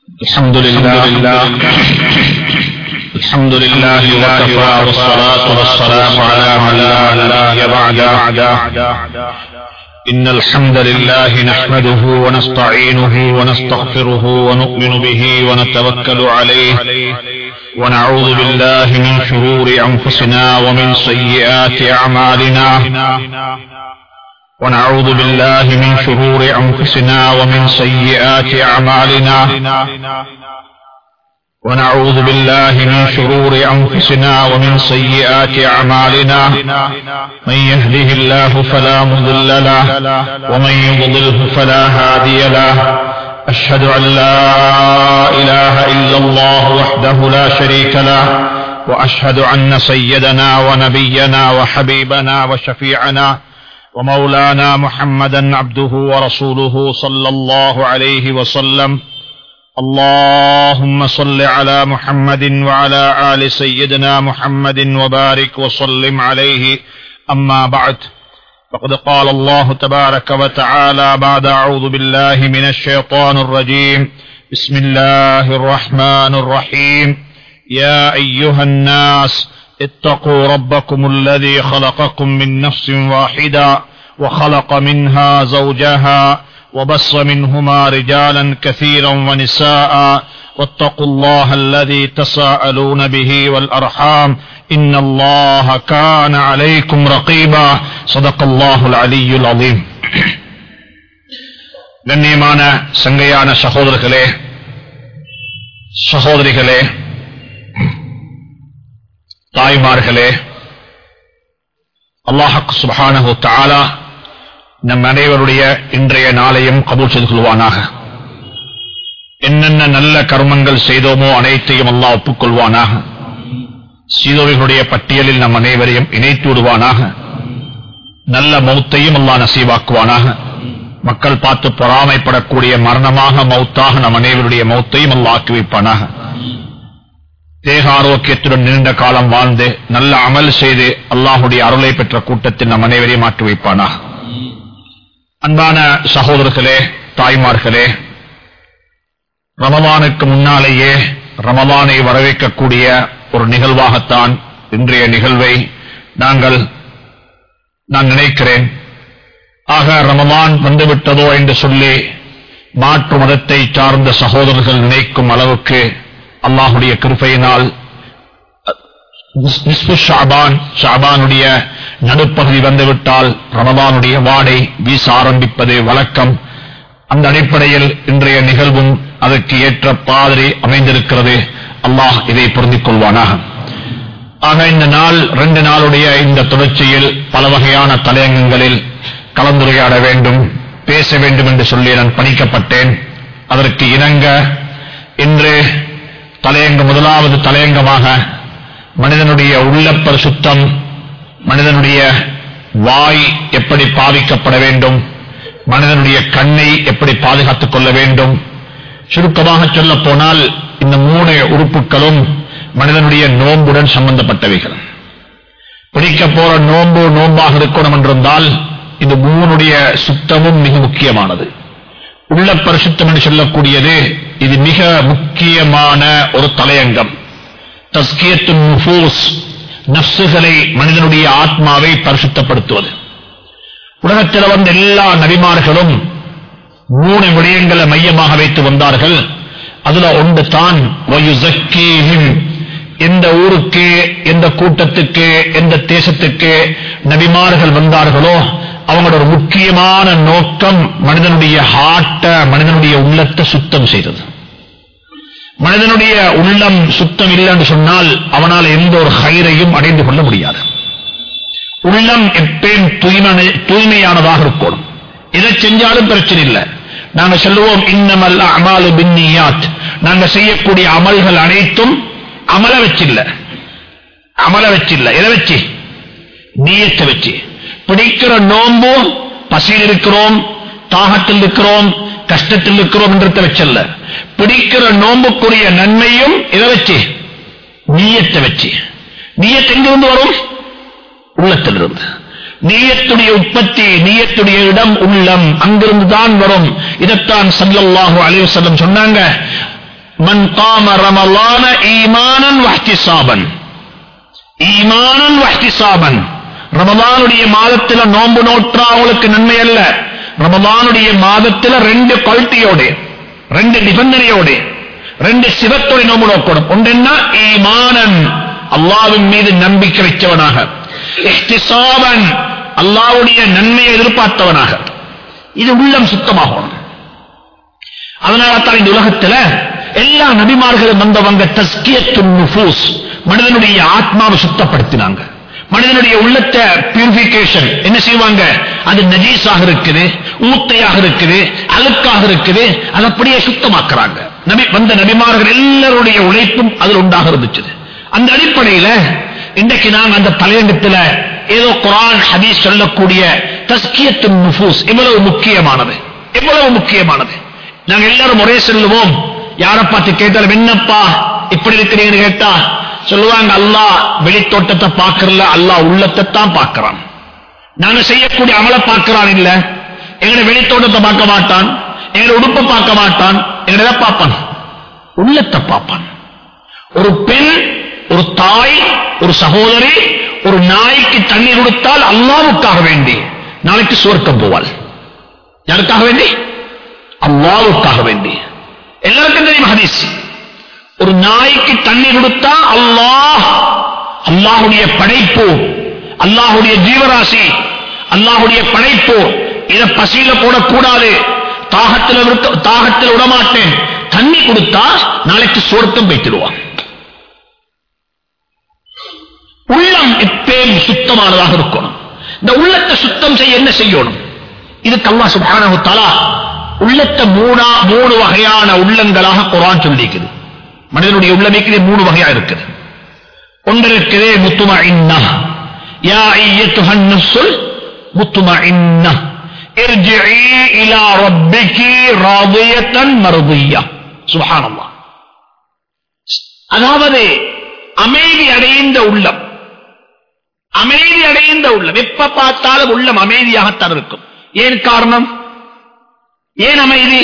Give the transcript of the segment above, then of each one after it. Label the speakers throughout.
Speaker 1: الحمد لله الحمد لله وكفى والصلاة والسلام على من لا نبي بعده إن الحمد لله نحمده ونستعينه ونستغفره ونؤمن به ونتوكل عليه ونعوذ بالله من شرور أنفسنا ومن سيئات أعمالنا ونعوذ بالله من شرور أنفسنا ومن سيئات أعمالنا ونعوذ بالله من شرور أنفسنا ومن سيئات أعمالنا من يهده الله فلا مضل له ومن يضلله فلا هادي له أشهد أن لا إله إلا الله وحده لا شريك له وأشهد أن سيدنا ونبينا وحبيبنا وشفيعنا ومولانا محمدا عبده ورسوله صلى الله عليه وسلم اللهم صل على محمد وعلى آل سيدنا محمد وبارك وسلم عليه أما بعد فقد قال الله تبارك وتعالى بعد أعوذ بالله من الشيطان الرجيم بسم الله الرحمن الرحيم يا أيها الناس اتقوا ربكم الذي خلقكم من نفس واحدة وخلق منها زوجها وبص منهما رجالا كثيرا ونساء واتقوا الله الذي تساءلون به والأرحام إن الله كان عليكم رقيبا صدق الله العلي العظيم கண்ணியமான சங்கையான சகோதரர்களே சகோதரிகளே தாய்மார்களே அல்லாஹக் சுபஹானஹு தஆலா நம் அனைவருடைய இன்றைய நாளையும் கபூல் செய்து கொள்வானாக என்னென்ன நல்ல கர்மங்கள் செய்தோமோ அனைத்தையும் அல்லாஹ் ஒப்புக்கொள்வானாக சீதோவிகளுடைய பட்டியலில் நம் அனைவரையும் இணைத்து விடுவானாக நல்ல மௌத்தையும் அல்லாஹ் நசீவாக்குவானாக மக்கள் பார்த்து பொறாமைப்படக்கூடிய மரணமாக மௌத்தாக நம் அனைவருடைய மௌத்தையும் அல்லாஹ் ஆக்கி வைப்பானாக தேக ஆரோக்கியத்துடன் நீண்ட காலம் வாழ்ந்து நல்ல அமல் செய்து அல்லாஹுடைய அருளை பெற்ற கூட்டத்தில் நம் அனைவரையும் மாற்றி வைப்பானா அன்பான சகோதரர்களே தாய்மார்களே ரமலானுக்கு முன்னாலேயே ரமலானை வரவேற்கக்கூடிய ஒரு நிகழ்வாகத்தான் இன்றைய நிகழ்வை நாங்கள் நான் நினைக்கிறேன் ஆக ரமலான் வந்துவிட்டதோ என்று சொல்லி மாற்று மதத்தை சார்ந்த சகோதரர்கள் நினைக்கும் அளவுக்கு அல்லாஹுடைய கிருப்பையினால் ஷாபான் ஷாபானுடைய நடுப்பகுதி வந்துவிட்டால் ரமதானுடைய வாடை வீச ஆரம்பிப்பது வழக்கம் அந்த அடிப்படையில் இன்றைய நிகழ்வும் அதற்கு ஏற்ற பாதிரி அமைந்திருக்கிறது அல்லாஹ் இதை பொருந்திக் கொள்வானாக ஆக இந்த நாள் ரெண்டு நாளுடைய இந்த தொடர்ச்சியில் பல வகையான தலையங்கங்களில் கலந்துரையாட வேண்டும் பேச வேண்டும் என்று சொல்லி நான் பணிக்கப்பட்டேன் அதற்கு இணங்க இன்று தலையங்க முதலாவது தலையங்கமாக மனிதனுடைய உள்ளப்ப சுத்தம் மனிதனுடைய வாய் எப்படி பாவிக்கப்பட வேண்டும் மனிதனுடைய கண்ணை எப்படி பாதுகாத்துக் கொள்ள வேண்டும் சுருக்கமாக சொல்ல போனால் இந்த மூணு உறுப்புகளும் மனிதனுடைய நோன்புடன் சம்பந்தப்பட்டவைகள் பிடிக்க போற நோன்பு நோன்பாக இருக்கணும் என்றிருந்தால் இந்த மூணுடைய சுத்தமும் மிக முக்கியமானது உள்ள பரிசுத்தம் என்று சொல்லக்கூடியது இது மிக முக்கியமான ஒரு தலையங்கம் தஸ்கியத்து நுபூஸ் நப்சுகளை மனிதனுடைய ஆத்மாவை பரிசுத்தப்படுத்துவது உலகத்தில் வந்த எல்லா நபிமார்களும் மூணு விடயங்களை மையமாக வைத்து வந்தார்கள் அதுல ஒன்று தான் எந்த ஊருக்கு எந்த கூட்டத்துக்கு எந்த தேசத்துக்கு நபிமார்கள் வந்தார்களோ அவங்களோட ஒரு முக்கியமான நோக்கம் மனிதனுடைய ஹார்ட்ட மனிதனுடைய உள்ளத்தை சுத்தம் செய்தது மனிதனுடைய உள்ளம் சுத்தம் இல்லை என்று சொன்னால் அவனால் எந்த ஒரு ஹைரையும் அடைந்து கொள்ள முடியாது உள்ளம் எப்பயும் தூய்மை தூய்மையானதாக இருக்கணும் எதை செஞ்சாலும் பிரச்சனை இல்லை நாங்க சொல்லுவோம் இன்னமல் அமாலு பின்னியாத் நாங்க செய்யக்கூடிய அமல்கள் அனைத்தும் அமல வச்சில்ல அமல வச்சில்ல எதை வச்சு நீயத்தை வச்சு பிடிக்கிற நோம்பு பசியில் இருக்கிறோம் தாகத்தில் இருக்கிறோம் கஷ்டத்தில் இருக்கிறோம் என்றதை வச்சல்ல பிடிக்கிற நோம்புக்குரிய நன்மையும் இதை வச்சு நீயத்தை வச்சு நீயத்தை எங்கிருந்து வரும் உள்ளத்திலிருந்து நீயத்துடைய உற்பத்தி நீயத்துடைய இடம் உள்ளம் அங்கிருந்து தான் வரும் இதைத்தான் சல்லல்லாஹு அலைஹி வஸல்லம் சொன்னாங்க மன் காம ரமலான ஈமானன் வஹ்திசாபன் ஈமானன் வஹ்திசாபன் ரமலானுடைய மாதத்துல நோன்பு நோற்றா அவங்களுக்கு நன்மை அல்ல ரமலானுடைய மாதத்துல ரெண்டு குவாலிட்டியோட ரெண்டு நிபந்தனையோட ரெண்டு சிவத்தோட நோன்பு நோக்கணும் ஒன்று என்ன ஈமானன் அல்லாவின் மீது நம்பிக்கை வைத்தவனாக இஹ்திசாபன் அல்லாவுடைய நன்மையை எதிர்பார்த்தவனாக இது உள்ளம் சுத்தமாகணும் அதனால தான் இந்த உலகத்துல எல்லா நபிமார்களும் வந்தவங்க தஸ்கியத்துன் நுஃபூஸ் மனிதனுடைய ஆத்மாவை சுத்தப்படுத்தினாங்க மனிதனுடைய உள்ளத்தை பியூரிபிகேஷன் என்ன செய்வாங்க அது நஜீஸாக இருக்குது ஊத்தையாக இருக்குது அழுக்காக இருக்குது அது அப்படியே சுத்தமாக்குறாங்க நபி வந்த நபிமார்கள் எல்லாருடைய உழைப்பும் அதில் உண்டாக இருந்துச்சு அந்த அடிப்படையில இன்றைக்கு நாங்க அந்த தலையங்கத்துல ஏதோ குரான் ஹதீஸ் சொல்லக்கூடிய தஸ்கியத்தின் நுஃபூஸ் எவ்வளவு முக்கியமானது எவ்வளவு முக்கியமானது நாங்க எல்லாரும் ஒரே சொல்லுவோம் யாரை பார்த்து கேட்டாலும் என்னப்பா இப்படி இருக்கிறீங்கன்னு கேட்டா சொல்லுவாங்க அல்லாஹ் வெளித்தோட்டத்தை பார்க்கறல அல்லாஹ் உள்ளத்தை தான் பார்க்கறான் நாங்க செய்யக்கூடிய அமலை பார்க்கறான் இல்ல எங்களை வெளித்தோட்டத்தை பார்க்க மாட்டான் எங்களை உடுப்பை பார்க்க மாட்டான் எங்களை எதை பார்ப்பான் உள்ளத்தை பார்ப்பான் ஒரு பெண் ஒரு தாய் ஒரு சகோதரி ஒரு நாய்க்கு தண்ணி கொடுத்தால் அல்லாவுக்காக வேண்டி நாளைக்கு சுவர்க்கம் போவாள் யாருக்காக வேண்டி அல்லாவுக்காக வேண்டி எல்லாருக்கும் தெரியும் ஹதீஸ் ஒரு நாய்க்கு தண்ணி கொடுத்தா அல்லாஹ் அல்லாஹுடைய படைப்பு அல்லாஹுடைய ஜீவராசி அல்லாஹுடைய படைப்பு இத பசியில போடக்கூடாது தாகத்தில் இருக்க தாகத்தில் விடமாட்டேன் தண்ணி கொடுத்தா நாளைக்கு சுவர்க்கம் வைத்திடுவான் உள்ளம் எப்பயும் சுத்தமானதாக இருக்கணும் இந்த உள்ளத்தை சுத்தம் செய்ய என்ன செய்யணும் இதுக்கு அல்லாஹ் சுப்ஹானஹு தஆலா உள்ளத்தை மூணா மூணு வகையான உள்ளங்களாக குர்ஆன் சொல்லிக்குது மனிதனுடைய உள்ளமைக்கு மூணு வகையா இருக்குது ஒன்று இருக்குது முத்துமஇன்னா யா அய்யத்துஹன் நஃப்ஸுல் முத்துமஇன்னா இர்ஜிஇ இலா ரப்பிகி ராதியத்தன் மர்தியா சுப்ஹானல்லாஹ் அதாவது அமைதி அடைந்த உள்ளம் அமைதி அடைந்த உள்ளம் எப்ப பார்த்தாலும் உள்ளம் அமைதியாகத்தான் இருக்கும் ஏன் காரணம் ஏன் அமைதி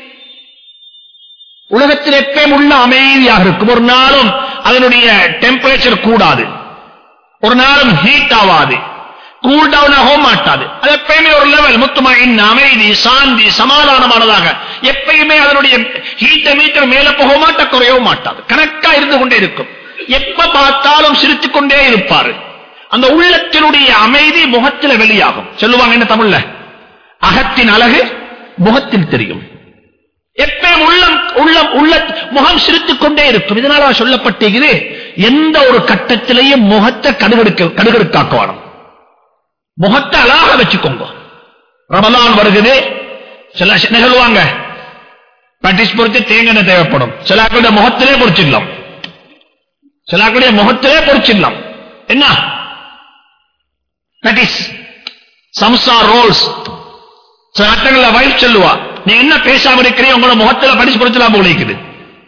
Speaker 1: உலகத்தில் எப்பயும் உள்ள அமைதியாக இருக்கும் ஒரு நாளும் அதனுடைய டெம்பரேச்சர் கூடாது ஒரு நாளும் ஹீட் ஆகாது கூல் டவுன் ஆக மாட்டாது அது எப்பயுமே ஒரு லெவல் முத்துமா அமைதி சாந்தி சமாதானமானதாக எப்பயுமே அதனுடைய ஹீட்ட மீட்டர் மேல போக மாட்ட குறையவும் மாட்டாது கணக்கா இருந்து கொண்டே இருக்கும் எப்ப பார்த்தாலும் சிரித்துக் கொண்டே இருப்பாரு அந்த உள்ளத்தினுடைய அமைதி முகத்தில் வெளியாகும் சொல்லுவாங்க என்ன தமிழ்ல அகத்தின் அழகு முகத்தில் தெரியும் எப்பயும் உள்ளம் உள்ளம் உள்ள முகம் சிரித்துக் கொண்டே இருக்கும் இதனால சொல்லப்பட்டிருக்குது எந்த ஒரு கட்டத்திலையும் முகத்தை கடுகெடுக்க கடுகெடுக்காக்க வேணும் முகத்தை அழகாக வச்சுக்கோங்க ரமலான் வருகுது சில என்ன சொல்லுவாங்க பிராக்டிஸ் பொறுத்து தேங்காய் தேவைப்படும் சிலாக்களுடைய முகத்திலே பொறிச்சிடலாம் சிலாக்களுடைய முகத்திலே பொறிச்சிடலாம் என்ன பிராக்டிஸ் சம்சா ரோல்ஸ் சில அட்டங்கள வைஃப் சொல்லுவா நீ என்ன பேசாம இருக்கிறீங்க உங்களோட முகத்துல படிச்சு பொறிச்சலாம் போல இருக்குது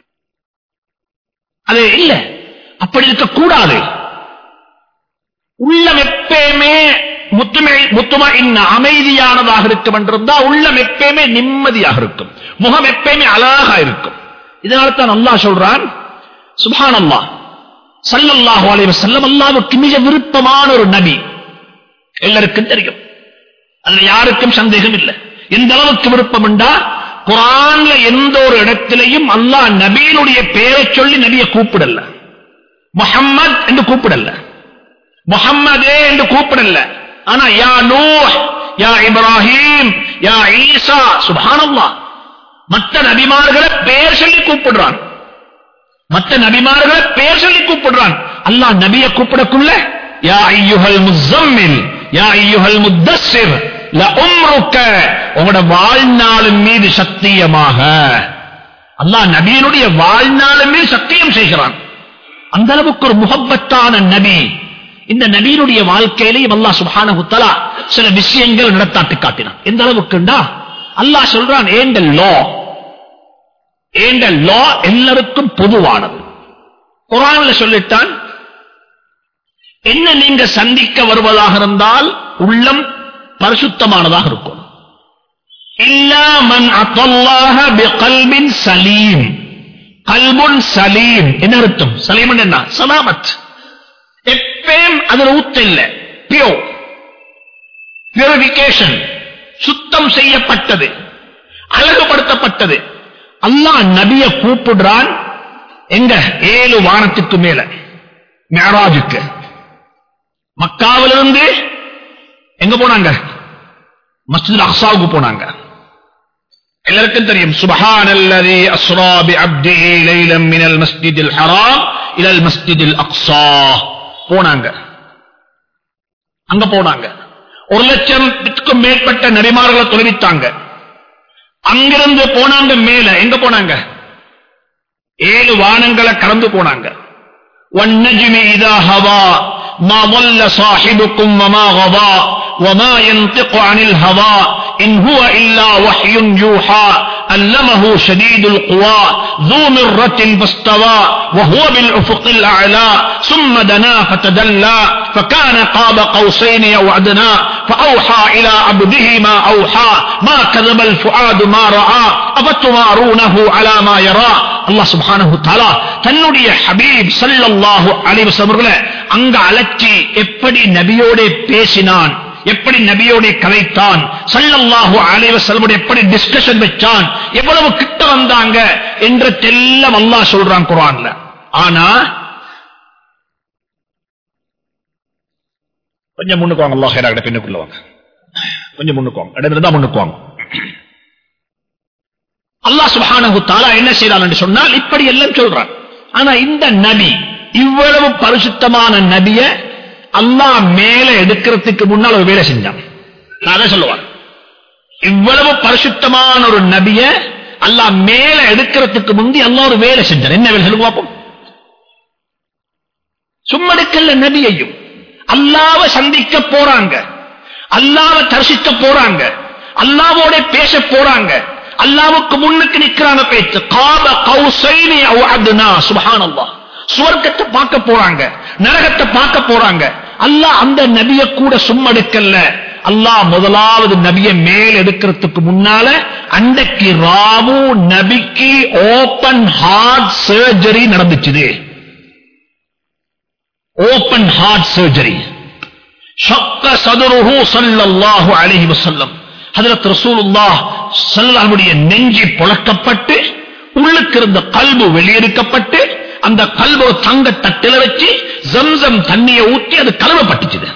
Speaker 1: அது இல்ல அப்படி இருக்க கூடாது உள்ளம் எப்பயுமே முத்துமை முத்துமா இன்ன அமைதியானதாக இருக்கும் என்றிருந்தா உள்ளம் எப்பயுமே நிம்மதியாக இருக்கும் முகம் எப்பயுமே அழகா இருக்கும் இதனால தான் அல்லாஹ் சொல்றான் சுபான் அல்லாஹ் சல்லல்லாஹு அலைஹி வஸல்லம் அல்லாஹ்வுக்கு மிக விருப்பமான ஒரு நபி எல்லாருக்கும் தெரியும் அதுல யாருக்கும் சந்தேகம் இல்லை எந்த அளவுக்கு விருப்பம் உண்டா குரான்ல எந்த ஒரு இடத்திலையும் அல்லாஹ் நபியினுடைய பெயரை சொல்லி நபியை கூப்பிடல முஹம்மத் என்று கூப்பிடல முஹம்மதே என்று கூப்பிடல ஆனா யா நூஹ் யா இப்ராஹிம் யா ஈசா சுப்ஹானல்லாஹ் மற்ற நபிமார்களை பெயர் சொல்லி கூப்பிடுறான் மற்ற நபிமார்களை பெயர் சொல்லி கூப்பிடுறான் அல்லாஹ் நபியை கூப்பிடக்குள்ள யா ஐயுஹல் முஸம்மில் யா ஐயுஹல் முத்தஸ்ஸிர் லஉம்ருக்க உங்களோட வாழ்நாளின் மீது சத்தியமாக அல்லாஹ் நபியினுடைய வாழ்நாளின் மீது சத்தியம் செய்கிறான் அந்த அளவுக்கு ஒரு முகப்பத்தான நபி இந்த நபியினுடைய வாழ்க்கையிலேயும் அல்லாஹ் சுப்ஹானஹு தஆலா சில விஷயங்கள் நடத்தாட்டு காட்டினான் எந்த அளவுக்குண்டா அல்லாஹ் சொல்றான் ஏண்ட லா ஏண்ட லா எல்லாருக்கும் பொதுவானது குரான்ல சொல்லிட்டான் என்ன நீங்க சந்திக்க வருவதாக இருந்தால் உள்ளம் பரிசுத்தமானதாக இருக்கும் இல்லாமன் அத்தல்லாஹ பிகல்பின் சலீம் கல்புன் சலீம் என்ன அர்த்தம் சலீம் என்ன சலாமத் எப்பயும் அதுல ஊத்த இல்ல பியோ பியூரிபிகேஷன் சுத்தம் செய்யப்பட்டது அழகுபடுத்தப்பட்டது அல்லாஹ் நபிய கூப்பிடுறான் எங்க ஏழு வானத்துக்கு மேல மேராஜுக்கு மக்காவிலிருந்து எங்க போனாங்க மஸ்ஜித் அக்ஸாவுக்கு போனாங்க எல்லாருக்கும் தெரியும் சுபஹான் அல்லதி அஸ்ரா பி அப்திஹி லைலம் மினல் மஸ்ஜிதில் ஹராம் இலல் மஸ்ஜிதில் அக்ஸா போனாங்க அங்க போனாங்க ஒரு லட்சத்துக்கும் மேற்பட்ட நபிமார்களை தொலைவித்தாங்க அங்கிருந்து போனாங்க மேல எங்க போனாங்க ஏழு வானங்களை கடந்து போனாங்க والنجم إذا هوى ما ضل صاحبكم وما غضى وما ينطق عن الهوى إن هو إلا وحي يوحى علمه شديد القوى ذو مرة فاستوى وهو بالأفق الأعلى ثم دنا فتدلى فكان قاب قوسين أو أدنى فأوحى إلى عبده ما أوحى ما كذب الفؤاد ما رأى أفتمارونه على ما يرى அல்லாஹ் சுப்ஹானஹு தஆலா தன்னுடைய ஹபீப் ஸல்லல்லாஹு அலைஹி வஸல்லம் அவர்களை அங்க அழைச்சி எப்படி நபியோட பேசினான் எப்படி நபியோட கதைத்தான் ஸல்லல்லாஹு அலைஹி வஸல்லம் எப்படி டிஸ்கஷன் வச்சான் எவ்வளவு கிட்ட வந்தாங்க என்றதெல்லாம் அல்லாஹ் சொல்றான் குர்ஆன்ல ஆனா கொஞ்சம் முன்னுக்கு வாங்க அல்லாஹ் ஹைரா பின்னுக்குள்ள வாங்க கொஞ்சம் முன்னுக்கு வாங்க இடம் இருந்தா முன்னுக்கு வாங்க அல்லாஹ் சுப்ஹானஹு தஆலா என்ன செய்றான் என்று சொன்னால் இப்படி எல்லாம் சொல்றான் ஆனா இந்த நபி இவ்வளவு பரிசுத்தமான நபிய அல்லாஹ் மேல எடுக்கிறதுக்கு முன்னால் ஒரு வேலை செஞ்சான் நான் அதை சொல்லுவான் இவ்வளவு பரிசுத்தமான ஒரு நபிய அல்லாஹ் மேல எடுக்கிறதுக்கு முந்தி அல்லாஹ் ஒரு வேலை செஞ்சான் என்ன வேலை சொல்லுங்க பார்ப்போம் சும்மா எடுக்கல நபியையும் அல்லாவை சந்திக்க போறாங்க அல்லாவை தரிசிக்க போறாங்க அல்லாவோட பேச போறாங்க அல்லாவுக்கு முன்னுக்கு நிக்கிறாங்க பேச்சு காப கௌசைனி அவ் அத்னா சுப்ஹானல்லாஹ் சுவர்க்கத்தை பார்க்க போறாங்க நரகத்தை பார்க்க போறாங்க அல்லாஹ் அந்த நபிய கூட சும்மா எடுக்கல அல்லாஹ் முதலாவது நபிய மேல் எடுக்கிறதுக்கு முன்னால அன்றைக்கு ராவு நபிக்கு ஓபன் ஹார்ட் சர்ஜரி நடந்துச்சுது ஓபன் ஹார்ட் சர்ஜரி ஷக்க சதுருஹு ஸல்லல்லாஹு அலைஹி வஸல்லம் ஹஜரத் ரசூலுல்லாஹ் ஸல்லல்லாஹுடைய நெஞ்சி புழக்கப்பட்டு உள்ளுக்கு இருந்த கல்பு வெளியெடுக்கப்பட்டு அந்த கல்பு ஒரு தங்க தட்டில வச்சு ஜம்சம் தண்ணியை ஊத்தி அது கழுவப்பட்டுச்சுது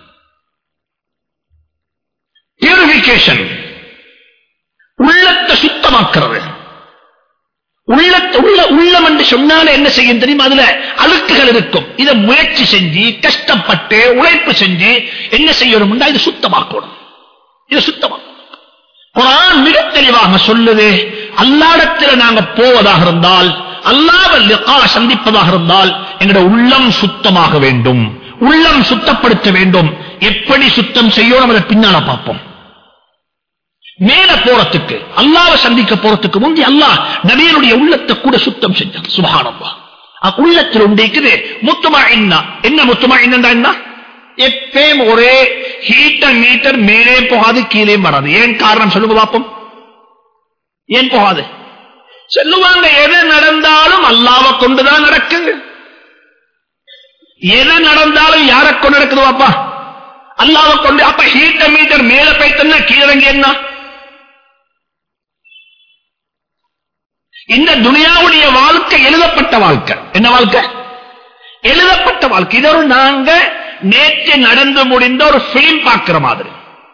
Speaker 1: பியூரிபிகேஷன் உள்ளத்தை சுத்தமாக்குறது உள்ளத்தை உள்ள உள்ளம் என்று சொன்னாலே என்ன செய்யும் தெரியுமா அதுல அழுக்குகள் இருக்கும் இதை முயற்சி செஞ்சு கஷ்டப்பட்டு உழைப்பு செஞ்சு என்ன செய்யணும்னா இது சுத்தமாக்கணும் இது சுத்தமா குரான் மிக தெளிவாக சொல்லுது அல்லாடத்தில் நாங்க போவதாக இருந்தால் அல்லாவ லிகா சந்திப்பதாக இருந்தால் எங்களுடைய உள்ளம் சுத்தமாக வேண்டும் உள்ளம் சுத்தப்படுத்த வேண்டும் எப்படி சுத்தம் செய்யணும் அதை பின்னால பார்ப்போம் மேல போறதுக்கு அல்லாவை சந்திக்க போறதுக்கு முந்தி அல்லாஹ் நபியனுடைய உள்ளத்தை கூட சுத்தம் செஞ்சான் சுபஹானல்லாஹ் உள்ளத்தில் உண்டிக்குது முத்துமா என்ன என்ன முத்துமா என்ன எப்பயும் ஒரே ஹீட்டர் மீட்டர் மேலே போகாது கீழே வராது ஏன் காரணம் சொல்லுங்க பாப்போம் ஏன் போகாது சொல்லுவாங்க எது நடந்தாலும் அல்லாவை கொண்டுதான் நடக்குங்க எது நடந்தாலும் யாரை கொண்டு நடக்குது பாப்பா அல்லாவை கொண்டு அப்ப ஹீட்டர் மீட்டர் மேல போய்த்தன்னா கீழங்க என்ன இந்த துனியாவுடைய வாழ்க்கை எழுதப்பட்ட வாழ்க்கை என்ன வாழ்க்கை எழுதப்பட்ட வாழ்க்கை இது ஒரு நாங்க நேற்று நடந்து முடிந்த ஒரு பிலிம் பார்க்கிற மாதிரி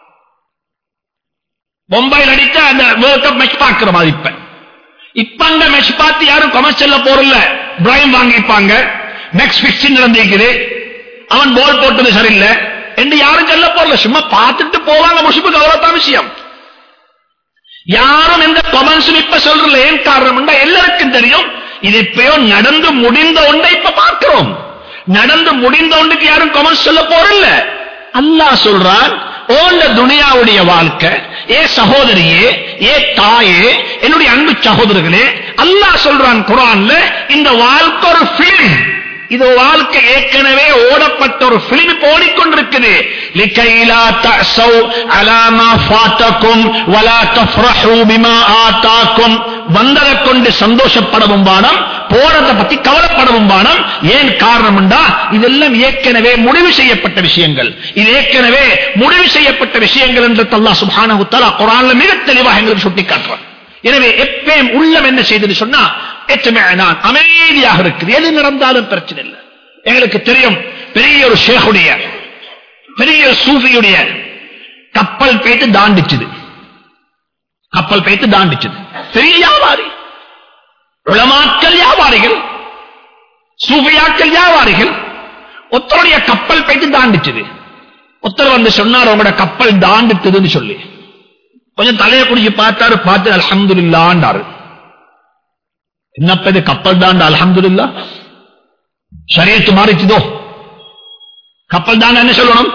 Speaker 1: மும்பையில் அடித்த அந்த வேர்ல்ட் கப் மேட்ச் பார்க்கிற மாதிரி இப்ப இப்ப அங்க மேட்ச் பார்த்து யாரும் கமர்ஷியல்ல போறல பிரைம் வாங்கிப்பாங்க நெக்ஸ்ட் பிக்சிங் நடந்திருக்குது அவன் போல் போட்டது சரியில்லை என்று யாரும் சொல்ல போறல சும்மா பார்த்துட்டு போவாங்க முஷிப்புக்கு அவ்வளவுதான் விஷயம் யாரும் எந்த கமெண்ட்ஸும் இப்ப சொல்றல ஏன் காரணம் எல்லாருக்கும் தெரியும் இது இப்பயோ நடந்து முடிந்த ஒன்றை இப்ப பார்க்கிறோம் நடந்து முடிந்த ஒன்றுக்கு யாரும் கமெண்ட்ஸ் சொல்ல போறல அல்லாஹ் சொல்றான் ஓண்ட துனியாவுடைய வாழ்க்கை ஏ சகோதரியே ஏ தாயே என்னுடைய அன்பு சகோதரர்களே அல்லாஹ் சொல்றான் குரான்ல இந்த வாழ்க்கை ஒரு பிலிம் இது வாழ்க்கை ஏற்கனவே ஓடப்பட்ட ஒரு பிலிம் ஓடிக்கொண்டிருக்குது லிகைலா தஸௌ அலா மா ஃபாத்தகும் வலா தஃப்ரஹு பிமா ஆதாக்கும் வந்ததை கொண்டு சந்தோஷப்படவும் வானம் போறதை பத்தி கவலைப்படவும் வானம் ஏன் காரணம் என்றா இதெல்லாம் ஏற்கனவே முடிவு செய்யப்பட்ட விஷயங்கள் இது ஏற்கனவே முடிவு செய்யப்பட்ட விஷயங்கள் என்று அல்லாஹ் சுப்ஹானஹு தஆலா குர்ஆன்ல மிக தெளிவாக எங்களுக்கு சுட்டி காட்டுறான் எனவே எப்பயும் உள்ளம் என்ன செய்தது சொன்னா நான் அமைதியாக இருக்குது எது நடந்தாலும் பிரச்சனை இல்லை எங்களுக்கு தெரியும் பெரிய ஒரு ஷேகுடைய பெரிய ஒரு சூஃபியுடைய கப்பல் போயிட்டு தாண்டிச்சுது கப்பல் போயிட்டு தாண்டிச்சது பெரிய வியாபாரி உளமாக்கல் வியாபாரிகள் சூஃபியாக்கள் வியாபாரிகள் ஒருத்தருடைய கப்பல் போயிட்டு தாண்டிச்சது ஒருத்தர் வந்து சொன்னார் உங்களோட கப்பல் தாண்டித்ததுன்னு சொல்லி கொஞ்சம் தலையை குடிச்சு பார்த்தாரு பார்த்து அல்ஹம்துலில்லாண்டாரு என்னப்ப இது கப்பல் தாண்ட அல்ஹம்துலில்லா சரியத்து மாறிச்சுதோ கப்பல் தாண்ட என்ன சொல்லணும்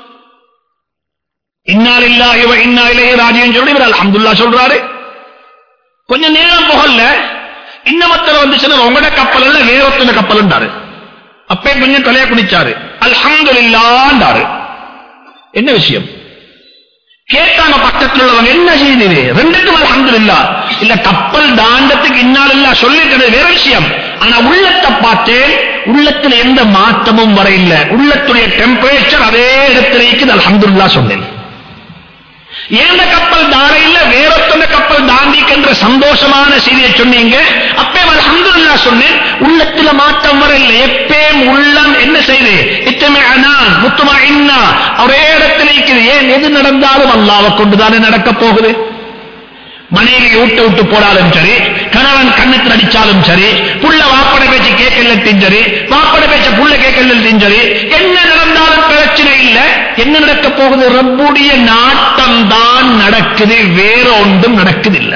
Speaker 1: இன்னால் இல்லாஹி வ இன்னா இலைஹி ராஜின்னு சொல்லி இவர் அல்ஹம்துலில்லாஹ் சொல்றாரு கொஞ்ச நேரம் போகல இன்னமத்தர் வந்து சொன்னார் உங்களோட கப்பல் இல்ல வேறொத்தன கப்பல்ன்றாரு அப்பே கொஞ்சம் தலையை குடிச்சாரு அல்ஹம்துலில்லாண்டாரு என்ன விஷயம் கேட்டாங்க பக்கத்தில் உள்ளவங்க என்ன செய்தீங்க ரெண்டுக்கும் அல்ஹம்துலில்லா இல்ல கப்பல் தாண்டத்துக்கு இன்னால் இல்ல சொல்லிட்டது வேற விஷயம் ஆனா உள்ளத்தை பார்த்தேன் உள்ளத்துல எந்த மாற்றமும் வர இல்ல உள்ளத்துடைய டெம்பரேச்சர் அதே இடத்துல இருக்குது அல்ஹம்துலில்லா சொன்னேன் ஏந்த கப்பல் தார இல்ல வேறொத்தந்த கப்பல் தாண்டிக்கின்ற சந்தோஷமான செய்தியை சொன்னீங்க அப்பே அல்ஹம்துலில்லா சொன்னேன் உள்ளத்துல மாற்றம் வர இல்லை எப்பயும் உள்ளம் என்ன செய்து இத்தமே அனான் முத்துமா இன்னா ஒரே இடத்துல இருக்குது ஏன் எது நடந்தாலும் அல்லாவை கொண்டுதானே நடக்க போகுது மனைவி ஊட்ட விட்டு போனாலும் சரி கணவன் கண்ணத்தில் அடிச்சாலும் சரி புள்ள வாப்பட பேச்சு கேட்கல சரி வாப்பட பேச்ச புள்ள கேட்கல சரி என்ன நடந்தாலும் பிரச்சனை இல்ல என்ன நடக்க போகுது ரப்புடைய நாட்டம் தான் நடக்குது வேற ஒன்றும் நடக்குதில்லை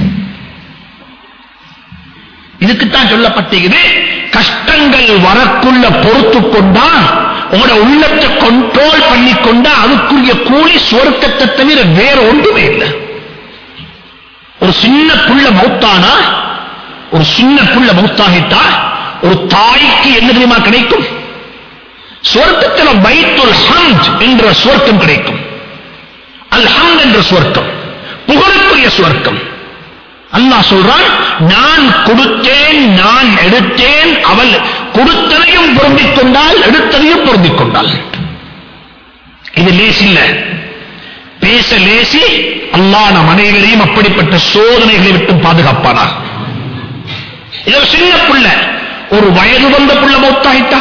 Speaker 1: இதுக்குத்தான் சொல்லப்பட்டிருக்குது கஷ்டங்கள் வரக்குள்ள பொறுத்து கொண்டா உங்களோட உள்ளத்தை கண்ட்ரோல் பண்ணி கொண்டா அதுக்குரிய கூலி சுவர்க்கத்தை தவிர வேற ஒன்றுமே இல்லை ஒரு சின்ன புள்ள மௌத்தானா ஒரு சின்ன புள்ள மௌத்தாகிட்டா ஒரு தாய்க்கு என்ன தெரியுமா கிடைக்கும் சுவர்க்கத்தில் பைத்துல் ஹம்த் என்ற சுவர்க்கம் கிடைக்கும் அல் ஹம்த் என்ற சுவர்க்கம் புகழுக்குரிய சுவர்க்கம் அல்லாஹ் சொல்றான் நான் கொடுத்தேன் நான் எடுத்தேன் அவள் கொடுத்ததையும் பொருந்திக் கொண்டால் எடுத்ததையும் பொருந்திக் கொண்டாள் இது லேசில்ல பேச லேசி அல்லாஹ் நம் அனைவரையும் அப்படிப்பட்ட சோதனைகளை விட்டு பாதுகாப்பானா இது ஒரு சின்ன புள்ள ஒரு வயது வந்த புள்ள மௌத்தாயிட்டா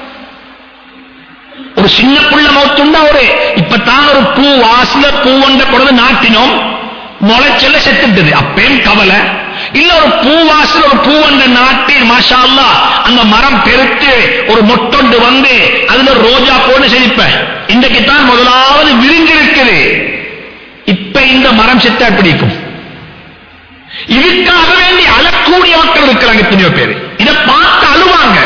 Speaker 1: ஒரு சின்ன புள்ள மௌத்துண்டா ஒரு இப்பதான் ஒரு பூ வாசல பூ வந்த பொழுது நாட்டினோம் முளைச்சல செத்துட்டது அப்பேன் கவலை இல்ல ஒரு பூவாசல் ஒரு பூவண்ட நாட்டி மாஷா அல்லாஹ் அந்த மரம் பெருத்து ஒரு மொட்டொண்டு வந்து அதுல ரோஜா போட்டு செழிப்ப இன்றைக்கு தான் முதலாவது விரிஞ்சிருக்குது இப்ப இந்த மரம் செத்தா பிடிக்கும் இதுக்காக வேண்டி அழக்கூடிய மக்கள் இருக்கிறாங்க எத்தனையோ பேர் இதை பார்த்து அழுவாங்க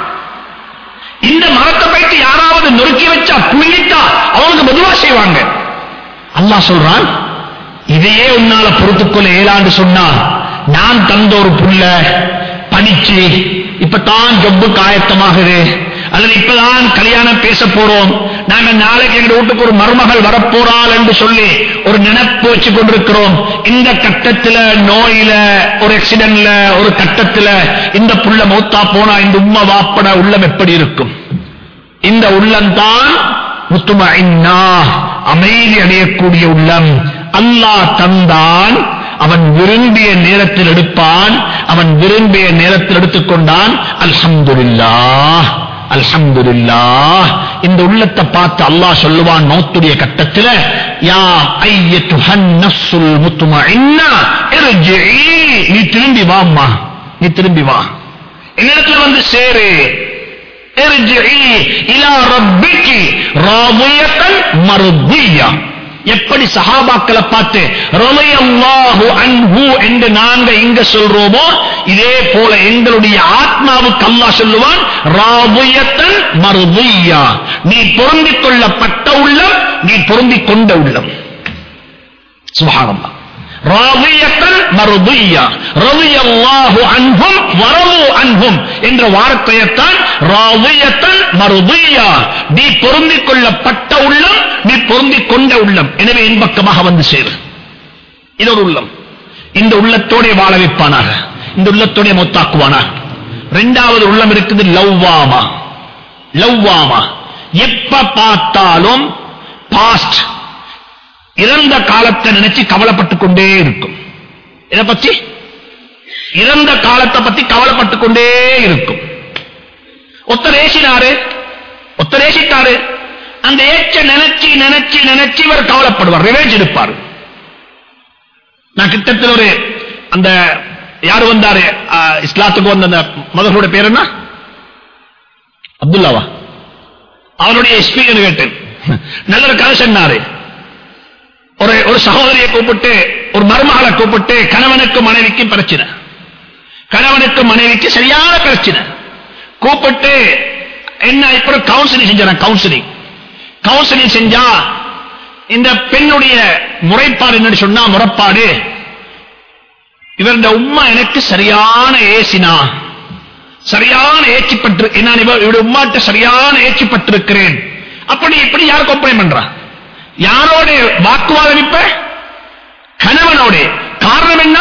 Speaker 1: இந்த மரத்தை போயிட்டு யாராவது நொறுக்கி வச்சா புள்ளிட்டா அவங்களுக்கு மெதுவா செய்வாங்க அல்லாஹ் சொல்றான் இதையே உன்னால பொறுத்துக்கொள்ள ஏழாண்டு சொன்னா நான் தந்த ஒரு புள்ள படிச்சு இப்பதான் ஜொப்பு காயத்தமாகுது அல்லது இப்பதான் கல்யாணம் பேச போறோம் நாங்க நாளைக்கு எங்க வீட்டுக்கு ஒரு மருமகள் வரப்போறாள் என்று சொல்லி ஒரு நினைப்பு வச்சு கொண்டிருக்கிறோம் இந்த கட்டத்துல நோயில ஒரு ஆக்சிடென்ட்ல ஒரு கட்டத்துல இந்த புள்ள மௌத்தா போனா இந்த உம்மா வாப்பட உள்ளம் எப்படி இருக்கும் இந்த உள்ளம்தான் முத்துமா அமைதி அடையக்கூடிய உள்ளம் அல்லாஹ் தந்தான் அவன் விரும்பிய நேரத்தில் எடுப்பான் அவன் விரும்பிய நேரத்தில் எடுத்துக்கொண்டான் அல்ஹம்துலில்லாஹ் அல்ஹம்துலில்லாஹ் இந்த உள்ளத்தை பார்த்து அல்லாஹ் சொல்லுவான் மௌத்துடைய கட்டத்தில் யா ஐயத்துஹன் நஃப்ஸுல் முத்மஇன்னா இர்ஜிஇ நீ திரும்பி வாம்மா நீ திரும்பி வா என்னிடத்துல வந்து சேரு இர்ஜிஇ இலா ரப்பிகி ராதியத்தன் மர்தியா எப்படி சஹாபாக்களை பார்த்து ரலியல்லாஹு அன்ஹு என்று நாங்க இங்க சொல்றோமோ இதே போல எங்களுடைய ஆத்மாவுக்கு அல்லாஹ் சொல்லுவான் ராதியத்தன் மர்தியா நீ பொருந்திக் கொள்ளப்பட்ட உள்ளம் நீ பொருந்திக் கொண்ட உள்ளம் சுபஹானல்லாஹ் ராதியத்தன் மர்தியா ரலியல்லாஹு அன்ஹும் வரவு அன்ஹும் என்ற வார்த்தையத்தான் ராதியத்தன் மர்தியா நீ பொருந்திக் கொள்ளப்பட்ட உள்ளம் நீ பொருந்திக் கொண்ட உள்ளம் எனவே என் பக்கமாக வந்து சேரு இது ஒரு உள்ளம் இந்த உள்ளத்தோட வாழ வைப்பானாக இந்த உள்ளத்தோட மொத்தாக்குவானாக ரெண்டாவது உள்ளம் இருக்குது லவ்வாமா லவ்வாமா எப்ப பார்த்தாலும் பாஸ்ட் இறந்த காலத்தை நினைச்சு கவலைப்பட்டுக் கொண்டே இருக்கும் இதை பத்தி இறந்த காலத்தை பத்தி கவலைப்பட்டுக் கொண்டே இருக்கும் ஒத்தர் ஏசினாரு ஒத்தர் ஏசிட்டாரு அந்த ஏச்ச நினைச்சு நினைச்சு நினைச்சு இவர் கவலைப்படுவார் ரிவேஞ்ச் எடுப்பார் நான் கிட்டத்தில் ஒரு அந்த யாரு வந்தாரு ஆ, இஸ்லாத்துக்கு வந்த அந்த மதர்களோட பேர் என்ன அப்துல்லாவா அவருடைய எக்ஸ்பீரியன்ஸ் கேட்டேன் நல்ல ஒரு கதை சொன்னாரு ஒரு ஒரு சகோதரியை கூப்பிட்டு ஒரு மருமகளை கூப்பிட்டு கணவனுக்கு மனைவிக்கு பிரச்சனை கணவனுக்கு மனைவிக்கு சரியான பிரச்சனை கூப்பிட்டு என்ன இப்ப கவுன்சிலிங் செஞ்சாங்க கவுன்சிலிங் கவுன்சிலிங் செஞ்சா இந்த பெண்ணுடைய முறைப்பாடு என்னன்னு சொன்னா முறைப்பாடு இவருடைய உம்மா எனக்கு சரியான ஏசினா சரியான ஏச்சிப்பட்டு நான் இவ- இவருடைய உம்மாட்ட சரியான ஏச்சிப்பட்டிருக்கிறேன் அப்படி இப்படி யார் கம்பெனி பண்றா யாரோட வாக்குவாதம் இப்ப கணவனோட காரணம் என்ன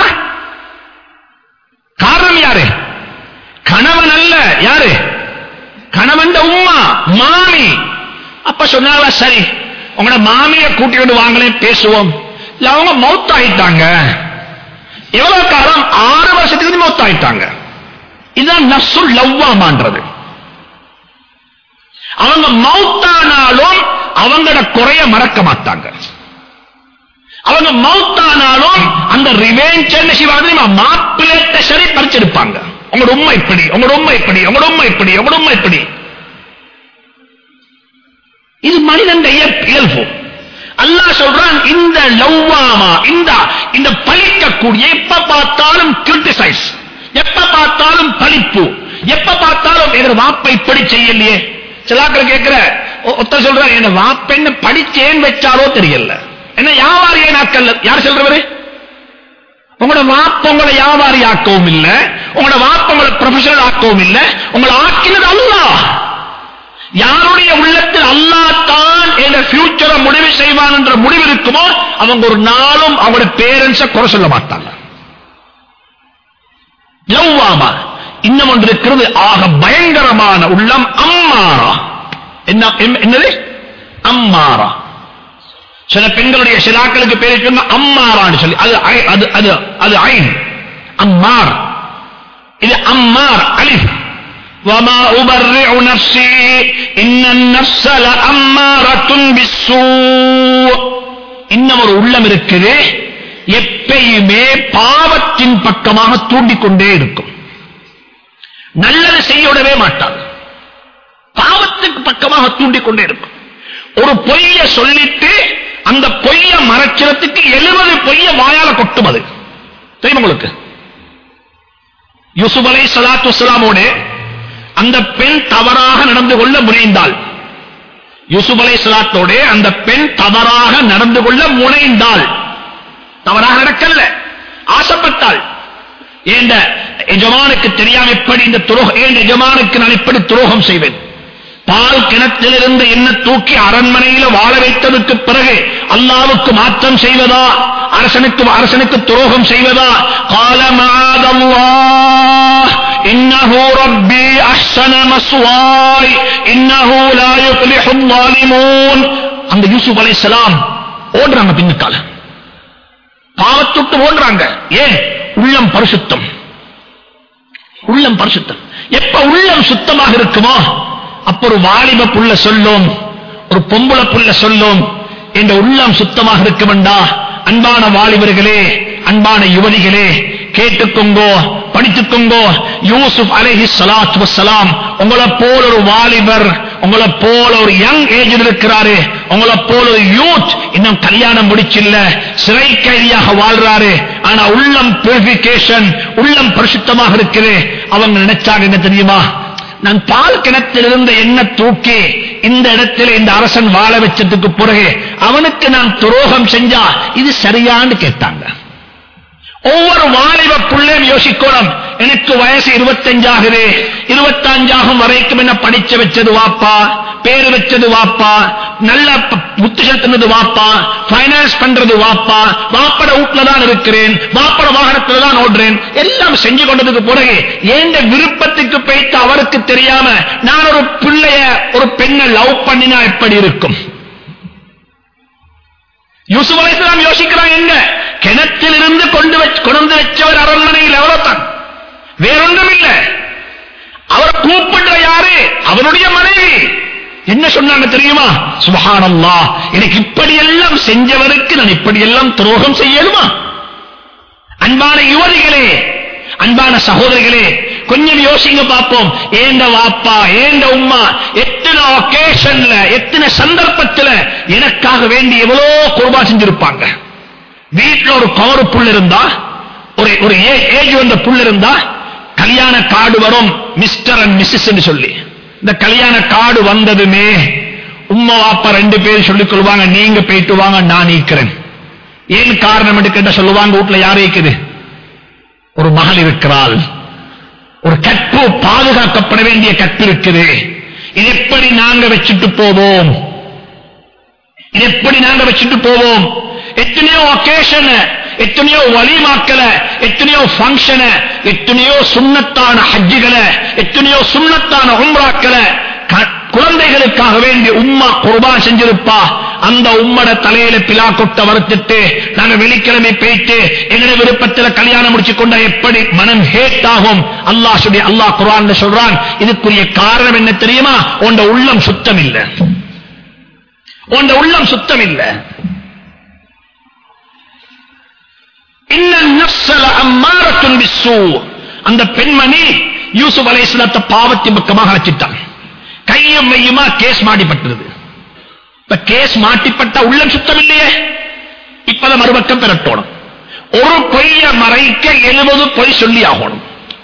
Speaker 1: காரணம் யாரு கணவன் அல்ல யாரு கணவன் உம்மா மாமி அப்ப சொன்னாங்களா சரி உங்களோட மாமியை கூட்டிட்டு வாங்களே பேசுவோம் இல்ல அவங்க மௌத் ஆயிட்டாங்க எவ்வளவு காலம் ஆறு வருஷத்துக்கு மௌத் ஆயிட்டாங்க இதுதான் நசுல் லவ்வாமான்றது அவங்க மௌத்தானாலும் அவங்களோட குறைய மறக்க மாட்டாங்க அவங்க மௌத்தானாலும் அந்த ரிவேஞ்ச் என்ன செய்வாங்க தெரியுமா? மாப்பிள்ளை சரி பறிச்செடுப்பாங்க உங்களோட உண்மை இப்படி உங்களோட உண்மை இப்படி உங்களோட உண்மை இப்படி உங்களோட உண்மை இப்படி இது மனிதன் இயல்பு அல்லாஹ் சொல்றான் இந்த லவ்வாமா இந்த இந்த பழிக்கக்கூடிய எப்ப பார்த்தாலும் கிரிட்டிசைஸ் எப்ப பார்த்தாலும் பழிப்பு எப்ப பார்த்தாலும் எங்க வாப்பை இப்படி செய்யலையே சிலாக்கள் கேட்கிற ஒ- ஒருத்தர் சொல்ற என்ன வாப்பெண்ண படிச்சேன் வச்சாரோ தெரியல என்ன வியாபாரியே நாட்கள் யார் சொல்றவரு உங்களோட வாப்ப உங்களை வியாபாரி ஆக்கவும் இல்ல உங்களோட வாப்ப உங்களை ப்ரொஃபஷனல் ஆக்கவும் இல்ல உங்களை ஆக்கினது அல்லாஹ் யாருடைய உள்ளத்தில் அல்லாஹ் தான் என்ற ஃபியூச்சரை முடிவு செய்வான் என்ற முடிவு இருக்குமோ அவங்க ஒரு நாளும் அவங்களோட பேரண்ட்ஸ குறை சொல்ல மாட்டாங்க லவ்வாமா இன்னும் ஒன்று இருக்கிறது ஆக பயங்கரமான உள்ளம் அம்மாரா என்ன என்ன- என்னது அம்மாரா சில பெண்களுடைய சிலாக்களுக்கு பேர் சொன்னா அம்மாரான்னு சொல்லி அது ஐ- அது அது அது ஐன் அம்மார் இது அம்மார் அலிஃப் وما أبرع نفسي إن النفس لأمارة بالسوء இன்னும் ஒரு உள்ளம் இருக்குது எப்பயுமே பாவத்தின் பக்கமாக தூண்டிக்கொண்டே இருக்கும் நல்லது செய்ய விடவே மாட்டாங்க பாவத்துக்கு பக்கமாக தூண்டிக்கொண்டே இருக்கும் ஒரு பொய்ய சொல்லிட்டு அந்த பொய்ய மறைக்கிறதுக்கு எழுபது பொய்ய வாயால கொட்டும் அது தெரியுமா உங்களுக்கு யூசுப் அலை சலாத்து வசலாமோட அந்த பெண் தவறாக நடந்து கொள்ள முனைந்தாள் யூசுப் அலை சலாத்தோட அந்த பெண் தவறாக நடந்து கொள்ள முனைந்தாள் தவறாக நடக்கல ஆசைப்பட்டாள் ஏண்ட எஜமானுக்கு தெரியாம எப்படி இந்த துரோகம் ஏன் எஜமானுக்கு நான் எப்படி துரோகம் செய்வேன் பால் கிணத்திலிருந்து என்ன தூக்கி அரண்மனையில வாழ வைத்ததுக்கு பிறகு அல்லாவுக்கு மாற்றம் செய்வதா அரசனுக்கு அரசனுக்கு துரோகம் செய்வதா காலமாதல்லாஹ் இன்னஹு ரப்பி அஹ்ஸன மஸ்வாய் இன்னஹு லா யுஃப்லிஹு ظالمون அந்த யூசுப் அலைஹிஸ்ஸலாம் ஓடுறாங்க பின்னுக்கால பாவத்துட்டு ஓடுறாங்க ஏன் உள்ளம் பரிசுத்தம் உள்ளம் பரிசுத்தம் எப்ப உள்ளம் சுத்தமாக இருக்குமோ அப்ப ஒரு வாலிப புள்ள சொல்லும் ஒரு பொம்பளை புள்ள சொல்லும் என்ற உள்ளம் சுத்தமாக இருக்க வேண்டா அன்பான வாலிபர்களே அன்பான யுவதிகளே கேட்டுக்கோங்கோ படித்துக்கோங்கோ யூசுப் அலைஹி ஸலாத்து வஸ்ஸலாம் உங்களை போல ஒரு வாலிபர் உங்களை போல ஒரு யங் ஏஜ் இருக்கிறாரு உங்களை போல ஒரு யூத் இன்னும் கல்யாணம் முடிச்சில்ல சிறை கைதியாக வாழ்றாரு ஆனா உள்ளம் பியூரிபிகேஷன் உள்ளம் பரிசுத்தமாக இருக்குது அவங்க நினைச்சாங்க என்ன தெரியுமா நான் பால் கிணத்திலிருந்த என்ன தூக்கி இந்த இடத்துல இந்த அரசன் வாழ வச்சதுக்கு பிறகு அவனுக்கு நான் துரோகம் செஞ்சா இது சரியான்னு கேட்டாங்க ஒவ்வொரு வாலிப புள்ளையும் யோசிக்கணும் எனக்கு வயசு இருபத்தஞ்சாகுது இருபத்தஞ்சாகும் வரைக்கும் என்ன படிச்சு வச்சது வாப்பா பேரு வச்சது வாப்பா நல்ல ப- புத்தி செலுத்தினது வாப்பா பைனான்ஸ் பண்றது வாப்பா வாப்பட வீட்டுல தான் இருக்கிறேன் வாப்பட வாகனத்துல தான் ஓடுறேன் எல்லாம் செஞ்சு கொண்டதுக்கு பிறகு ஏண்ட விருப்பத்துக்கு போயிட்டு அவருக்கு தெரியாம நான் ஒரு பிள்ளைய ஒரு பெண்ணை லவ் பண்ணினா எப்படி இருக்கும் யூசுப் அலைஹிஸ்ஸலாம் யோசிக்கிறாங்க என்ன கிணற்றிலிருந்து கொண்டு வச்சு கொண்டு வச்சவர் அரண்மனையில் எவ்வளவுதான் வேறொன்றும் இல்ல அவர் கூப்பிடுற யாரு அவருடைய மனைவி என்ன சொன்னாங்க தெரியுமா சுபஹானல்லாஹ் எனக்கு இப்படி எல்லாம் செஞ்சவருக்கு நான் இப்படி எல்லாம் துரோகம் செய்யணுமா அன்பான யுவதிகளே அன்பான சகோதரிகளே கொஞ்சம் யோசிங்க பார்ப்போம் ஏண்ட வாப்பா ஏண்ட உம்மா எத்தனை ஒகேஷன்ல எத்தனை சந்தர்ப்பத்துல எனக்காக வேண்டி எவ்வளோ குர்பா செஞ்சிருப்பாங்க வீட்டுல ஒரு கவரு புல் இருந்தா ஒரு ஒரு ஏஜ் வந்த புல் இருந்தா கல்யாண கார்டு வரும் மிஸ்டர் அண்ட் மிஸ்ஸஸ் என்று சொல்லி இந்த கல்யாண கார்டு வந்ததுமே உம்மா வாப்பா ரெண்டு பேரும் சொல்லிக் கொள்வாங்க நீங்க போயிட்டு வாங்க நான் நீக்கிறேன் ஏன் காரணம் என்று கேட்ட சொல்லுவாங்க வீட்டுல யார் இருக்குது ஒரு மகள் இருக்கிறாள் ஒரு கற்பு பாதுகாக்கப்பட வேண்டிய கற்பு இருக்குது இது எப்படி நாங்க வச்சுட்டு போவோம் இது எப்படி நாங்க வச்சுட்டு போவோம் எத்தனையோ ஒகேஷன் எத்தனையோ வழிமாக்கல எத்தனையோ ஃபங்க்ஷன எத்தனையோ சுண்ணத்தான ஹஜ்ஜுகளை எத்தனையோ சுண்ணத்தான உம்ராக்களை க- குழந்தைகளுக்காக வேண்டி உம்மா குர்பான் செஞ்சிருப்பா அந்த உம்மட தலையில பிலா கொட்ட வறுத்துட்டு நாங்க வெள்ளிக்கிழமை போயிட்டு எங்கட விருப்பத்துல கல்யாணம் முடிச்சு கொண்டா எப்படி மனம் ஹேட் ஆகும் அல்லாஹ் சொல்லி அல்லாஹ் குர்ஆன்ல சொல்றான் இதுக்குரிய காரணம் என்ன தெரியுமா உண்ட உள்ளம் சுத்தம் இல்ல உண்ட உள்ளம் சுத்தம் இல்ல இன்ன நஃப்ஸல அம்மாரத்துன் பிஸ்ஸூ அந்த பெண்மணி யூசுப் அலைஹிஸ்ஸலாத்த பாவத்தின் பக்கமாக அழைச்சிட்டான் கையும் மெய்யுமா கேஸ் மாட்டிப்பட்டது இப்ப கேஸ் மாட்டிப்பட்ட உள்ளம் சுத்தம் இல்லையே இப்பத மறுபக்கம் பெறட்டோணும் ஒரு பொய்ய மறைக்க எழுபது பொய் சொல்லி ஆகணும்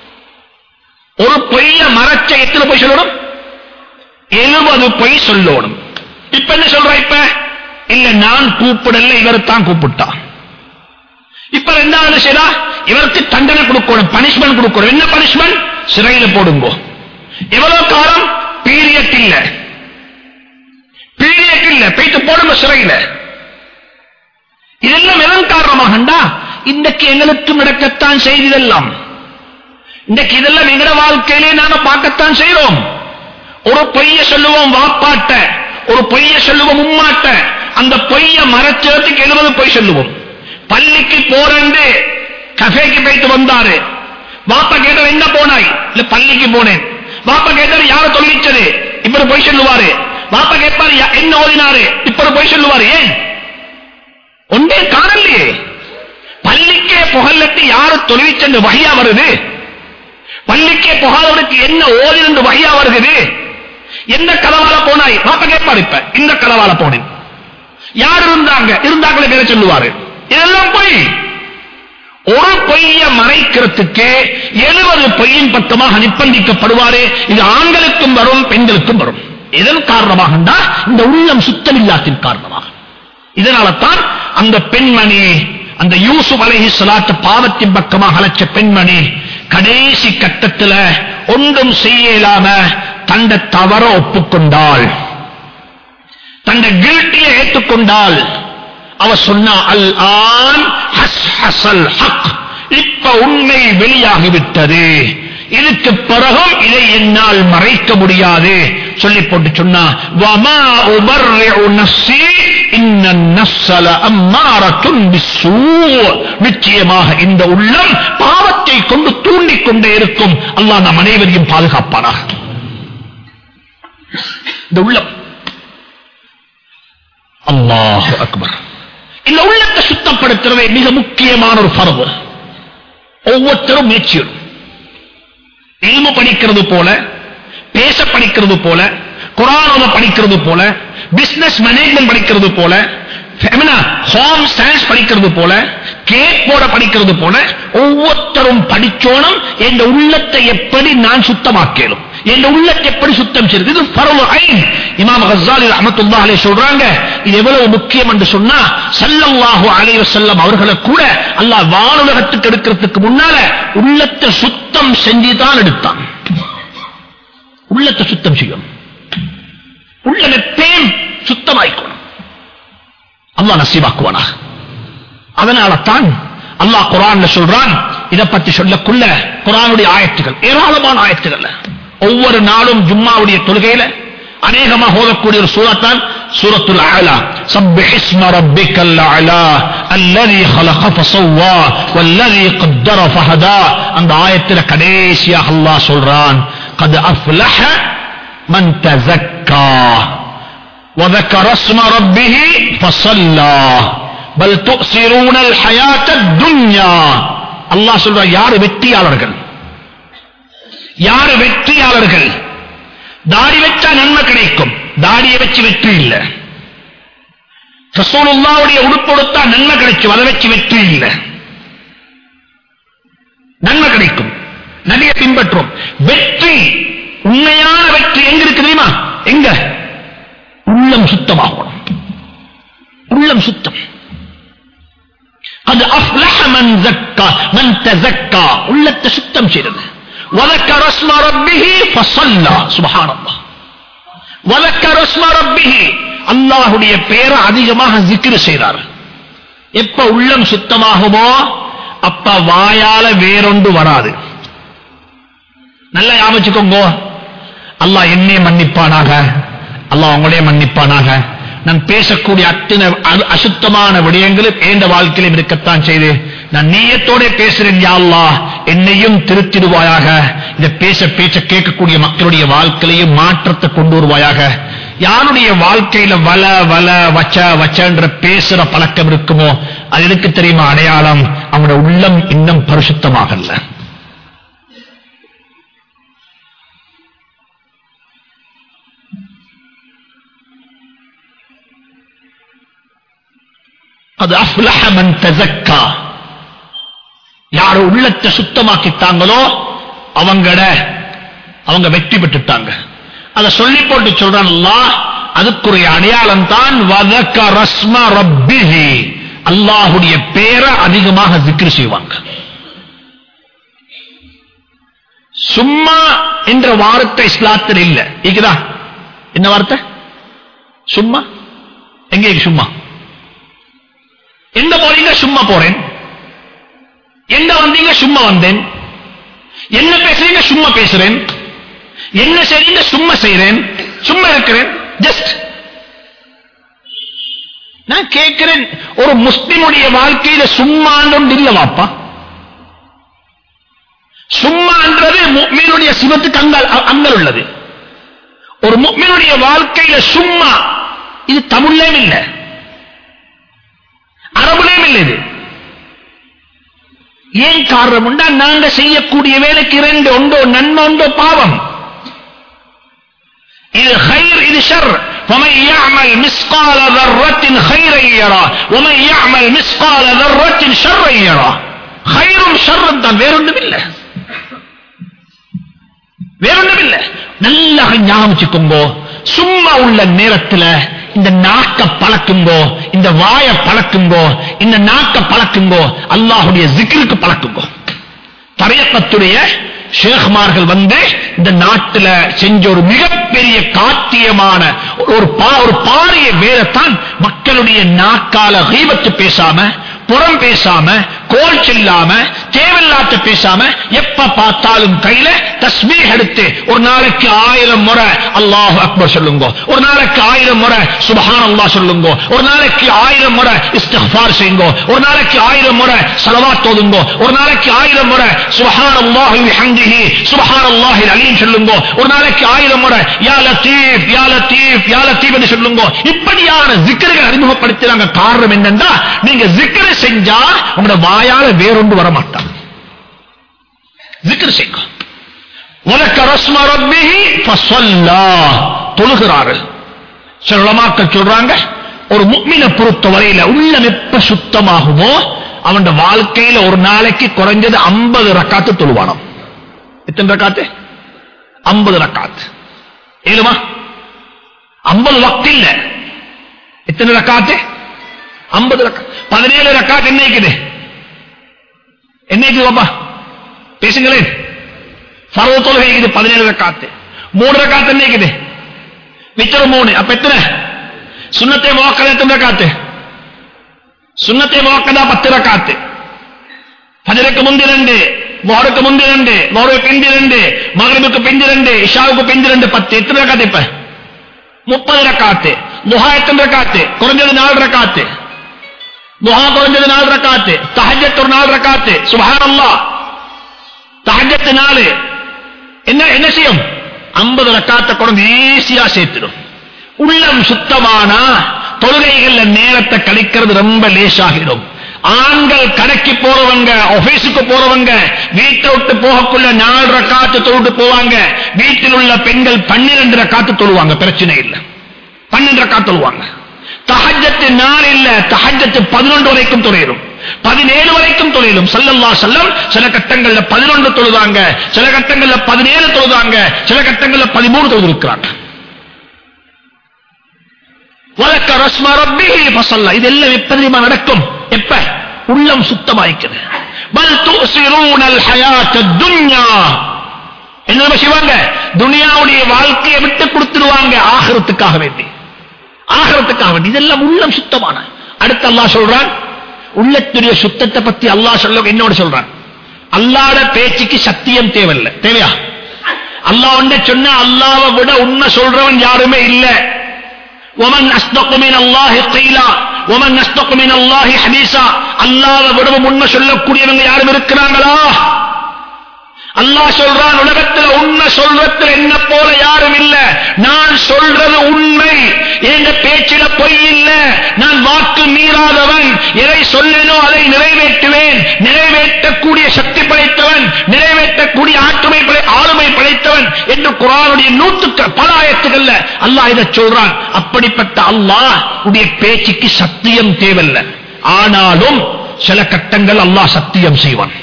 Speaker 1: ஒரு பொய்ய மறைச்ச எத்தனை பொய் சொல்லணும் எழுபது பொய் சொல்லணும் இப்ப என்ன சொல்ற இப்ப இல்ல நான் கூப்பிடல இவர் தான் கூப்பிட்டான் இப்ப ரெண்டாவது செய்தா இவருக்கு தண்டனை கொடுக்கணும் பனிஷ்மெண்ட் கொடுக்கணும் என்ன பனிஷ்மெண்ட் சிறையில போடுங்க எவ்வளவு காலம் பீரியட் இல்ல பீரியட் இல்ல போயிட்டு போடுங்க சிறையில இதெல்லாம் எதன் காரணமாகண்டா இன்றைக்கு எங்களுக்கும் நடக்கத்தான் செய்ததெல்லாம் இன்றைக்கு இதெல்லாம் எங்கட வாழ்க்கையிலே நாம பார்க்கத்தான் செய்றோம் ஒரு பொய்ய சொல்லுவோம் வாப்பாட்ட ஒரு பொய்ய சொல்லுவோம் உம்மாட்ட அந்த பொய்ய மறைச்சதுக்கு எழுபது பொய் சொல்லுவோம் பள்ளிக்கு போறேன்னு கஃபேக்கு போயிட்டு வந்தாரு வாப்பா கேட்டார் எங்க போனாய் இல்ல பள்ளிக்கு போனேன் வாப்பா கேட்டாரு யார தொழிச்சது இப்படி பொய் சொல்லுவாரு வாப்பா கேட்பாரு "யா- என்ன ஓதினாரு இப்படி பொய் சொல்லுவாரு ஏன் ஒன்றே காணலையே பள்ளிக்கே புகழட்டு யாரு தொழிற்சென்று வகையா வருது பள்ளிக்கே புகாதவனுக்கு என்ன ஓதிருந்து வகையா வருகிறது எந்த கலவால போனாய் பாப்ப கேட்பாரு இப்ப இந்த கலவால போனேன் யார் இருந்தாங்க இருந்தாங்களே பேர சொல்லுவாரு இதெல்லாம் பொய் ஒரு பொய்ய மறைக்கிறதுக்கு எழுபது பொய்யின் பக்கமாக நிர்பந்திக்கப்படுவாரு இது ஆண்களுக்கும் வரும் பெண்களுக்கும் வரும் இதன் காரணமாக இந்த உள்ளம் சுத்தமில்லாத்தின் காரணமாக இதனால தான் அந்த பெண்மணி அந்த யூசுப் அலைஹி ஸலாத்து பாவத்தின் பக்கமாக அழைச்ச பெண்மணி கடைசி கட்டத்துல ஒன்றும் செய்ய இயலாம தண்ட தவற ஒப்புக்கொண்டாள் தண்ட கில்ட்டிய ஏற்றுக்கொண்டாள் அவ சொன்னா அல் ஆன் ஹஸ் ஹசல் ஹக் இப்ப உண்மை வெளியாகிவிட்டது இதுக்கு பிறகும் இதை என்னால் மறைக்க முடியாது சொல்லி போட்டு சொன்னா வமா உபர்ரிஉ நஃப்ஸி இன்ன நஃப்ஸல அம்மாரத்துன் பிஸ்ஸூ நிச்சயமாக இந்த உள்ளம் பாவத்தை கொண்டு தூண்டிக் கொண்டே இருக்கும் அல்லாஹ் நம் அனைவரையும் பாதுகாப்பானாக இந்த உள்ளம் அல்லாஹ் அக்பர் இந்த உள்ளத்தை சுத்தப்படுத்துறதே மிக முக்கியமான ஒரு பரவு ஒவ்வொருத்தரும் முயற்சியும் இல்மு படிக்கிறது போல பேச படிக்கிறது போல குரானோத படிக்கிறது போல பிசினஸ் மேனேஜ்மெண்ட் படிக்கிறது போல ஹோம் சயின்ஸ் படிக்கிறது போல கேக் போட படிக்கிறது போல ஒவ்வொருத்தரும் படிச்சோனும் என் உள்ளத்தை எப்படி நான் சுத்தமாக்கலும் என் உள்ளத்தை எப்படி சுத்தம் செய்யுது இது பரவ ஐன் இமாம் ஹஸ்ஸாலி ரஹ்மத்துல்லாஹி அலைஹி சொல்றாங்க இது எவ்வளவு முக்கியம் என்று சொன்னா ஸல்லல்லாஹு அலைஹி வஸல்லம் அவர்களை கூட அல்லாஹ் வானுலகத்துக்கு எடுக்கிறதுக்கு முன்னால உள்ளத்தை சுத்தம் செஞ்சு தான் எடுத்தான் உள்ளத்தை சுத்தம் செய்யணும் உள்ளமே பேம் சுத்தமாய்க்கணும் அல்லாஹ் நசீபாக்குவானா அதனால தான் அல்லாஹ் குரான்ல சொல்றான் இத பத்தி சொல்லக்குள்ள குரானுடைய ஆயத்துகள் ஏராளமான ஆயத்துகள் ஒவ்வொரு நாளும் ஜும்மாவுடைய தொழுகையில அநேகமா ஓதக்கூடிய ஒரு சூரத்தான் சூரத்துல் அலா சப்பிஹ் இஸ்ம ரப்பிக்கல் அலா அல்லதி خلق فسوى والذي قدر فهدى அந்த ஆயத்துல கடைசியாக அல்லாஹ் சொல்றான் قد افلح من تزكى وذكر اسم ربه فصلى بل تؤثرون الحياة الدنيا அல்லாஹ் சொல்ற யாரு வெற்றியாளர்கள் யாரு வெற்றியாளர்கள் தாடி வச்சா நன்மை கிடைக்கும் தாடியை வச்சு வெற்றி இல்ல ரசூலுல்லாவுடைய உடுப்பு கொடுத்தா நன்மை கிடைக்கும் அதை வச்சு வெற்றி இல்ல நன்மை கிடைக்கும் நபியை பின்பற்றும் வெற்றி உண்மையான வெற்றி எங்க இருக்கு தெரியுமா எங்க உள்ளம் சுத்தமாகணும் உள்ளம் சுத்தம் அது அஃப்லஹ மன் ஜக்கா மன் தஸக்கா உள்ளத்தை சுத்தம் செய்தது وذكر اسم ربه فصلى سبحان الله وذكر اسم ربه அல்லாஹ்வுடைய பெயரை அதிகமாக zikr செய்தார் எப்ப உள்ளம் சுத்தமாகுமோ அப்ப வாயால வேறொன்று வராது நல்லா ஞாபகிச்சுக்கோங்க அல்லாஹ் என்னை மன்னிப்பானாக அல்லாஹ் உங்களே மன்னிப்பானாக நான் பேசக்கூடிய அத்தனை அ- அசுத்தமான விடயங்களும் ஏந்த வாழ்க்கையிலும் இருக்கத்தான் செய்து நான் நீயத்தோட பேசுறேன் யா அல்லாஹ் என்னையும் திருத்திடுவாயாக இத பேச பேச்ச கேட்கக்கூடிய மக்களுடைய வாழ்க்கையிலையும் மாற்றத்தை கொண்டு வருவாயாக யாருடைய வாழ்க்கையில வல வல வச்ச வச்சன்ற பேசுற பழக்கம் இருக்குமோ அது எனக்கு தெரியுமா அடையாளம் அவனோட உள்ளம் இன்னும் பரிசுத்தமாகல அது அஃப்லஹ மன் தஸக்கா யார் உள்ளத்தை சுத்தமாக்கிட்டாங்களோ அவங்கட அவங்க வெற்றி பெற்றுட்டாங்க அத சொல்லி போட்டு சொல்றான் அல்லாஹ் அதுக்குரிய அடையாளம் தான் வதக்க ரஸ்ம ரப்பிஹி அல்லாஹுடைய பேரை அதிகமாக zikr செய்வாங்க சும்மா என்ற வார்த்தை இஸ்லாத்தில் இல்ல இருக்குதா என்ன வார்த்தை சும்மா எங்க இருக்கு சும்மா எங்க போறீங்க சும்மா போறேன் எங்க வந்தீங்க சும்மா வந்தேன் என்ன பேசுறீங்க சும்மா பேசுறேன் என்ன செய்றீங்க சும்மா செய்றேன் சும்மா இருக்கிறேன் ஜஸ்ட் நான் கேட்கிறேன் ஒரு முஸ்லிமுடைய வாழ்க்கையில சும்மான்னு இல்ல வாப்பா சும்மான்றது முக்மீனுடைய சிவத்துக்கு அங்கள் அங்கள் உள்ளது ஒரு முக்மீனுடைய வாழ்க்கையில சும்மா இது தமிழ்லேயும் இல்லை அரபுலேயும் இல்லை இது ஏன் காரணம் உண்டா நாங்க செய்யக்கூடிய வேலைக்கு இரண்டு ஒன்றோ நன்மை ஒன்றோ பாவம் இது خير இது شر ومن يعمل مثقال ذرة خيرا يرى ومن يعمل مثقال ذرة شرا يرى خير شر தான் வேறொன்றும் இல்லை வேறொன்றும் இல்லை நல்லா ஞாபகம் வச்சுக்கோங்கோ சும்மா உள்ள நேரத்துல இந்த நாக்க பழக்குங்கோ இந்த வாய பழக்குங்கோ இந்த நாக்க பழக்குங்கோ அல்லாஹுடைய ஜிக்ருக்கு பழக்குங்கோ தரையக்கத்துடைய ஷேக்மார்கள் வந்து இந்த நாட்டுல செஞ்ச ஒரு மிகப்பெரிய காத்தியமான ஒரு பா- ஒரு பாரிய வேலைத்தான் மக்களுடைய நாக்கால கீபத்து பேசாம புறம் பேசாம கோல் செல்லாம தேவையில்லாத பேசாம எப்ப பார்த்தாலும் கையில தஸ்மீஹ் எடுத்து ஒரு நாளைக்கு ஆயிரம் முறை அல்லாஹ் அக்பர் சொல்லுங்க ஒரு நாளைக்கு ஆயிரம் முறை சுபஹான் அல்லாஹ் சொல்லுங்க ஒரு நாளைக்கு ஆயிரம் முறை இஸ்திக்ஃபார் செய்யுங்க ஒரு நாளைக்கு ஆயிரம் முறை ஸலவாத் ஓதுங்க ஒரு நாளைக்கு ஆயிரம் முறை சுபஹான் அல்லாஹ் பிஹம்திஹி சுபஹான் அல்லாஹில் அலீம் சொல்லுங்க ஒரு நாளைக்கு ஆயிரம் முறை யா லத்தீப் யா லத்தீப் யா லத்தீப் என்று சொல்லுங்க இப்படியான ஜிக்கர்கள் அறிமுகப்படுத்துறாங்க காரணம் என்னன்னா நீங்க ஜிக்கரை செஞ்சா உங்களோட வாயால வேறொன்று வர மாட்டான் ஜிக்கர் செய்யுங்க உனக்கு ரஸ்ம ரப்பிஹி ஃபஸல்லா தொழுகிறாரு சில உலமாக்கள் சொல்றாங்க ஒரு முக்மினை பொறுத்த வரையில உள்ளம் எப்ப சுத்தமாகுமோ அவன் வாழ்க்கையில ஒரு நாளைக்கு குறைஞ்சது 50 ரக்காத்து தொழுவானாம் எத்தனை ரக்காத்து ஐம்பது ரக்காத் ஏழுமா ஐம்பது வக்த் இல்ல எத்தனை ரக்காத்து ஐம்பது ரக்கா பதினேழு ரக்காத் என்ன இருக்குது என்ன இருக்குது பாப்பா பேசுங்களேன் பருவ தொழுகை இருக்குது பதினேழு ரக்காத்து மூணு ரக்காத்து என்ன இருக்குது மிச்சம் மூணு அப்ப எத்தனை சுண்ணத்தை முவக்கதா எத்தனை ரக்காத்து சுண்ணத்தை முவக்கதா பத்து ரக்காத்து ஃபஜருக்கு முந்தி ரெண்டு வாருக்கு முந்தி ரெண்டு வாருக்கு பிந்தி ரெண்டு மகரிபுக்கு பிந்தி ரெண்டு இஷாவுக்கு பிந்தி ரெண்டு பத்து எத்தனை ரக்காத்து இப்ப முப்பது ரக்காத்து துஹா எத்தனை ரக்காத்து குறைஞ்சது நாலு ரக்காத்து துஹா குறைஞ்சது நாலு ரக்காத்து தஹஜத் ஒரு நாலு ரக்காத்து சுபஹானல்லாஹ் தஹஜத் நாலு என்ன என்ன செய்யும் ஐம்பது ரக்காத்தை குறைஞ்சு ஈஸியா சேர்த்துடும் உள்ளம் சுத்தமானா தொழுகைகள்ல நேரத்தை கழிக்கிறது ரொம்ப லேசாகிடும் ஆண்கள் கடைக்கு போறவங்க ஆபீஸுக்கு போறவங்க வீட்டை விட்டு போகக்குள்ள நாலு ரக்காத்து தொழுட்டு போவாங்க வீட்டில் உள்ள பெண்கள் பன்னிரண்டு ரக்காத்து தொழுவாங்க பிரச்சனை இல்லை பன்னெண்டு ரக்காத்து தொழுவாங்க தஹஜத்து நாள் இல்ல தஹஜத்து பதினொன்று வரைக்கும் தொழிலும் பதினேழு வரைக்கும் தொழிலும் சல்லல்லா செல்லம் சில கட்டங்கள்ல பதினொன்று தொழுதாங்க சில கட்டங்கள்ல பதினேழு தொழுதாங்க சில கட்டங்கள்ல பதிமூணு தொழுது இருக்கிறாங்க வழக்க ரஸ்ம ரப்பிஹி ஃபஸல்ல இதெல்லாம் எப்ப தெரியுமா நடக்கும் எப்ப உள்ளம் சுத்தமாயிக்குது பல் துஸிரூனல் ஹயாத்தத் துன்யா என்ன செய்வாங்க துனியாவுடைய வாழ்க்கையை விட்டு கொடுத்துருவாங்க ஆகிரத்துக்காக வேண்டி ஆகிரத்துக்காக வேண்டி இதெல்லாம் உள்ளம் சுத்தமான அடுத்து அல்லாஹ் சொல்றான் உள்ளத்துடைய சுத்தத்தை பத்தி அல்லாஹ் சொல்ல என்னோட சொல்றான் அல்லாட பேச்சுக்கு சத்தியம் தேவையில்லை தேவையா அல்லாஹ் ஒன்றை சொன்னா அல்லாவை விட உண்மை சொல்றவன் யாருமே இல்லை ومن أصدق من الله قيلا ومن أصدق من الله حديثا அல்லாஹ்வை விடவும் உண்மை சொல்லக்கூடியவங்க யாரும் இருக்கிறாங்களா அல்லாஹ் சொல்றான் உலகத்துல உண்மை சொல்றதுல என்ன போல யாரும் இல்ல நான் சொல்றது உண்மை எங்க பேச்சில பொய் இல்ல நான் வாக்கு மீறாதவன் எதை சொல்லனோ அதை நிறைவேற்றுவேன் நிறைவேற்றக்கூடிய சக்தி படைத்தவன் நிறைவேற்றக்கூடிய ஆற்றுமை படை- ஆளுமை படைத்தவன் என்று குரானுடைய நூற்றுக்கு பல ஆயத்துகள்ல அல்லாஹ் இதை சொல்றான் அப்படிப்பட்ட அல்லாஹ் உடைய பேச்சுக்கு சத்தியம் தேவையில்லை ஆனாலும் சில கட்டங்கள் அல்லாஹ் சத்தியம் செய்வான்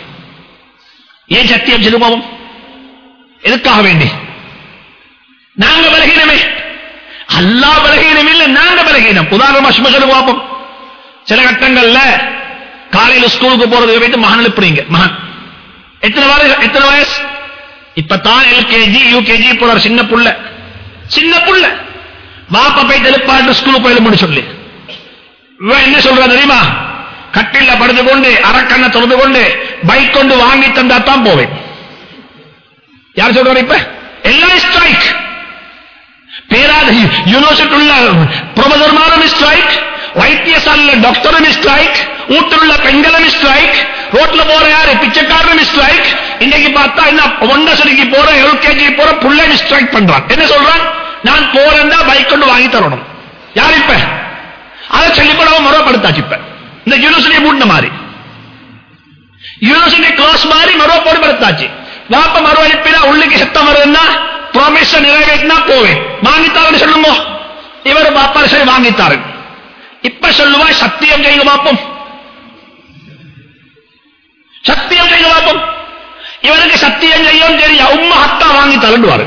Speaker 1: ஏன் சத்தியம் சிறுபாவம் எதுக்காக வேண்டி நாங்க பலகீனமே அல்லா பலகீனம் இல்ல நாங்க பலகீனம் உதாரணமா சும்மா சொல்லு பார்ப்போம் சில கட்டங்கள்ல காலையில ஸ்கூலுக்கு போறதுக்கு வைத்து மகன் எழுப்புறீங்க மகன் எத்தனை வயசு எத்தனை வயசு இப்பதான் எல்கேஜி யூகேஜி போற சின்ன புள்ள சின்ன புள்ள வாப்பா போய் எழுப்பாட்டு ஸ்கூலுக்கு போய் எழுப்புன்னு சொல்லி இவன் என்ன சொல்றா தெரியுமா கட்டில படுத்து கொண்டு அரக்கண்ணை திறந்து கொண்டு பைக் கொண்டு வாங்கி தந்தா தான் போவேன் யார் சொல்றாரு இப்ப எல்லாம் ஸ்ட்ரைக் பேராத யூனிவர்சிட்டி உள்ள பிரபதர்மாரும் ஸ்ட்ரைக் வைத்தியசாலையில டாக்டரும் ஸ்ட்ரைக் வீட்டில் உள்ள பெண்களும் ஸ்ட்ரைக் ரோட்ல போற யாரு பிச்சைக்காரரும் ஸ்ட்ரைக் இன்னைக்கு பார்த்தா என்ன ஒண்டசடிக்கு போற எல்கேஜி போற புள்ளை ஸ்ட்ரைக் பண்றான் என்ன சொல்றான் நான் போறேன்னா பைக் கொண்டு வாங்கி தரணும் யார் இப்ப அதை சொல்லிப்படாம மறுபடுத்தாச்சு இப்ப இந்த யூனிவர்சிட்டியை மூடின மாதிரி யூனிவர்சிட்டி கிளாஸ் மாதிரி மறுவ போட்டு படுத்தாச்சு வாப்ப மறுவ அனுப்பினா உள்ளுக்கு சத்தம் வருதுன்னா ப்ராமிஸ் நிறைவேற்றினா போவேன் வாங்கித்தாருன்னு சொல்லுங்க இவர் பாப்பா சரி வாங்கித்தாரு இப்ப சொல்லுவா சத்தியம் செய்து பார்ப்போம் சத்தியம் செய்து பார்ப்போம் இவருக்கு சத்தியம் செய்யும் தெரியா உம்மா ஹத்தா வாங்கி தரண்டுவாரு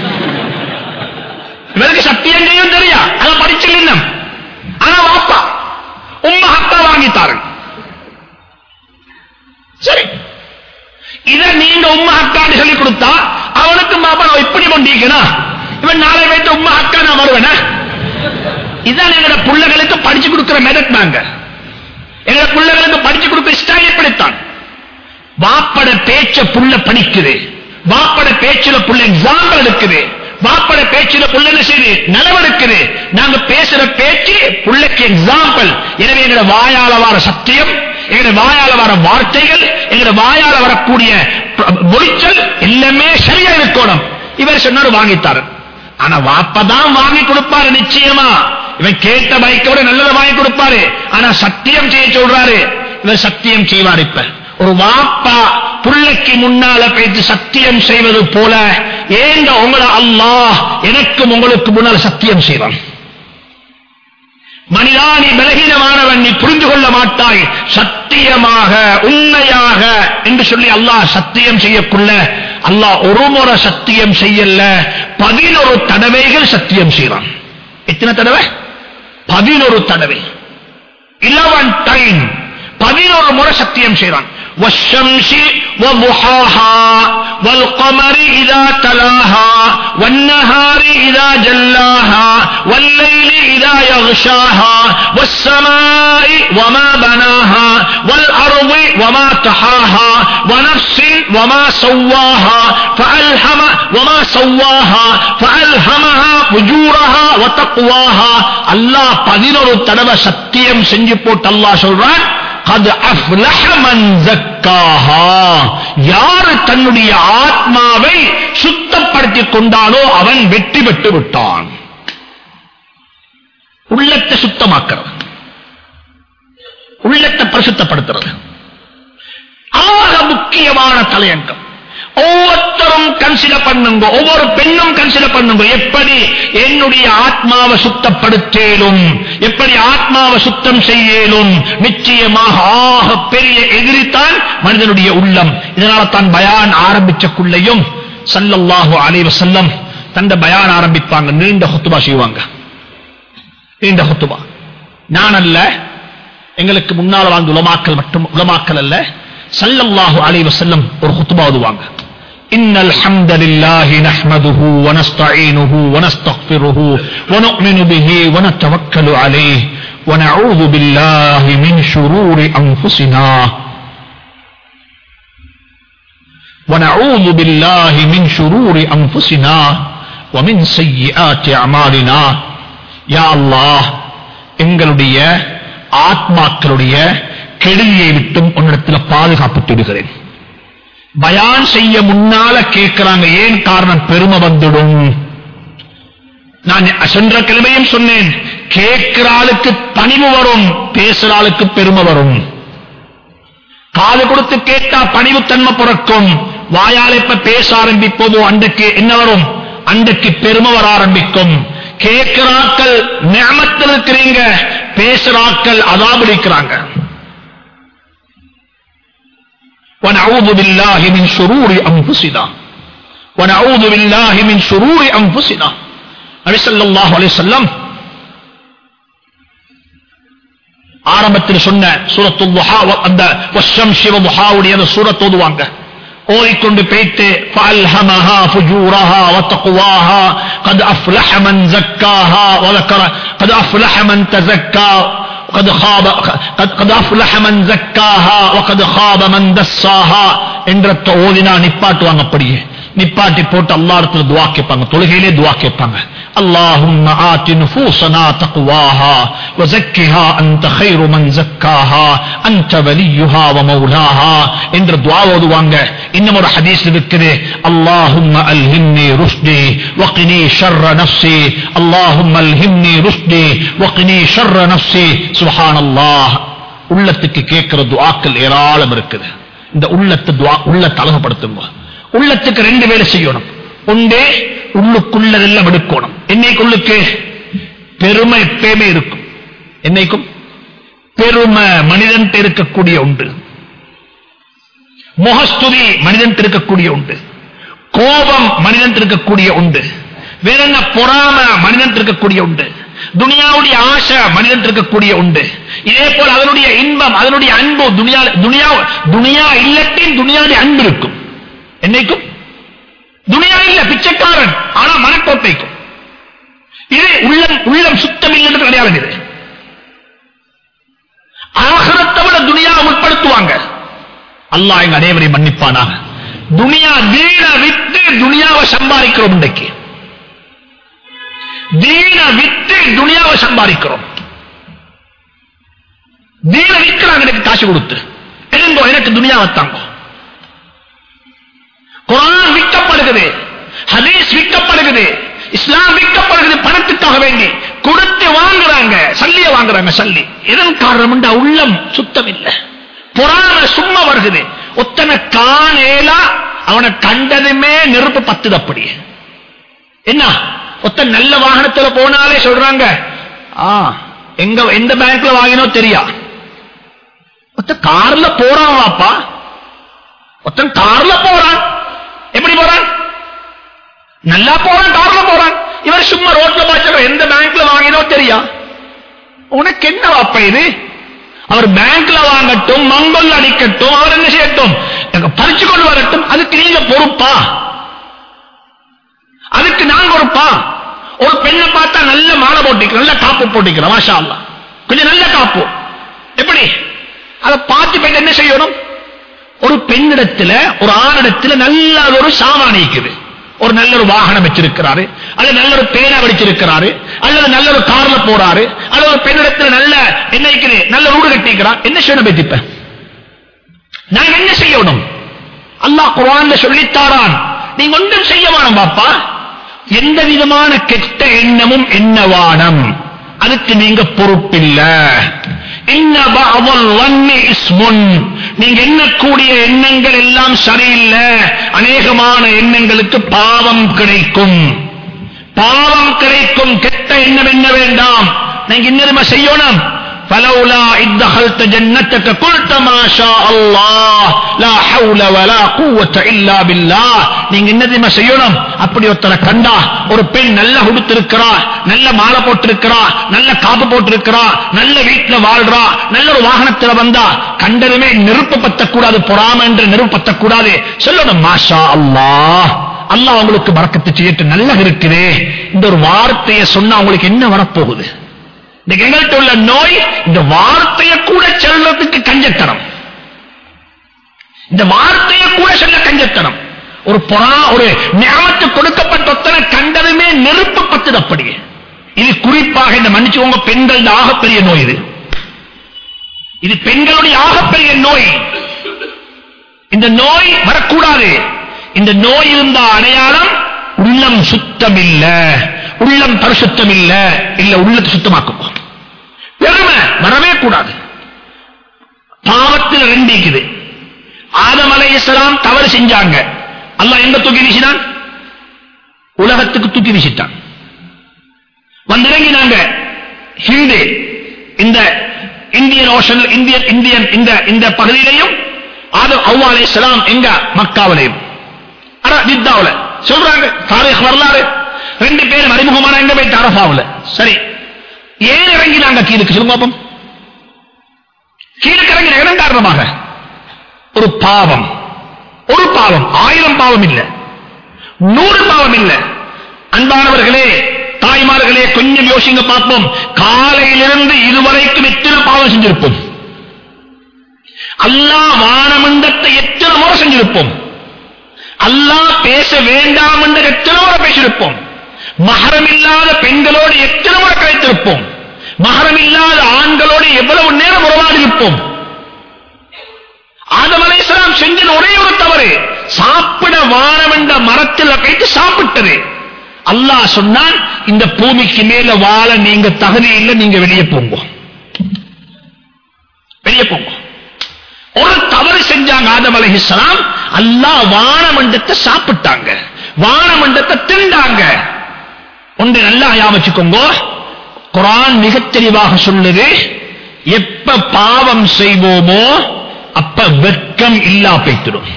Speaker 1: இவருக்கு சத்தியம் செய்யும் தெரியா அதை படிச்சில்ல ஆனா வாப்பா உம்மா ஹத்தா வாங்கி தாருங்க சரி இத நீங்க உம்மா அக்கான்னு சொல்லி கொடுத்தா அவனுக்கு மாப்பா நான் இப்படி கொண்டிருக்கணும் இவன் நாளை வைத்து உம்மா அக்கா நான் வருவேனா இதான் எங்கட பிள்ளைகளுக்கு படிச்சு கொடுக்கிற மெதட் நாங்க எங்கட பிள்ளைகளுக்கு படிச்சு கொடுக்கிற ஸ்டைல் இப்படித்தான் வாப்பட பேச்ச புள்ள படிக்குது வாப்பட பேச்சுல புள்ள எக்ஸாம்பிள் எடுக்குது வாப்பட பேச்சுல புள்ள என்ன செய்யுது நடவடிக்குது நாங்க பேசுற பேச்சு புள்ளைக்கு எக்ஸாம்பிள் எனவே எங்கட வாயால வர சத்தியம் எங்கட வாயால வர வார்த்தைகள் எங்கட வாயால வரக்கூடிய ப- மொழிச்சல் எல்லாமே சரியா இருக்கணும் இவர் சொன்னாரு வாங்கித்தாரு ஆனா வாப்பதான் வாங்கி கொடுப்பாரு நிச்சயமா இவன் கேட்ட பைக்கோட நல்லதை வாங்கி கொடுப்பாரு ஆனா சத்தியம் செய்ய சொல்றாரு இவர் சத்தியம் செய்வார் இப்ப ஒரு வாப்பா புள்ளைக்கு முன்னால பேசி சத்தியம் செய்வது போல ஏங்க உங்களை அல்லாஹ் எனக்கும் உங்களுக்கு முன்னால் சத்தியம் செய்வான் மனிதா நீ பலகீனமானவன் நீ புரிந்து கொள்ள மாட்டாய் சத்தியமாக உண்மையாக என்று சொல்லி அல்லாஹ் சத்தியம் செய்யக்குள்ள அல்லாஹ் ஒரு முறை சத்தியம் செய்யல பதினொரு தடவைகள் சத்தியம் செய்யறான் எத்தனை தடவை பதினொரு தடவை இலவன் டைம் பதினோரு முறை சத்தியம் செய்றான் والشمس وضحاها والقمر إذا تلاها والنهار إذا جلاها والليل إذا يغشاها والسماء وما بناها والأرض وما طحاها ونفس وما سواها فألهم وما سواها فألهمها فجورها وتقواها الله பதினொரு தடவை சத்தியம் செஞ்சு போட்டு அல்லாஹ் சொல்றான் قد أفلح من زكاها யார் தன்னுடைய ஆத்மாவை சுத்தப்படுத்திக் கொண்டானோ அவன் வெற்றி பெற்று விட்டான் உள்ளத்தை சுத்தமாக்கிறது உள்ளத்தை பரிசுத்தப்படுத்துறது ஆக முக்கியமான தலையங்கம் ஒவ்வொருத்தரும் கன்சிடர் பண்ணுங்க ஒவ்வொரு பெண்ணும் கன்சிடர் பண்ணுங்க எப்படி என்னுடைய ஆத்மாவை சுத்தப்படுத்தேலும் எப்படி ஆத்மாவை சுத்தம் செய்யலும் நிச்சயமாக ஆக பெரிய எதிரித்தான் மனிதனுடைய உள்ளம் இதனால தான் பயான் ஆரம்பிச்சக்குள்ளையும் சல்லல்லாஹு அலைஹி வஸல்லம் தந்த பயான் ஆரம்பிப்பாங்க நீண்ட ஹுத்துபா செய்வாங்க நீண்ட ஹுத்துபா நான் அல்ல எங்களுக்கு முன்னால் வாழ்ந்த உலமாக்கல் மட்டும் உலமாக்கல் அல்ல சல்லல்லாஹு அலைஹி வஸல்லம் ஒரு ஹுத்துபா ஓதுவாங்க إن الحمد لله نحمده ونستعينه ونستغفره ونؤمن به ونتوكل عليه ونعوذ بالله من شرور أنفسنا ونعوذ بالله من شرور أنفسنا ومن سيئات أعمالنا يا الله எங்களுடைய ஆத்மாக்களுடைய கெடுதியை விட்டும் உன்னிடத்தில் பாதுகாப்பு தேடுகிறேன் பயான் செய்ய முன்னால கேட்கிறாங்க ஏன் காரணம் பெருமை வந்துடும் நான் சென்ற கிழமையும் சொன்னேன் கேட்கிற ஆளுக்கு பணிவு வரும் பேசுற ஆளுக்கு பெருமை வரும் காது கொடுத்து கேட்டா பணிவு தன்மை பிறக்கும் வாயால் இப்ப பேச ஆரம்பிப்போதோ அன்றைக்கு என்ன வரும் அன்றைக்கு பெருமை வர ஆரம்பிக்கும் கேட்கிறாக்கள் நியமத்தில் இருக்கிறீங்க பேசுறாக்கள் அதாபிடிக்கிறாங்க ونعوذ بالله من شرور أنفسنا ونعوذ بالله من شرور أنفسنا நபி ஸல்லல்லாஹு அலைஹி வஸல்லம் ஆரம்பத்தில் சொன்ன சூரத்துல் துஹா அந்த வஷம்ஷி வதுஹாவுடைய அந்த சூரத் ஓதுவாங்க ஓதிக்கொண்டு போயிட்டு فألهمها فجورها وتقواها قد أفلح من زكاها وذكر قد أفلح من تزكى قد خاب قد قد أفلح من زكاها وقد خاب من دساها என்ற ஓதினா நிப்பாட்டுவாங்க அப்படியே நிப்பாட்டி போட்டு அல்லாஹ்விடத்துல துஆ கேட்பாங்க தொழுகையிலே துஆ கேட்பாங்க اللهم آت نفوسنا تقواها وزكها أنت خير من زكاها أنت وليها ومولاها என்ற துஆ ஓதுவாங்க இன்னும் ஒரு ஹதீஸ் இருக்குது اللهم ألهمني رشدي وقني شر نفسي اللهم ألهمني رشدي وقني شر نفسي سبحان الله உள்ளத்துக்கு கேட்கிற துஆக்கள் ஏராளம் இருக்குது இந்த உள்ளத்தை துஆ உள்ளத்தை அழகுபடுத்துங்க உள்ளத்துக்கு ரெண்டு வேலை செய்யணும் ஒன்றே உள்ளுக்குள்ளதெல்லாம் எடுக்கணும் என்னைக்குள்ளுக்கு பெருமை எப்பயுமே இருக்கும் என்னைக்கும் பெருமை மனிதன் இருக்கக்கூடிய உண்டு முகஸ்துதி மனிதன் இருக்கக்கூடிய உண்டு கோபம் மனிதன் இருக்கக்கூடிய உண்டு வேற என்ன பொறாம மனிதன் இருக்கக்கூடிய உண்டு துனியாவுடைய ஆசை மனிதன் இருக்கக்கூடிய உண்டு இதே போல அதனுடைய இன்பம் அதனுடைய அன்பு துனியா துனியா துனியா இல்லட்டின் துனியாவுடைய அன்பு இருக்கும் என்னைக்கும் துனியா இல்ல பிச்சைக்காரன் ஆனா மனக்கோட்டைக்கும் இது உள்ளம் உள்ளம் சுத்தம் இல்லைன்னு கிடையாது இது ஆகரத்தை விட துனியா உட்படுத்துவாங்க அல்லாஹ் எங்க அனைவரையும் மன்னிப்பானாக துனியா தீன வித்து துனியாவை சம்பாதிக்கிறோம் இன்றைக்கு தீன வித்து துனியாவை சம்பாதிக்கிறோம் தீன விற்கிறாங்க எனக்கு காசு கொடுத்து எழுந்தோ எனக்கு துனியாவை தாங்கோ குரான் விற்கப்படுகிறது ஹதீஸ் விற்கப்படுகிறது இஸ்லாம் விற்கப்படுகிறது பணத்துக்காக வேண்டி கொடுத்து வாங்குறாங்க சல்லிய வாங்குறாங்க சல்லி இதன் காரணம் உள்ளம் சுத்தம் இல்லை புறாண சும்மா வருகிறது ஒத்தனை காணேலா அவனை கண்டதுமே நெருப்பு பத்துது அப்படி என்ன ஒத்த நல்ல வாகனத்துல போனாலே சொல்றாங்க ஆ எங்க எந்த பேங்க்ல வாங்கினோ தெரியா ஒத்த கார்ல போறான் வாப்பா ஒருத்தன் கார்ல போறான் எப்படி போறான் நல்லா போறான் கார்ல போறான் இவர் சும்மா ரோட்ல பாய்ச்சல எந்த பேங்க்ல வாங்கினோ தெரியா உனக்கு என்ன வாப்பா இது அவர் பேங்க்ல வாங்கட்டும் மங்கல் அடிக்கட்டும் அவர் என்ன செய்யட்டும் எனக்கு பறிச்சு கொண்டு வரட்டும் அதுக்கு நீங்க பொறுப்பா அதுக்கு நான் பொறுப்பா ஒரு பெண்ணை பார்த்தா நல்ல மாலை போட்டிக்கிறோம் நல்ல காப்பு போட்டிக்கிறோம் மாஷா அல்லாஹ். கொஞ்சம் நல்ல காப்பு எப்படி அதை பார்த்து பெண் என்ன செய்யணும் ஒரு பெண்ணிடத்துல ஒரு ஆணிடத்துல நல்ல ஒரு சாமான் இருக்குது ஒரு நல்ல ஒரு வாகனம் வச்சிருக்கிறாரு அல்லது நல்ல ஒரு பேனா வடிச்சிருக்கிறாரு அல்லது நல்ல ஒரு கார்ல போறாரு அல்லது ஒரு பெண்ணிடத்துல நல்ல என்ன இருக்குது நல்ல வீடு கட்டிக்கிறார் என்ன செய்யணும் பேத்திப்ப நான் என்ன செய்யணும் அல்லாஹ் குர்ஆன்ல சொல்லித்தாரான் நீங்க ஒன்றும் செய்ய வேணாம் பாப்பா எந்த விதமான கெட்ட எண்ணமும் எண்ணவானம் அதுக்கு நீங்க பொறுப்பில்ல இன்ன பஅதல் வன்னி இஸ்முன் நீங்க எண்ணக்கூடிய எண்ணங்கள் எல்லாம் சரியில்லை அநேகமான எண்ணங்களுக்கு பாவம் கிடைக்கும் பாவம் கிடைக்கும் கெட்ட எண்ணம் என்ன வேண்டாம் நீங்க இன்னொருமா செய்யணும் فلولا إذ دخلت جنتك قلت ما شاء الله لا حول ولا قوة إلا بالله நீங்க என்ன தெரியுமா செய்யணும் அப்படி ஒருத்தரை கண்டா ஒரு பெண் நல்ல உடுத்திருக்கிறா நல்ல மாலை போட்டிருக்கிறா நல்ல காப்பு போட்டிருக்கிறா நல்ல வீட்டுல வாழ்றா நல்ல ஒரு வாகனத்துல வந்தா கண்டதுமே நெருப்பு பத்தக்கூடாது பொறாம என்று நெருப்பு பத்தக்கூடாது சொல்லணும் மாஷா அல்லாஹ் அல்லாஹ் உங்களுக்கு பறக்கத்து செய்யட்டு நல்லா இருக்குதே இந்த ஒரு வார்த்தையை சொன்னா உங்களுக்கு என்ன வரப்போகுது இந்த எங்கள்கிட்ட உள்ள நோய் இந்த வார்த்தையை கூட சொல்றதுக்கு கஞ்சத்தனம் இந்த வார்த்தையை கூட சொல்ல கஞ்சத்தனம் ஒரு பொறா ஒரு ஞாபகத்து கொடுக்கப்பட்ட ஒத்தனை கண்டதுமே நெருப்பு பத்துது அப்படியே இது குறிப்பாக இந்த மன்னிச்சுக்கோங்க பெண்கள் ஆகப்பெரிய நோய் இது இது பெண்களுடைய ஆகப்பெரிய நோய் இந்த நோய் வரக்கூடாது இந்த நோய் இருந்த அடையாளம் உள்ளம் சுத்தம் இல்ல உள்ளம் பரிசுத்தம் இல்ல இல்ல உள்ளத்தை சுத்தமாக்கும் பெருமை வரவே கூடாது பாவத்தில் ரெண்டு இருக்குது ஆதம் அலைஹிஸ்ஸலாம் தவறு செஞ்சாங்க அல்லாஹ் எங்க தூக்கி வீசினான் உலகத்துக்கு தூக்கி வீசிட்டான் வந்திறங்கினாங்க ஹிந்து இந்த இந்தியன் ஓஷன் இந்தியன் இந்தியன் இந்த இந்த பகுதியிலையும் ஆதம் அவ்வா அலைஹிஸ்ஸலாம் எங்க மக்காவிலையும் ஆனா ஜித்தாவுல சொல்றாங்க தாரீக் வரலாறு ரெண்டு பேரும் அறிமுகமான எங்க போயிட்டு அரபாவுல சரி ஏன் இறங்கினாங்க கீழுக்கு சொல்லுங்க பாப்போம் கீழுக்கு இறங்கின இடம் காரணமாக ஒரு பாவம் ஒரு பாவம் ஆயிரம் பாவம் இல்ல நூறு பாவம் இல்ல அன்பானவர்களே தாய்மார்களே கொஞ்சம் யோசிங்க பார்ப்போம் காலையிலிருந்து இதுவரைக்கும் எத்தனை பாவம் செஞ்சிருப்போம் அல்லாஹ் வானமண்டத்தை எத்தனை முறை செஞ்சிருப்போம் அல்லாஹ் பேச வேண்டாம் என்று எத்தனை முறை பேசியிருப்போம் மகரம் இல்லாத பெண்களோடு எத்தனை முறை கழித்திருப்போம் மகரம் இல்லாத ஆண்களோடு எவ்வளவு நேரம் உறவாடி இருப்போம் ஆதம் அலைஹிஸ்ஸலாம் செஞ்ச ஒரே ஒரு தவறு சாப்பிட வானம் என்ற மரத்தில் வைத்து சாப்பிட்டது அல்லாஹ் சொன்னான் இந்த பூமிக்கு மேல வாழ நீங்க தகுதி இல்லை நீங்க வெளியே போங்க வெளியே போங்க ஒரு தவறு செஞ்சாங்க ஆதம் அலைஹிஸ்ஸலாம் அல்லாஹ் வானமண்டத்தை சாப்பிட்டாங்க வானமண்டத்தை திண்டாங்க ஒன்று நல்லா ஞாபகம் குரான் மிக தெளிவாக சொல்லுது எப்ப பாவம் செய்வோமோ அப்ப வெட்கம் இல்லா போய்த்திடும்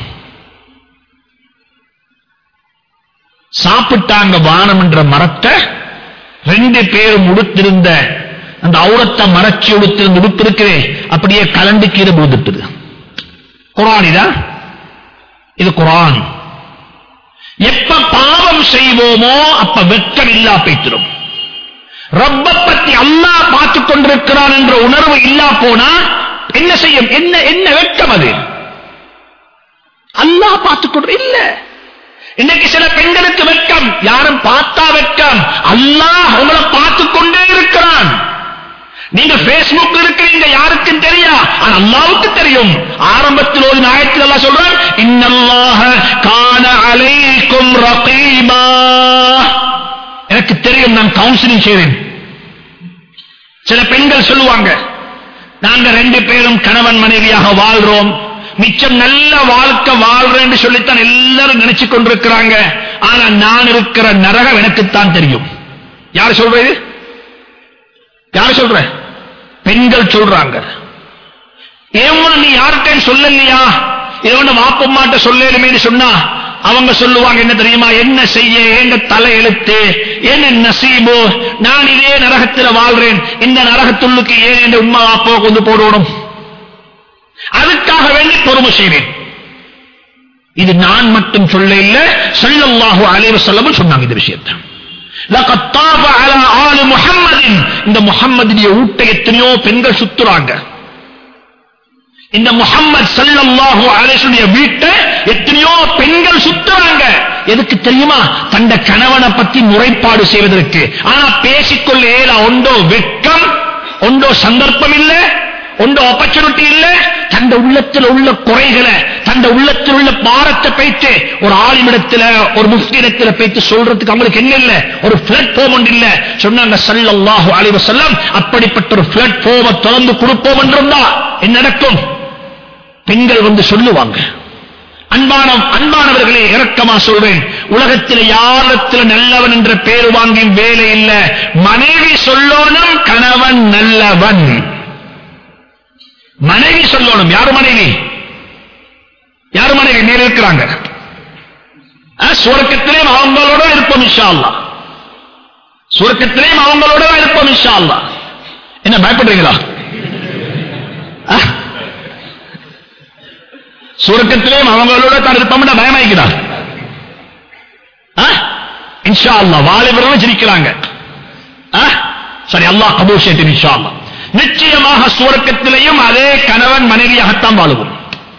Speaker 1: சாப்பிட்டாங்க வானம் என்ற மரத்தை ரெண்டு பேரும் உடுத்திருந்த அந்த அவுரத்தை மறைச்சி உடுத்திருந்த உடுப்பு இருக்கிறே அப்படியே கலண்டு கீழே போதுட்டுது குரான் இதா இது குரான் எப்ப பாவம் செய்வோமோ அப்ப வெட்கம் இல்லா போய்த்திடும் ரப்ப பத்தி அல்லாஹ் பார்த்துக் கொண்டிருக்கிறான் என்ற உணர்வு இல்லா போனா என்ன செய்யும் என்ன என்ன வெட்கம் அது அல்லாஹ் பார்த்துக் கொண்டு இல்ல இன்னைக்கு சில பெண்களுக்கு வெட்கம் யாரும் பார்த்தா வெட்கம் அல்லாஹ் உங்களை பார்த்துக் கொண்டே இருக்கிறான் நீங்க பேஸ்புக் இருக்கிறீங்க யாருக்கும் தெரியா ஆனா அல்லாவுக்கு தெரியும் ஆரம்பத்தில் ஒரு நாயத்தில் எல்லாம் சொல்றான் இன்னல்லாஹ கான அலைக்கும் ரகீபா எனக்கு தெரியும் நான் கவுன்சிலிங் செய்றேன் சில பெண்கள் சொல்லுவாங்க நாங்க ரெண்டு பேரும் கணவன் மனைவியாக வாழ்றோம் மிச்சம் நல்ல வாழ்க்கை வாழ்றேன்னு சொல்லித்தான் எல்லாரும் நினைச்சு கொண்டிருக்கிறாங்க ஆனா நான் இருக்கிற நரகம் எனக்குத்தான் தெரியும் யார் சொல்றது யார் சொல்ற பெண்கள் சொல்றாங்க ஏமா நீ யார்கிட்ட சொல்லலையா இதோட மாப்பம்மாட்ட சொல்லலுமேன்னு சொன்னா அவங்க சொல்லுவாங்க என்ன தெரியுமா என்ன செய்ய எங்க தலை எழுத்து என்ன நசீபு நான் இதே நரகத்தில் வாழ்றேன் இந்த நரகத்துள்ளுக்கு ஏன் என் உண்மை அப்போ கொண்டு போடணும் அதுக்காக வேண்டி பொறுமை செய்வேன் இது நான் மட்டும் சொல்ல இல்ல ஸல்லல்லாஹு அலைஹி வஸல்லம் சொன்னாங்க இந்த விஷயத்தை லகத் தாப அலா ஆலி முஹம்மதின் இந்த முஹம்மதுடைய ஊட்டை எத்தனையோ பெண்கள் சுத்துறாங்க இந்த முஹம்மது ஸல்லல்லாஹு அலைஹி வீட்டை எத்தனையோ பெண்கள் சுத்துறாங்க எதுக்கு தெரியுமா தந்த கணவனை பத்தி முறைப்பாடு செய்வதற்கு ஆனா பேசிக்கொள்ள ஏலா ஒன்றோ வெட்கம் ஒன்றோ சந்தர்ப்பம் இல்ல ஒன்றோ ஆப்பர்ச்சுனிட்டி இல்ல தந்த உள்ளத்தில் உள்ள குறைகளை தந்த உள்ளத்தில் உள்ள பாரத்தை பைத்து ஒரு ஆளுமிடத்துல ஒரு முஸ்லிடத்துல பைத்து சொல்றதுக்கு அவங்களுக்கு என்ன இல்ல ஒரு பிளாட்ஃபார்ம் ஒன்று இல்ல சொன்னாங்க ஸல்லல்லாஹு அலைஹி வஸல்லம் அப்படிப்பட்ட ஒரு பிளாட்ஃபார்மை திறந்து கொடுப்போம் என்றிருந்தா என்ன நடக்கும் பெண்கள் வந்து சொல்லுவாங்க அன்பான அன்பானவர்களே இறக்கமா சொல்றேன் உலகத்தில் யாரத்தில் நல்லவன் என்ற பேர் வாங்கி வேலை இல்ல மனைவி சொல்லணும் கணவன் நல்லவன் மனைவி சொல்லணும் யாரு மனைவி யாரு மனைவி நேர் இருக்கிறாங்க சுரக்கத்திலே அவங்களோட இருப்போம் இன்ஷா அல்லாஹ் சுரக்கத்திலே அவங்களோட தான் இருப்போம் இன்ஷா அல்லாஹ் என்ன பயப்படுறீங்களா ஆ? சுரக்கத்திலேயும் அவங்களோட தான் இருப்போம்னா பயமாய்க்கிறார் இன்ஷா அல்லாஹ் வாலிபர்களும் சிரிக்கிறாங்க ஆ? சரி அல்லாஹ் கபூர் செய்து இன்ஷா அல்லாஹ் நிச்சயமாக சுவர்க்கத்திலேயும் அதே கணவன் மனைவியாகத்தான் வாழுவோம்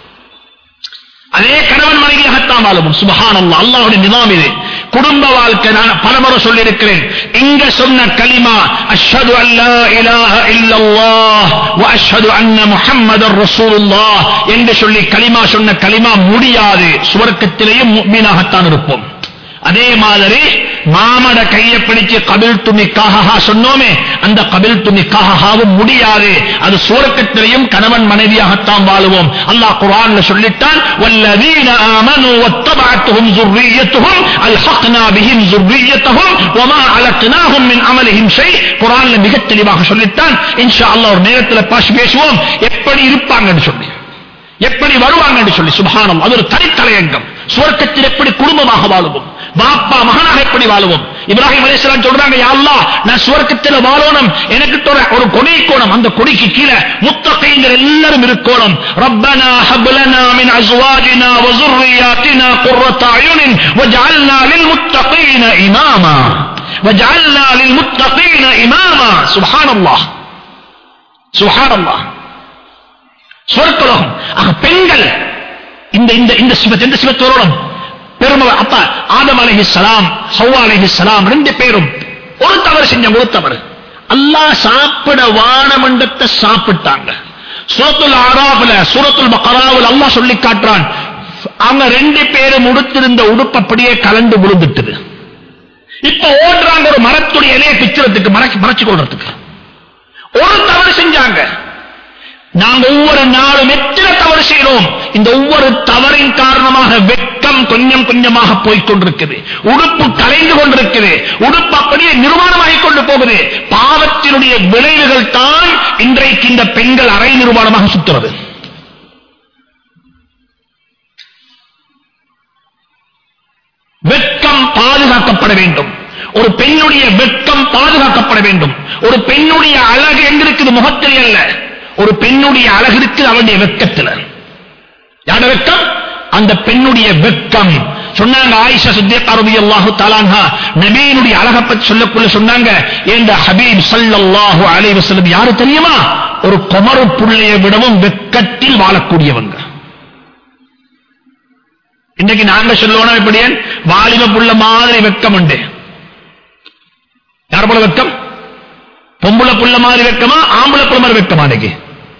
Speaker 1: அதே கணவன் மனைவியாகத்தான் வாழுவோம் சுபஹான் அல்லா அல்லாவுடைய நிதாம் இது குடும்ப வாழ்க்கை நான் பலமுறை சொல்லியிருக்கிறேன் இங்க சொன்ன கலிமா அஷ்ஹது அல்லா இலாஹ இல்லல்லாஹ் வ அஷ்ஹது அன்ன முஹம்மதர் ரசூலுல்லாஹ் என்று சொல்லி கலிமா சொன்ன கலிமா முடியாது சுவர்க்கத்திலேயும் முஃமினாகத்தான் இருப்போம் அதே மாதிரி மாமட கையை பிடிச்சு கபில் துணிக்காக சொன்னோமே அந்த கபில் துணிக்காகவும் முடியாது அது சூரக்கத்திலையும் கணவன் மனைவியாகத்தான் வாழுவோம் அல்லாஹ் குர்ஆன்ல சொல்லிட்டான் வல்லதீன ஆமனு வத்தபஅத்துஹும் ذُرِّيَّتُهُمْ அல்ஹக்னா பிஹிம் ذُرِّيَّتَهُمْ وما علقناهم من عملهم شيء குர்ஆன்ல மிக தெளிவாக சொல்லிட்டான் இன்ஷா அல்லாஹ் ஒரு நேரத்தில் பாஷ் பேசுவோம் எப்படி இருப்பாங்கன்னு சொல்லி எப்படி வருவாங்கன்னு சொல்லி சுபஹானம் அது ஒரு தனித்தலையங்கம் சுவர்க்கத்தில் எப்படி குடும்பமாக வாழுவோம் பாப்பா மகனாக எப்படி வாழுவோம் இப்ராஹிம் அலைஹிஸ்ஸலாம் சொல்றாங்க யா அல்லாஹ் நான் சுவர்க்கத்தில் வாழணும் எனக்கு ஒரு ஒரு கொடி கோணம் அந்த கொடிக்கு கீழே முத்தகைங்கள் எல்லாரும் இருக்கோணும் ரப்பனா ஹப்லனா மின் அஸ்வாஜினா வ ذُرِّيَّاتِنَا قُرَّةَ أَعْيُنٍ وَاجْعَلْنَا لِلْمُتَّقِينَ إِمَامًا وَاجْعَلْنَا لِلْمُتَّقِينَ إِمَامًا سبحان الله سبحان الله சொற்கலோகம் ஆக பெண்கள் இந்த இந்த இந்த சிவத் எந்த சிவத்தோரோடும் பெருமை அப்ப ஆதம் அலைஹி சலாம் ஹவ்வா அலைஹி சலாம் ரெண்டு பேரும் ஒரு தவறு செஞ்சாங்க ஒரு தவறு அல்லாஹ் சாப்பிட வானமண்டத்தை சாப்பிட்டாங்க சூரத்துல் ஆராஃப்ல சூரத்துல் பக்ராவில் அல்லாஹ் சொல்லி காட்டுறான் அவங்க ரெண்டு பேரும் உடுத்திருந்த உடுப்பு அப்படியே கலந்து விழுந்துட்டது இப்ப ஓடுறாங்க ஒரு மரத்துடைய இலையை பிச்சுறதுக்கு மறைச்சு மறைச்சு கொள்றதுக்கு ஒரு தவறு செஞ்சாங்க நாங்க ஒவ்வொரு நாளும் எத்தனை தவறு செய்கிறோம் இந்த ஒவ்வொரு தவறின் காரணமாக வெட்கம் கொஞ்சம் கொஞ்சமாக போய்கொண்டிருக்குது உடுப்பு கலைந்து கொண்டிருக்குது உடுப்பு அப்படியே நிர்மாணமாகிக் கொண்டு போகுது பாவத்தினுடைய விளைவுகள் தான் இன்றைக்கு இந்த பெண்கள் அரை நிர்மாணமாக சுத்துறது வெட்கம் பாதுகாக்கப்பட வேண்டும் ஒரு பெண்ணுடைய வெட்கம் பாதுகாக்கப்பட வேண்டும் ஒரு பெண்ணுடைய அழகு எங்க இருக்குது முகத்தில் அல்ல ஒரு பெண்ணுடைய அழகு இருக்குது அவனுடைய வெட்கத்தில் யார வெட்கம் அந்த பெண்ணுடைய வெட்கம் சொன்னாங்க ஆயிஷா சித்திகா ரலியல்லாஹு தஆலாஹா நபியினுடைய அழகை பத்தி சொல்லக்குள்ள சொன்னாங்க ஏண்ட ஹபீப் ஸல்லல்லாஹு அலைஹி வஸல்லம் யாரு தெரியுமா ஒரு குமரு புள்ளையை விடவும் வெட்கத்தில் வாழக்கூடியவங்க இன்னைக்கு நாங்க சொல்லணும் இப்படியே வாலிப புள்ள மாதிரி வெட்கம் உண்டு யார் போல வெட்கம் பொம்புள புள்ள மாதிரி வெட்கமா ஆம்பளை புள்ள மாதிரி வெட்கமா இன்னைக்கு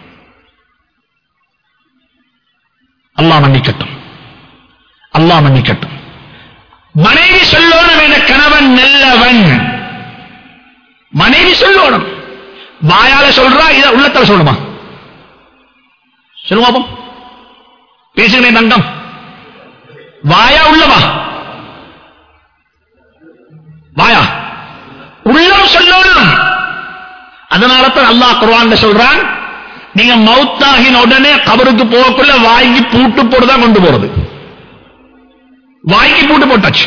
Speaker 1: அல்லாஹ் மன்னிக்கட்டும் அல்லாஹ் மன்னிக்கட்டும் மனைவி சொல்லணும் என கணவன் நல்லவன் மனைவி சொல்லணும் வாயால சொல்றா இத உள்ளத்தால சொல்லணுமா சொல்லுங்க பாப்போம் பேசுகிறேன் தங்கம் வாயா உள்ளவா வாயா உள்ளம் சொல்லணும் அதனால தான் அல்லாஹ் குர்ஆன்ல சொல்றான் நீங்க மௌத்தாகின உடனே கபருக்கு போகக்குள்ள வாங்கி பூட்டு போட்டுதான் கொண்டு போறது வாய்க்கு பூட்டு போட்டாச்சு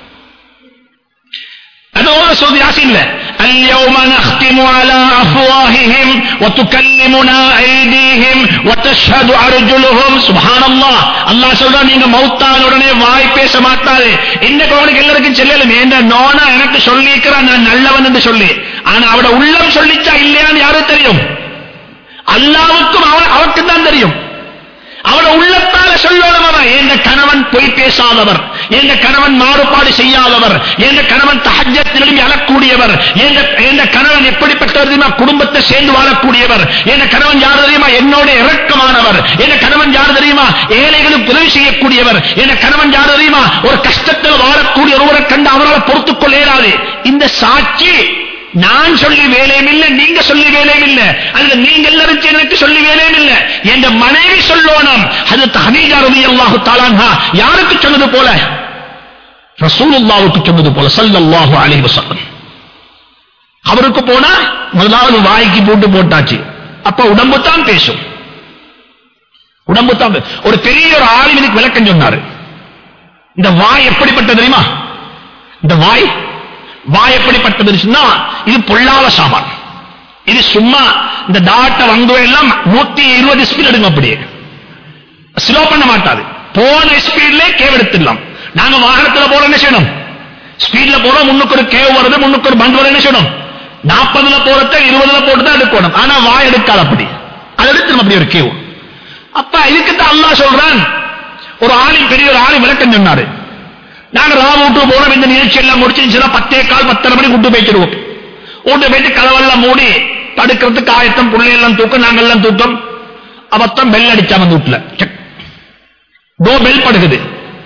Speaker 1: அதோட சொல்றது யாசின்ல اليوم نختم على أفواههم وتكلمنا أيديهم وتشهد أرجلهم سبحان الله الله சொல்றா நீங்க மௌத்தான உடனே வாய் பேச மாட்டாரு இன்னைக்கு அவனுக்கு எல்லாருக்கும் செல்லலும் ஏண்ட நோனா எனக்கு சொல்லிக்கிறான் நான் நல்லவன் என்று சொல்லி ஆனா அவட உள்ளம் சொல்லிச்சா இல்லையான்னு யாரும் தெரியும் அல்லாவுக்கும் அவன் அவருக்கு தான் தெரியும் அவட உள்ளத்தால சொல்லணும் அவன் எந்த கணவன் பொய் பேசாதவர் எந்த கணவன் மாறுபாடு செய்யாதவர் எந்த கணவன் தஹஜத்திலும் அழக்கூடியவர் எந்த எந்த கணவன் எப்படிப்பட்டவர் தெரியுமா குடும்பத்தை சேர்ந்து வாழக்கூடியவர் எந்த கணவன் யார் தெரியுமா என்னோட இறக்கமானவர் எந்த கணவன் யார் தெரியுமா ஏழைகளுக்கு உதவி செய்யக்கூடியவர் எந்த கணவன் யார் தெரியுமா ஒரு கஷ்டத்தில் வாழக்கூடிய ஒருவரை கண்டு அவரால் பொறுத்துக் கொள்ள இயலாது இந்த சாட்சி நான் சொல்லி வேலையும் இல்ல நீங்க சொல்லி வேலையும் இல்ல அல்லது நீங்க எல்லாரும் எனக்கு சொல்லி வேலையும் இல்ல என்ற மனைவி சொல்லோனம் அது ஹனீஜா ரவி அல்லாஹு தாலான்ஹா யாருக்கு சொன்னது போல ரசூலுல்லாவுக்கு சொன்னது போல சல்லல்லாஹு அலைஹி வஸல்லம் அவருக்கு போனா முதலாவது வாய்க்கு போட்டு போட்டாச்சு அப்ப உடம்பு தான் பேசும் உடம்பு தான் பே- ஒரு பெரிய ஒரு ஆளும் இதுக்கு விளக்கம் சொன்னாரு இந்த வாய் எப்படிப்பட்டது தெரியுமா இந்த வாய் வாய் எப்படிப்பட்டது சொன்னா இது பொல்லாத சாமான் இது சும்மா இந்த டாட்ட வந்து எல்லாம் நூத்தி இருபது ஸ்பீட் எடுங்க அப்படியே ஸ்லோ பண்ண மாட்டாது போன ஸ்பீட்ல கேவ் எடுத்துடலாம் நாங்க வாகனத்துல போற என்ன செய்யணும் ஸ்பீட்ல போறோம் முன்னுக்கு ஒரு கேவ் வருது முன்னுக்கு ஒரு பண்ட் வருது என்ன செய்யணும் நாற்பதுல போறத இருபதுல போட்டு தான் எடுக்கணும் ஆனா வாய் எடுக்காது அப்படி அது எடுத்துடும் அப்படி ஒரு கேவ் அப்ப இதுக்கு தான் அல்லாஹ் சொல்றான் ஒரு ஆளின் பெரிய ஒரு ஆளி விளக்கம் சொன்னாரு நாங்க ராவ விட்டு போனோம் இந்த நிகழ்ச்சி எல்லாம் முடிச்சுன்னா பத்தே கால் பத்தரை மணிக்கு விட்டு போயிடுவோம் வீட்டு போயிட்டு கதவெல்லாம் மூடி தடுக்கிறதுக்கு ஆயத்தம் புள்ளை எல்லாம் தூக்கம் நாங்க எல்லாம் தூக்கம் அவத்தம் பெல் அடிச்சா வந்து வீட்டுல டோ பெல் படுகுது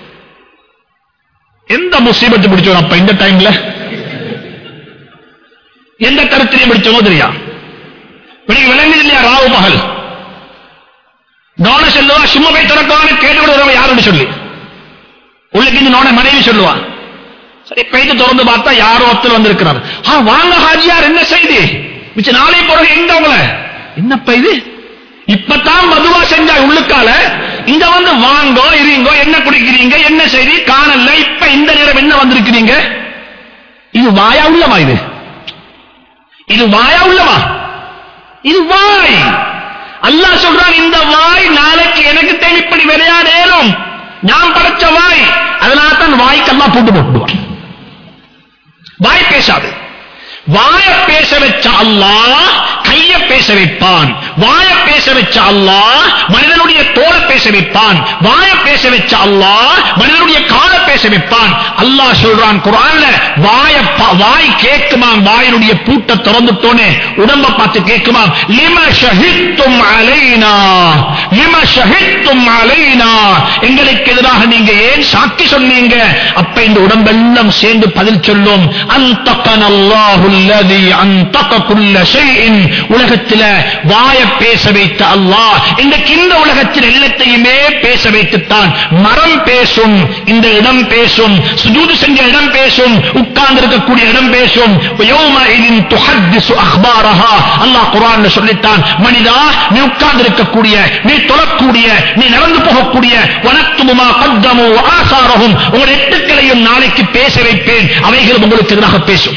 Speaker 1: எந்த முசீபத்து பிடிச்சோம் அப்ப இந்த டைம்ல எந்த கருத்திலையும் பிடிச்சோமோ தெரியா இன்னைக்கு விளங்குது இல்லையா ராவு பகல் நோன சொல்லுவா சும்மா போய் திறக்கவான்னு கேட்டு விடுறவங்க யாருன்னு சொல்லி உள்ளுக்கு இந்த நோன மனைவி சொல்லுவா சரி பெய்து திறந்து பார்த்தா யாரோ ஒருத்தர் வந்திருக்கிறார் ஆ வாங்க ஹாஜியார் என்ன செய்தி மிச்ச நாளை பிறகு எங்க உங்கள என்னப்பா இது இப்பதான் மதுவா செஞ்சா உள்ளுக்கால இங்க வந்து வாங்கோ இருங்கோ என்ன குடிக்கிறீங்க என்ன செய்தி காணல இப்ப இந்த நேரம் என்ன வந்திருக்கிறீங்க இது வாயா உள்ளமா இது இது வாயா உள்ளமா இது வாய் அல்லாஹ் சொல்றான் இந்த வாய் நாளைக்கு எனக்கு தேவை இப்படி விளையாடேலும் நான் படைச்ச வாய் அதனால தான் வாய்க்கெல்லாம் போட்டு போட்டுடுவான் வாய் பேசாது வாய பேச வச்ச அல்லாஹ் கைய பேச வைப்பான் வாய பேச வச்ச அல்லாஹ் மனிதனுடைய தோலை பேச வைப்பான் வாய பேச வச்ச அல்லாஹ் மனிதனுடைய காலை பேச வைப்பான் அல்லாஹ் சொல்றான் குரான்ல வாய ப- வாய் கேட்குமாம் வாயினுடைய பூட்டை திறந்துட்டோனே உடம்ப பார்த்து கேட்குமாம் லிம ஷஹித்தும் அலைனா லிம ஷஹித்தும் அலைனா எங்களுக்கு எதிராக நீங்க ஏன் சாட்சி சொன்னீங்க அப்ப இந்த உடம்பெல்லாம் சேர்ந்து பதில் சொல்லும் அந்தகன் அல்லாஹுல்லதி அந்தக குல்ல ஷைஇன் உலகத்தில வாய பேச வைத்த அல்லாஹ் இன்றைக்கு இந்த உலகத்தில் எல்லாத்தையுமே பேச வைத்துத்தான் மரம் பேசும் இந்த இடம் பேசும் சுஜூது செஞ்ச இடம் பேசும் உட்கார்ந்து இருக்கக்கூடிய இடம் பேசும் யௌமஇதின் துஹத்திசு அக்பாரஹா அல்லாஹ் குர்ஆன்ல சொல்லிட்டான் மனிதா நீ உட்கார்ந்து இருக்கக்கூடிய நீ தொழக்கூடிய நீ நடந்து போகக்கூடிய வனத்துமுமா கத்தமு ஆசாரகும் உங்கள் எட்டுக்களையும் நாளைக்கு பேச வைப்பேன் அவைகளும் உங்களுக்கு எதிராக பேசும்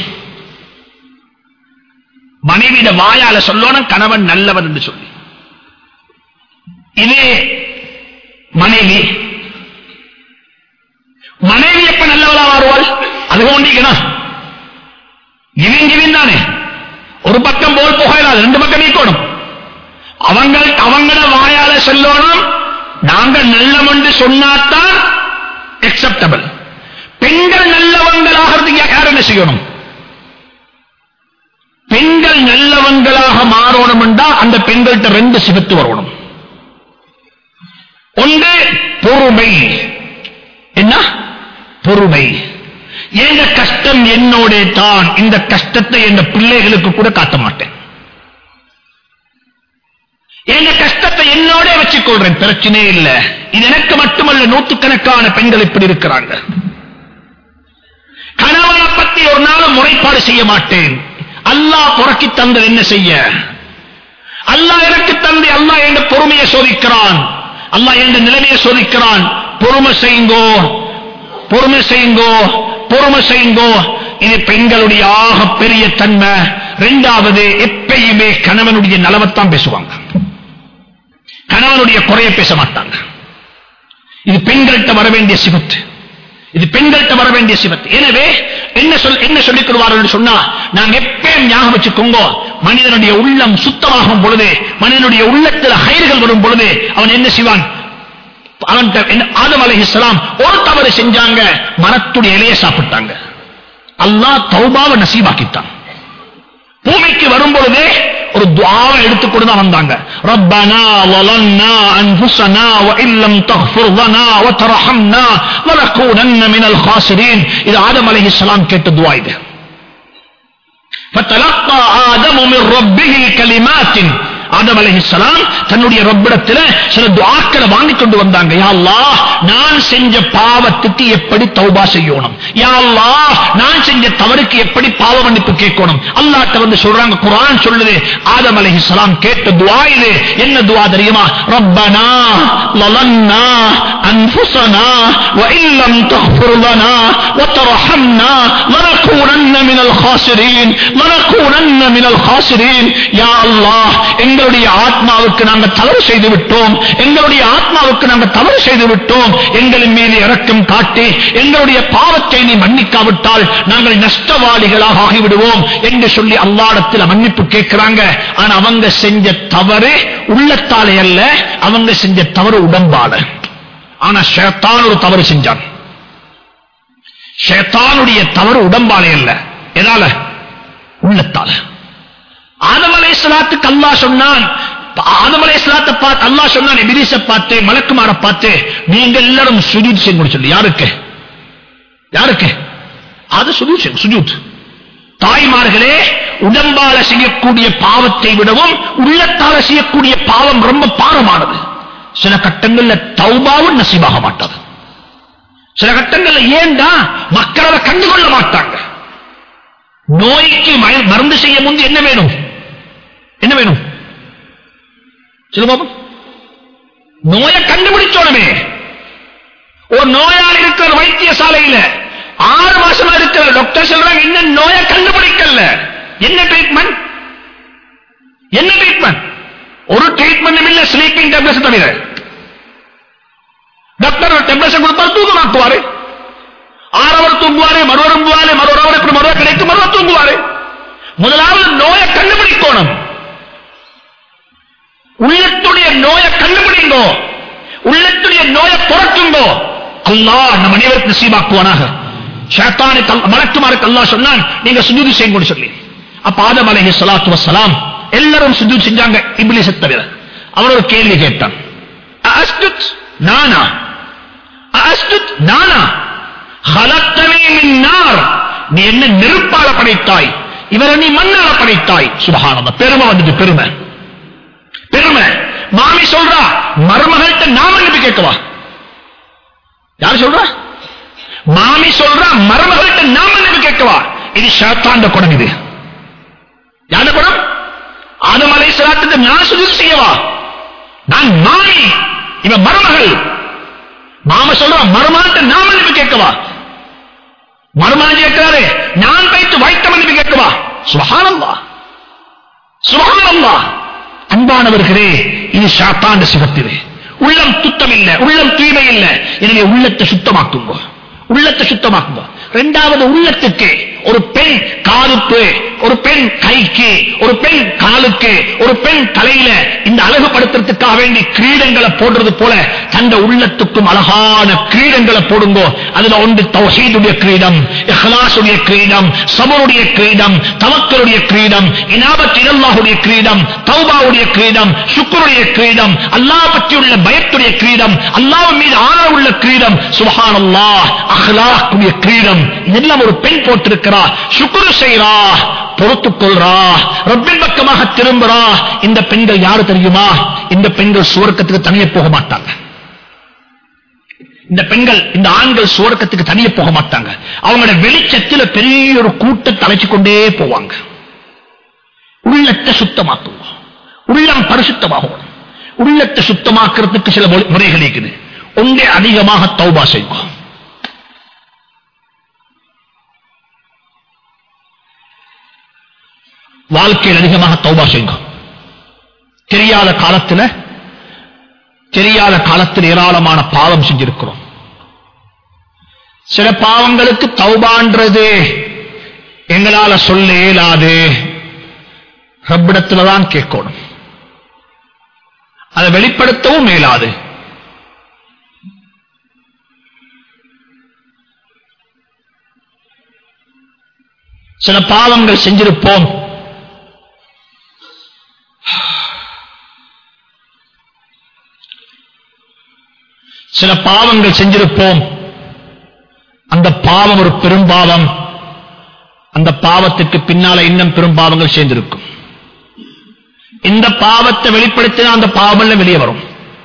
Speaker 1: மனைவியிட வாயால சொல்லணும் கணவன் நல்லவன் என்று சொல்லி இது மனைவி மனைவி எப்ப நல்லவளா மாறுவாள் அது கொண்டிக்கணும் கிவிங் கிவிங் தானே ஒரு பக்கம் போல் புகையிலாது ரெண்டு பக்கம் நீக்கணும் அவங்க அவங்கள வாயால சொல்லணும் நாங்க நல்லவன் என்று சொன்னாதான் அக்செப்டபிள் பெண்கள் நல்லவங்களாகிறதுக்கு யார் என்ன செய்யணும் பெண்கள் நல்லவங்களாக மாறணும் என்றா அந்த பெண்கள்கிட்ட ரெண்டு சிவத்து வரணும் ஒன்று பொறுமை என்ன பொறுமை எங்க கஷ்டம் என்னோட தான் இந்த கஷ்டத்தை என் பிள்ளைகளுக்கு கூட காட்ட மாட்டேன் எங்க கஷ்டத்தை என்னோட வச்சுக்கொள்றேன் பிரச்சனையே இல்ல இது எனக்கு மட்டுமல்ல நூற்றுக்கணக்கான பெண்கள் இப்படி இருக்கிறாங்க கணவனை பத்தி ஒரு நாளும் முறைப்பாடு செய்ய மாட்டேன் அல்லாஹ் புறக்கி தந்தது என்ன செய்ய அல்லாஹ் எனக்கு தந்தை அல்லாஹ் என்ற பொறுமையை சோதிக்கிறான் அல்லாஹ் என்ற நிலைமையை சோதிக்கிறான் பொறுமை செய்யுங்கோ பொறுமை செய்யுங்கோ பொறுமை செய்யுங்கோ இது பெண்களுடைய ஆக பெரிய தன்மை இரண்டாவது எப்பயுமே கணவனுடைய நலவத்தான் பேசுவாங்க கணவனுடைய குறைய பேச மாட்டாங்க இது பெண்கள்கிட்ட வர வேண்டிய சிவத்து இது பெண்கள்கிட்ட வர வேண்டிய சிவத்து எனவே என்ன சொல் என்ன சொல்லிக் கொள்வார்கள் சொன்னா நாங்க எப்பயும் ஞாபகம் வச்சுக்கோங்க மனிதனுடைய உள்ளம் சுத்தமாகும் பொழுது மனிதனுடைய உள்ளத்தில் ஹைர்கள் வரும் பொழுது அவன் என்ன செய்வான் அவன் ஆதம் அலைஹிஸ்ஸலாம் ஒரு தவறு செஞ்சாங்க மரத்துடைய இலையை சாப்பிட்டாங்க அல்லாஹ் தௌபாவை நசீபாக்கித்தான் பூமிக்கு வரும் பொழுதே ஒரு துவாவை எடுத்துக்கொண்டு தான் வந்தாங்க ரப்பனா வலன்னா அன்ஃபுஸனா வ இல்லம் தக்ஃபிர் லனா வ தர்ஹம்னா லனகூனன்ன மினல் காசிரீன் இது ஆதம் அலைஹிஸ்ஸலாம் கேட்ட துவா இது فتلقى آدم من ربه كلمات ஆதம் அலைஹிஸ்ஸலாம் தன்னுடைய ரப்பிடத்துல சில துஆக்களை வாங்கி கொண்டு வந்தாங்க யா அல்லாஹ் நான் செஞ்ச பாவத்துக்கு எப்படி தௌபா செய்யணும் யா அல்லாஹ் நான் செஞ்ச தவறுக்கு எப்படி பாவ மன்னிப்பு கேட்கணும் அல்லாஹ்ட்ட வந்து சொல்றாங்க குர்ஆன் சொல்லுது ஆதம் அலைஹிஸ்ஸலாம் கேட்ட துஆ இது என்ன துஆ தெரியுமா ரப்பனா லலன்னா அன்ஃபுஸனா வ இல்லம் தக்ஃபிர் லனா வ தர்ஹம்னா லனகூனன்ன மினல் காசிரீன் லனகூனன்ன மினல் காசிரீன் யா அல்லாஹ் எங்களுடைய ஆத்மாவுக்கு நாங்கள் தவறு செய்து விட்டோம் எங்களுடைய ஆத்மாவுக்கு நாங்கள் தவறு செய்து விட்டோம் எங்களின் மீது இரக்கம் காட்டி எங்களுடைய பாவத்தை நீ மன்னிக்காவிட்டால் நாங்கள் நஷ்டவாளிகளாக ஆகிவிடுவோம் என்று சொல்லி அல்லாடத்தில் மன்னிப்பு கேட்கிறாங்க ஆனா அவங்க செஞ்ச தவறு உள்ளத்தாலே அல்ல அவங்க செஞ்ச தவறு உடம்பால ஆனா ஷேத்தான் ஒரு தவறு செஞ்சான் ஷேத்தானுடைய தவறு உடம்பாலே அல்ல எதால உள்ளத்தால ஆதம் அலைஹிஸ்ஸலாத்துக்கு அல்லாஹ் சொன்னான் ஆதம் அலைஹிஸ்ஸலாத்தை பார்த்து அல்லாஹ் சொன்னான் இபிலிஸை பார்த்து மலக்குமார பார்த்து நீங்க எல்லாரும் சுஜூத் செய்யணும் சொல்லி யாருக்கு யாருக்கு அது சுஜூத் செய்யும் சுஜூத் தாய்மார்களே உடம்பால செய்யக்கூடிய பாவத்தை விடவும் உள்ளத்தால செய்யக்கூடிய பாவம் ரொம்ப பாரமானது சில கட்டங்கள்ல தௌபாவும் நசீபாக மாட்டாது சில கட்டங்கள்ல ஏன்டா மக்கள் அதை கண்டுகொள்ள மாட்டாங்க நோய்க்கு மய- மருந்து செய்ய முந்தி என்ன வேணும் என்ன வேணும் சொல்லுங்க பாப்போம். நோயை கண்டுபிடிச்சோணுமே ஒரு நோயாளி இருக்கிற வைத்தியசாலையில ஆறு மாசமா இருக்கிற டாக்டர் சொல்றாங்க இன்னும் நோயை கண்டுபிடிக்கல என்ன ட்ரீட்மெண்ட் என்ன ட்ரீட்மெண்ட் ஒரு ட்ரீட்மெண்ட் இல்ல ஸ்லீப்பிங் டேப்லெட்ஸ் தவிர டாக்டர் டேப்லெட்ஸ் கொடுத்தால் தூக்கமாக்குவாரு ஆறவர் தூங்குவாரு மறுவர் தூங்குவாரு மறுவர் இப்படி மறுவர் கிடைக்கும் மறுவர் தூங்குவாரு முதலாவது நோயை கண்டுபிடிக்கணும் உள்ளத்துடைய நோயை கண்டுபிடிங்கோ உள்ளத்துடைய நோயை புறக்குங்கோ அல்லாஹ் நம் அனைவருக்கு நசீபாக்குவானாக ஷைத்தானுக்கு அல்ல- மலக்குமாருக்கு அல்லாஹ் சொன்னான் நீங்க சுஜூது செய்யுங்கன்னு சொல்லி அப்ப ஆதம் அலைஹி ஸலாத்து வஸ்ஸலாம் எல்லாரும் சுஜூத் செஞ்சாங்க இப்லீஸை தவிர அவன் ஒரு கேள்வி கேட்டான் அஸ்ஜுத் நானா அஸ்ஜுத் நானா خلقتني من نار நீ என்ன நெருப்பால படைத்தாய் இவரை நீ மண்ணால படைத்தாய் சுபஹானல்லாஹ் பெருமை வந்துட்டு பெருமை பெருமை மாமி சொல்றா மருமகள்கிட்ட நாம நம்பி கேட்கவா யார் சொல்றா மாமி சொல்றா மருமகள்கிட்ட நாம நம்பி கேட்கவா இது ஷாத்தாண்ட குடம் இது யார குடம் ஆதம் அலைஹிஸ்ஸலாத்துக்கு நான் சுஜூத் செய்யவா நான் மாமி இவன் மருமகள் மாம சொல்றா மருமகள்கிட்ட நாம நம்பி கேட்கவா மருமகன் கேட்கிறாரு நான் வைத்து வைத்த மன்னிப்பு கேட்கவா சுபஹானல்லாஹ் சுபஹானல்லாஹ் அன்பானவர்களே இது ஷாத்தாண்ட சிவத்திலே உள்ளம் சுத்தம் இல்ல உள்ளம் தூய்மை இல்ல எனவே உள்ளத்தை சுத்தமாக்குங்க உள்ளத்தை சுத்தமாக்குங்க இரண்டாவது உள்ளத்துக்கு ஒரு பெண் காலுக்கு ஒரு பெண் கைக்கு ஒரு பெண் காலுக்கு ஒரு பெண் தலையில இந்த அழகுபடுத்துறதுக்காக வேண்டி கிரீடங்களை போடுறது போல தந்த உள்ளத்துக்கும் அழகான கிரீடங்களை போடுங்கோ அதுல ஒன்று தௌஹீதுடைய கிரீடம் இஹ்லாசுடைய கிரீடம் சபருடைய கிரீடம் தவக்கருடைய கிரீடம் இனாபத் இனல்லாஹுடைய கிரீடம் தௌபாவுடைய கிரீடம் சுக்ருடைய கிரீடம் அல்லாஹ் பற்றியுள்ள பயத்துடைய கிரீடம் அல்லாஹ் மீது ஆதரவுள்ள கிரீடம் சுபஹானல்லாஹ் அஹ்லாக்குடைய கிரீடம் இதெல்லாம் ஒரு பெண் போட்டிருக்கிறா சுக்ரு செய்றா பொறுத்துக் கொள்றா ரப்பின் பக்கமாக திரும்புறா இந்த பெண்கள் யாரு தெரியுமா இந்த பெண்கள் சுவர்க்கத்துக்கு தனியே போக மாட்டாங்க இந்த பெண்கள் இந்த ஆண்கள் சுவர்க்கத்துக்கு தனியே போக மாட்டாங்க அவங்களோட வெளிச்சத்தில் பெரிய ஒரு கூட்டத்தை அழைச்சு கொண்டே போவாங்க உள்ளத்தை சுத்தமாக்குவோம் உள்ளம் பரிசுத்தமாகும் உள்ளத்தை சுத்தமாக்குறதுக்கு சில மொழி- முறைகள் இருக்குது ஒன்றே அதிகமாக தௌபா செய்வோம் வாழ்க்கையில் அதிகமாக தௌபா செய்யுங்க தெரியாத காலத்துல தெரியாத காலத்தில் ஏராளமான பாவம் செஞ்சிருக்கிறோம் சில பாவங்களுக்கு தௌபான்றது எங்களால சொல்ல இயலாது ரப்பிடத்துல தான் கேட்கணும் அதை வெளிப்படுத்தவும் மேலாது சில பாவங்கள் செஞ்சிருப்போம் சில பாவங்கள் செஞ்சிருப்போம் அந்த பாவம் ஒரு பெரும்பாவம் அந்த பாவத்துக்கு பின்னால இன்னும் பெரும் பாவங்கள் சேர்ந்திருக்கும் இந்த பாவத்தை வெளிப்படுத்தினா அந்த பாவம் வெளியே வரும்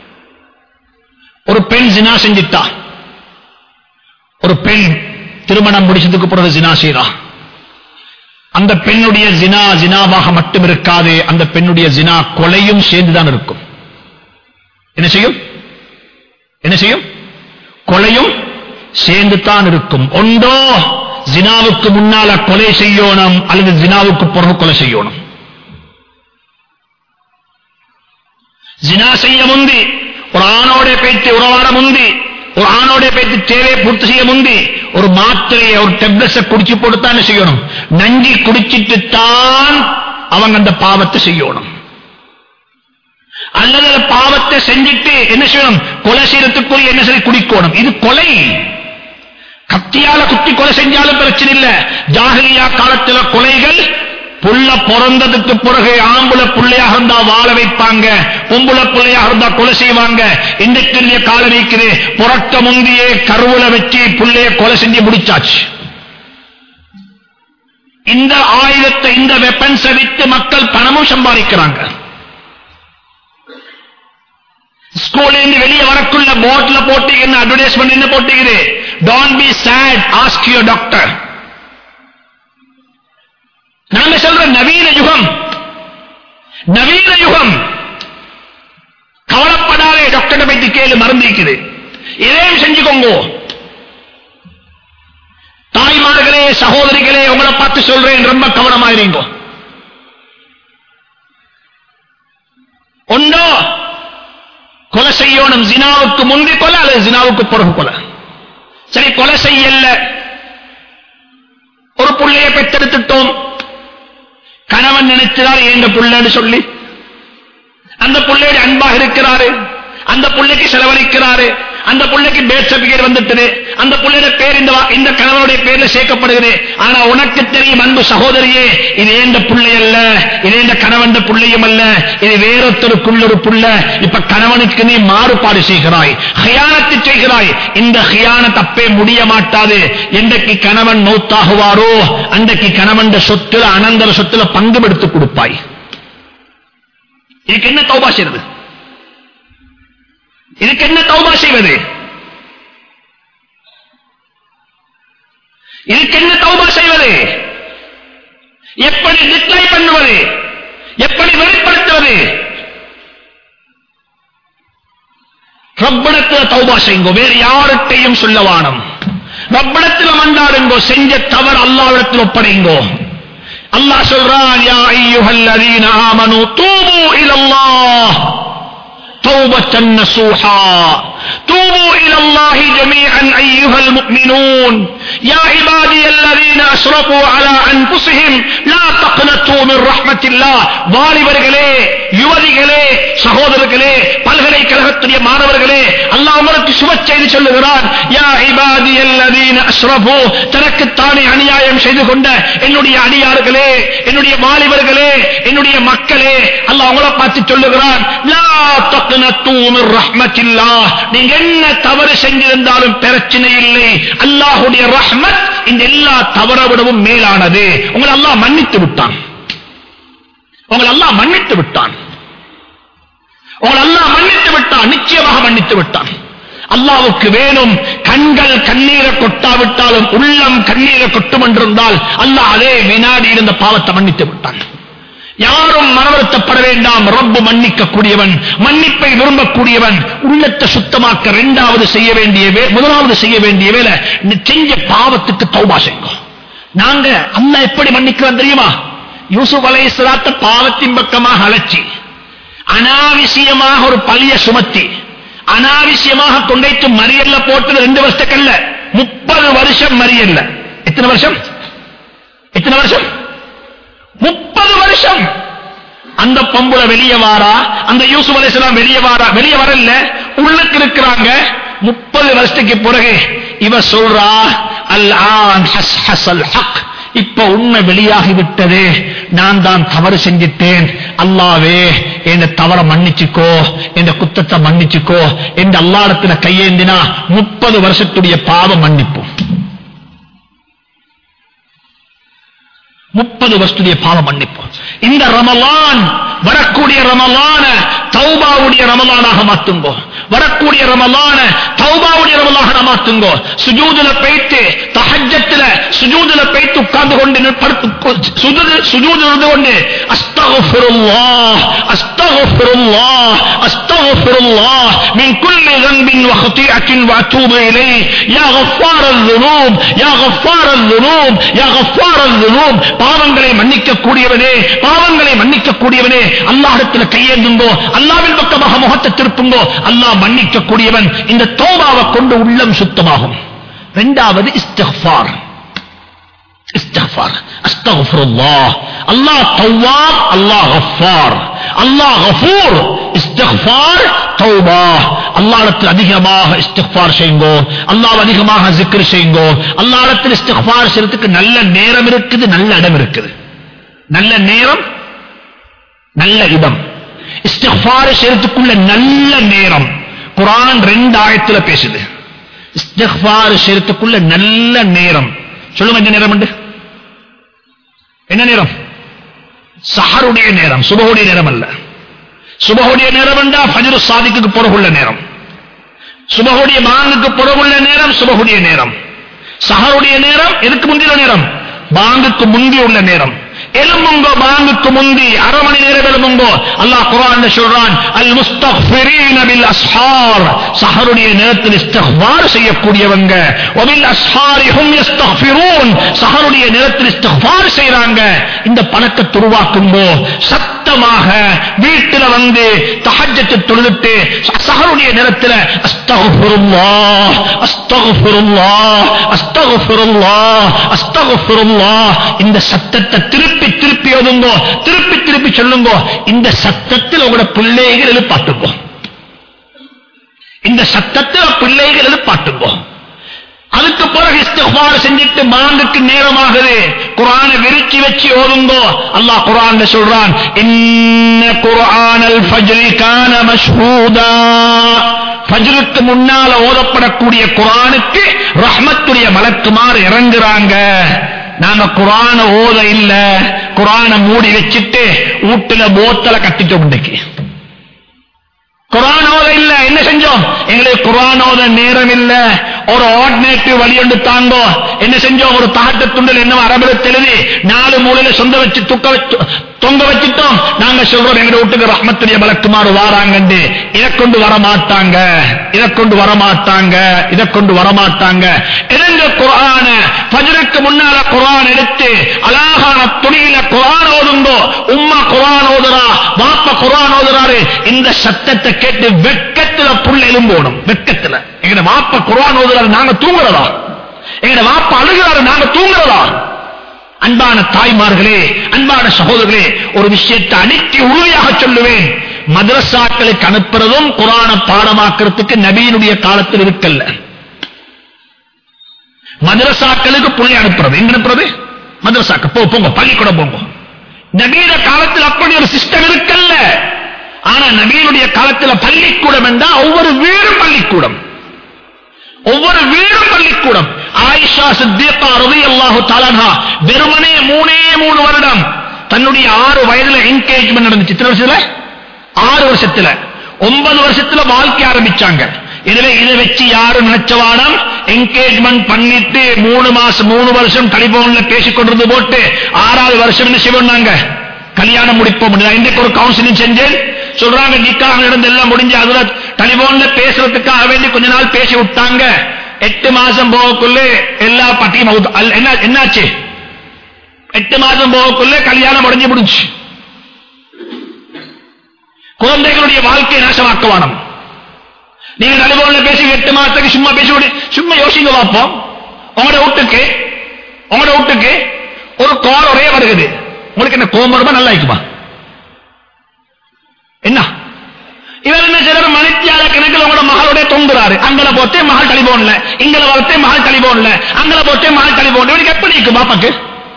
Speaker 1: ஒரு பெண் ஜினா செஞ்சிட்டா ஒரு பெண் திருமணம் முடிச்சதுக்கு பிறகு ஜினா செய்றா அந்த பெண்ணுடைய ஜினா ஜினாவாக மட்டும் இருக்காது அந்த பெண்ணுடைய ஜினா கொலையும் சேர்ந்துதான் இருக்கும் என்ன செய்யும் என்ன செய்யும் கொலையும் சேர்ந்து தான் இருக்கும் ஒன்றோ ஜினாவுக்கு முன்னால கொலை செய்யணும் அல்லது ஜினாவுக்கு பிறகு கொலை செய்யணும் ஜினா செய்ய முந்தி ஒரு ஆணோட பேச்சு உறவாட முந்தி ஒரு ஆணோட பேச்சு தேவையை பூர்த்தி செய்ய முந்தி ஒரு மாத்திரையை ஒரு டெப்லெட்ஸை குடிச்சு போட்டு என்ன செய்யணும் நஞ்சி குடிச்சிட்டு தான் அவங்க அந்த பாவத்தை செய்யணும் அல்லது அந்த பாவத்தை செஞ்சிட்டு என்ன செய்யணும் கொலை செய்யறதுக்குரிய என்ன செய்ய குடிக்கணும் இது கொலை கத்தியால குத்தி கொலை செஞ்சாலும் பிரச்சனை இல்ல ஜாகிலியா காலத்துல கொலைகள் புள்ள பிறந்ததுக்கு பிறகு ஆம்புல புள்ளையாக இருந்தா வாழ வைப்பாங்க பொம்புல புள்ளையாக இருந்தா கொலை செய்வாங்க இன்றைக்கு காலம் இருக்குது புறக்க முந்தியே கருவுல வச்சு புள்ளைய கொலை செஞ்சு முடிச்சாச்சு இந்த ஆயுதத்தை இந்த வெப்பன்ஸை வித்து மக்கள் பணமும் சம்பாதிக்கிறாங்க ஸ்கூல்ல இருந்து வெளியே வரக்குள்ள போட்ல போட்டீங்க அட்வர்டைஸ்மெண்ட் என்ன போட்டீங்க don't be sad ask your doctor நாங்க சொல்ற நவீன யுகம் நவீன யுகம் கவலைப்படாதே டாக்டர் பத்தி கேளு மருந்திக்குது இதையும் செஞ்சுக்கோங்க தாய்மார்களே சகோதரிகளே உங்களை பார்த்து சொல்றேன் ரொம்ப கவனமா இருங்க ஒன்றோ கொலை செய்யணும் ஜினாவுக்கு முந்தி கொலை அல்லது ஜினாவுக்கு பிறகு கொலை சரி கொலை செய்யல ஒரு புள்ளைய பெற்றெடுத்துட்டோம் கணவன் நினைச்சார் எங்க புள்ளன்னு சொல்லி அந்த புள்ளையோட அன்பாக இருக்கிறாரு அந்த புள்ளைக்கு செலவழிக்கிறாரு அந்த புள்ளைக்கு பேர் சர்டிபிகேட் வந்துட்டு அந்த புள்ளையோட பேர் இந்த வா- இந்த கணவனுடைய பேர்ல சேர்க்கப்படுகிறது ஆனா உனக்கு தெரியும் அன்பு சகோதரியே இது ஏந்த புள்ளை அல்ல இது ஏந்த கணவன் புள்ளையும் அல்ல இது வேறொருத்தருக்குள்ள ஒரு புள்ள இப்ப கணவனுக்கு நீ மாறுபாடு செய்கிறாய் ஹியானத்தை செய்கிறாய் இந்த ஹியான தப்பே முடிய மாட்டாது என்றைக்கு கணவன் மௌத்தாகுவாரோ அன்றைக்கு கணவன் சொத்துல அனந்தர சொத்துல பங்கு எடுத்து கொடுப்பாய் இதுக்கு என்ன தௌபா செய்வது இதுக்கு என்ன தௌபா செய்வது இதுக்கு என்ன தௌபா செய்வது எப்படி டிக்ளை பண்ணுவது எப்படி வெளிப்படுத்துவது ரப்பிடத்துல தௌபா செய்யுங்கோ வேறு யார்கிட்டையும் சொல்ல வானம் ரப்பிடத்துல மண்டாடுங்கோ செஞ்ச தவறு அல்லாவிடத்தில் ஒப்படைங்கோ அல்லாஹ் சொல்றான் யா ஐயுஹல் லதீன ஆமனு தூபு இலல்லாஹ் توبة نصوحا توبوا إلى الله جميعا أيها المؤمنون يا عبادي الذين أسرفوا على أنفسهم لا تقنطوا من رحمة الله வாலிபர்களே யுவதிகளே சகோதரர்களே பல்கலைக்கழகத்துடைய மாணவர்களே அல்லாஹ் உங்களுக்கு சுப செய்தி சொல்லுகிறான் யா இபாதி அல்லதீன அஸ்ரஃபு தனக்குத்தானே அநியாயம் செய்து கொண்ட என்னுடைய அடியார்களே என்னுடைய வாலிபர்களே என்னுடைய மக்களே அல்லாஹ் உங்களை பார்த்து சொல்லுகிறான் லா தக்னத்து மின் ரஹ்மத்தில்லாஹ் நீங்க என்ன தவறு செஞ்சிருந்தாலும் பிரச்சனை இல்லை அல்லாஹ்வுடைய ரஹ்மத் இந்த எல்லா தவற விடவும் மேலானது உங்களை அல்லாஹ் மன்னித்து விட்டான் உங்களை அல்லாஹ் மன்னித்து விட்டான் உங்களை அல்லாஹ் மன்னித்து விட்டான் நிச்சயமாக மன்னித்து விட்டான் அல்லாவுக்கு வேணும் கண்கள் கண்ணீரை கொட்டாவிட்டாலும் உள்ளம் கண்ணீரை கொட்டும் என்றிருந்தால் அல்லாஹ் அதே வினாடி இருந்த பாவத்தை மன்னித்து விட்டான் யாரும் மனவருத்தப்பட வேண்டாம் ரப்பு மன்னிக்க கூடியவன் மன்னிப்பை விரும்பக்கூடியவன் உள்ளத்தை சுத்தமாக்க இரண்டாவது செய்ய வேண்டிய வே- முதலாவது செய்ய வேண்டிய வேலை நீ செஞ்ச பாவத்துக்கு தௌபா செய்யுங்க நாங்க அல்லாஹ் எப்படி மன்னிக்கிறோம் தெரியுமா யூசுப் அலைஹிஸ்ஸலாத்த பாவத்தின் பக்கமாக அழைச்சி அனாவசியமாக ஒரு பழிய சுமத்தி அனாவசியமாக கொண்டைத்து மறியல்ல போட்டது ரெண்டு வருஷத்துக்கல்ல முப்பது வருஷம் மறியல்ல எத்தனை வருஷம் எத்தனை வருஷம் முப்பது வருஷம் அந்த பொம்புல வெளியே வாரா அந்த யூசுப் அலைஹிஸ்ஸலாம் வெளியே வாரா வெளியே வரல உள்ளுக்கு இருக்கிறாங்க முப்பது வருஷத்துக்கு பிறகு இவ சொல்றா அல் ஆன் ஹஸ் ஹஸல் ஹக் இப்ப உண்மை வெளியாகி விட்டது நான் தான் தவறு செஞ்சிட்டேன் அல்லாவே என் தவற மன்னிச்சுக்கோ என் குத்தத்தை மன்னிச்சுக்கோ என் அல்லாடத்துல கையேந்தினா முப்பது வருஷத்துடைய பாவம் மன்னிப்போம் முப்பது வருஷத்துடைய பாவம் மன்னிப்பு இந்த ரமலான் வரக்கூடிய ரமலான தௌபாவுடைய ரமலானாக மாத்துங்கோ வரக்கூடிய ரமலான தௌபாவுடைய ரமலான மாத்துங்கோ சுஜூதுல போயிட்டு தஹஜத்துல சுஜூதுல போயிட்டு உட்கார்ந்து கொண்டு படுத்து சுஜூது சுஜூது இருந்து கொண்டு அஸ்தகுஃபிருல்லாஹ் அஸ்தகுஃபிருல்லாஹ் அஸ்தகுஃபிருல்லாஹ் மின் குல்லி ذنب وخطيئة وأتوب إليه يا غفار الذنوب يا غفار الذنوب يا غفار الذنوب பாவங்களை மன்னிக்க கூடியவனே பாவங்களை மன்னிக்க கூடியவனே அல்லாஹ்விடத்தில் கையேந்துங்கோ அல்லாஹ்வின் பக்கமாக முகத்தை திருப்புங்கோ அல்லாஹ் மன்னிக்க கூடியவன் இந்த தௌபாவை கொண்டு உள்ளம் சுத்தமாகும் இரண்டாவது இஸ்திக்ஃபார் இஸ்திக்ஃபார் அஸ்தக்ஃபிருல்லாஹ் அல்லாஹ் தவ்வாப் அல்லாஹ் கஃபார் அல்லாஹ் கஃபூர் இஸ்திக்ஃபார் தௌபா அல்லாஹ்விடத்தில் அதிகமாக இஸ்திக்ஃபார் செய்யுங்கோ அல்லாஹ் அதிகமாக zikr செய்யுங்கோ அல்லாஹ்விடத்தில் இஸ்திக்ஃபார் செய்யறதுக்கு நல்ல நேரம் இருக்குது நல்ல இடம் இருக்குது நல்ல நேரம் நல்ல இடம் இஸ்திக்ஃபார் செய்யறதுக்குள்ள நல்ல நேரம் குர்ஆன் ரெண்டு ஆயத்துல பேசுது இஸ்திக்ஃபார் செய்யறதுக்குள்ள நல்ல நேரம் சொல்லுங்க என்ன நேரம் உண்டு என்ன நேரம் சஹருடைய நேரம் சுபகுடைய நேரம் அல்ல சுபகுடைய நேரம் என்றா ஃபஜ்ரு சாதிக்கு புறகுள்ள நேரம் சுபகுடைய பாங்குக்கு புறகுள்ள நேரம் சுபகுடைய நேரம் சஹருடைய நேரம் எதுக்கு முந்தின நேரம் பாங்குக்கு முந்தி உள்ள நேரம் எலும்புங்கோ பாங்குக்கு முந்தி அரை மணி நேரம் எலும்புங்கோ அல்லாஹ் குர்ஆன்ல சொல்றான் அல் முஸ்தக்ஃபிரீன பில் அஸ்ஹார் சஹருடைய நேரத்தில் இஸ்திக்ஃபார் செய்யக்கூடியவங்க வபில் அஸ்ஹாரி ஹும் யஸ்தக்ஃபிரூன் சஹருடைய நேரத்தில் இஸ்திக்ஃபார் செய்றாங்க இந்த பழக்கத்தை உருவாக்குங்கோ சத்தமாக வீட்டுல வந்து தஹஜ்ஜத்தை தொழுதுட்டு சஹருடைய நேரத்தில் அஸ்தக்ஃபிருல்லாஹ் அஸ்தக்ஃபிருல்லாஹ் அஸ்தக்ஃபிருல்லாஹ் அஸ்தக்ஃபிருல்லாஹ் இந்த சத்தத்தை திருப்பி திருப்பி ஒதுங்கோ திருப்பி திருப்பி சொல்லுங்கோ இந்த சத்தத்தில் உங்களோட பிள்ளைகள் எழுப்பாட்டுங்கோ இந்த சத்தத்தில் பிள்ளைகள் எழுப்பாட்டுங்கோ அதுக்கு பிறகு இஸ்திக்பார் செஞ்சிட்டு மாங்குக்கு நேரமாகுது குர்ஆனை விரிச்சி வச்சு ஓதுங்கோ அல்லாஹ் குர்ஆன்ல சொல்றான் இன்ன குர்ஆனல் ஃபஜ்ரி கான மஷ்ஹூதா ஃபஜ்ருக்கு முன்னால ஓதப்படக்கூடிய குர்ஆனுக்கு ரஹ்மத்துடைய மலக்குமார் இறங்குறாங்க நாங்க குர்ஆன ஓத இல்ல குர்ஆனை மூடி வச்சிட்டு வீட்டுல போத்தல கட்டிட்டோம் இன்னைக்கு குரானோத இல்ல என்ன செஞ்சோம் எங்களுக்கு குரானோத நேரம் இல்ல ஒரு ஆர்டினேட்டிவ் வழி ஒன்று தாங்கோ என்ன செஞ்சோம் ஒரு தாட்ட துண்டல் என்ன அரபில தெளிவி நாலு மூலையில சொந்த வச்சு துக்க வச்சு தொங்க வச்சுட்டோம் நாங்க சொல்றோம் எங்க வீட்டுக்கு ரஹ்மத்துடைய மலக்குமாறு வாராங்கன்னு இதை கொண்டு வர மாட்டாங்க இதை கொண்டு வர மாட்டாங்க இதை கொண்டு வர மாட்டாங்க எடுங்க குரான ஃபஜ்ருக்கு முன்னால குரான் எடுத்து அழகான துணியில குரான் ஓதுங்கோ உம்மா குரான் ஓதுறா பாப்பா குரான் ஓதுறாரு இந்த சத்தத்தை கேட்டு வெட்கத்துல புள்ள எலும்போடும் வெட்கத்துல எங்கட வாப்பா குரான் ஓதுறாரு நாங்க தூங்குறதா எங்கட வாப்பா அழுகிறாரு நாங்க தூங்குறதா அன்பான தாய்மார்களே அன்பான சகோதரர்களே ஒரு விஷயத்தை அடிக்கி உறுதியாக சொல்லுவேன் மதரசாக்களுக்கு அனுப்புறதும் குரான பாடமாக்குறதுக்கு நபியினுடைய காலத்தில் இருக்கல்ல மதரசாக்களுக்கு புள்ளி அனுப்புறது எங்க அனுப்புறது மதரசாக்க போ போங்க பள்ளிக்கூடம் போங்க நவீன காலத்தில் அப்படி ஒரு சிஸ்டம் இருக்கல்ல ஆனா நவீனுடைய காலத்தில் பள்ளிக்கூடம் என்றா ஒவ்வொரு வீடும் பள்ளிக்கூடம் ஒவ்வொரு வீடும் பள்ளிக்கூடம் ஆயிஷா சித்தியப்பா ரவி அல்லாஹு தாலானா வெறுமனே மூணே மூணு வருடம் தன்னுடைய ஆறு வயதுல என்கேஜ்மெண்ட் நடந்துச்சு இத்தனை வருஷத்துல ஆறு வருஷத்துல ஒன்பது வருஷத்துல வாழ்க்கை ஆரம்பிச்சாங்க எனவே இதை வச்சு யாரும் நினைச்சவானம் என்கேஜ்மெண்ட் பண்ணிட்டு மூணு மாசம் மூணு வருஷம் டெலிபோன்ல பேசிக் கொண்டிருந்து போட்டு ஆறாவது வருஷம் என்ன செய்வோம் கல்யாணம் முடிப்போம் நான் இன்றைக்கு ஒரு கவுன்சிலிங் செஞ்சேன் சொல்றாங்க நிக்காக நடந்து எல்லாம் முடிஞ்சு அதுல டெலிபோன்ல பேசுறதுக்காக வேண்டி கொஞ்ச நாள் பேசி விட்டாங்க எட்டு மாசம் போகக்குள்ள எல்லா பட்டியும் அவுத்து- அல்ல, என்ன என்னாச்சு எட்டு மாதம் போகக்குள்ள கல்யாணம் முடிஞ்சு முடிஞ்சு குழந்தைகளுடைய வாழ்க்கையை நாசமாக்குவானம் நீங்க நடுவோல பேசி எட்டு மாசத்துக்கு சும்மா பேசி விடு. சும்மா யோசிங்க பார்ப்போம் உங்களோட வீட்டுக்கு உங்களோட வீட்டுக்கு ஒரு கார் ஒரே வருகுது உங்களுக்கு என்ன கோபம் வருமா நல்லா இருக்குமா என்ன இவர் என்ன செய்யறாரு மணித்தியால கணக்கில் உங்களோட மகளோட தொங்குறாரு அங்கல போட்டே மகள் டெலிபோன்ல இங்கல வளர்த்தே மகள் டெலிபோன்ல அங்கல போட்டே மகள் டெலிபோன் இவருக்கு எப்படி இருக்கு பாப்பாக்கு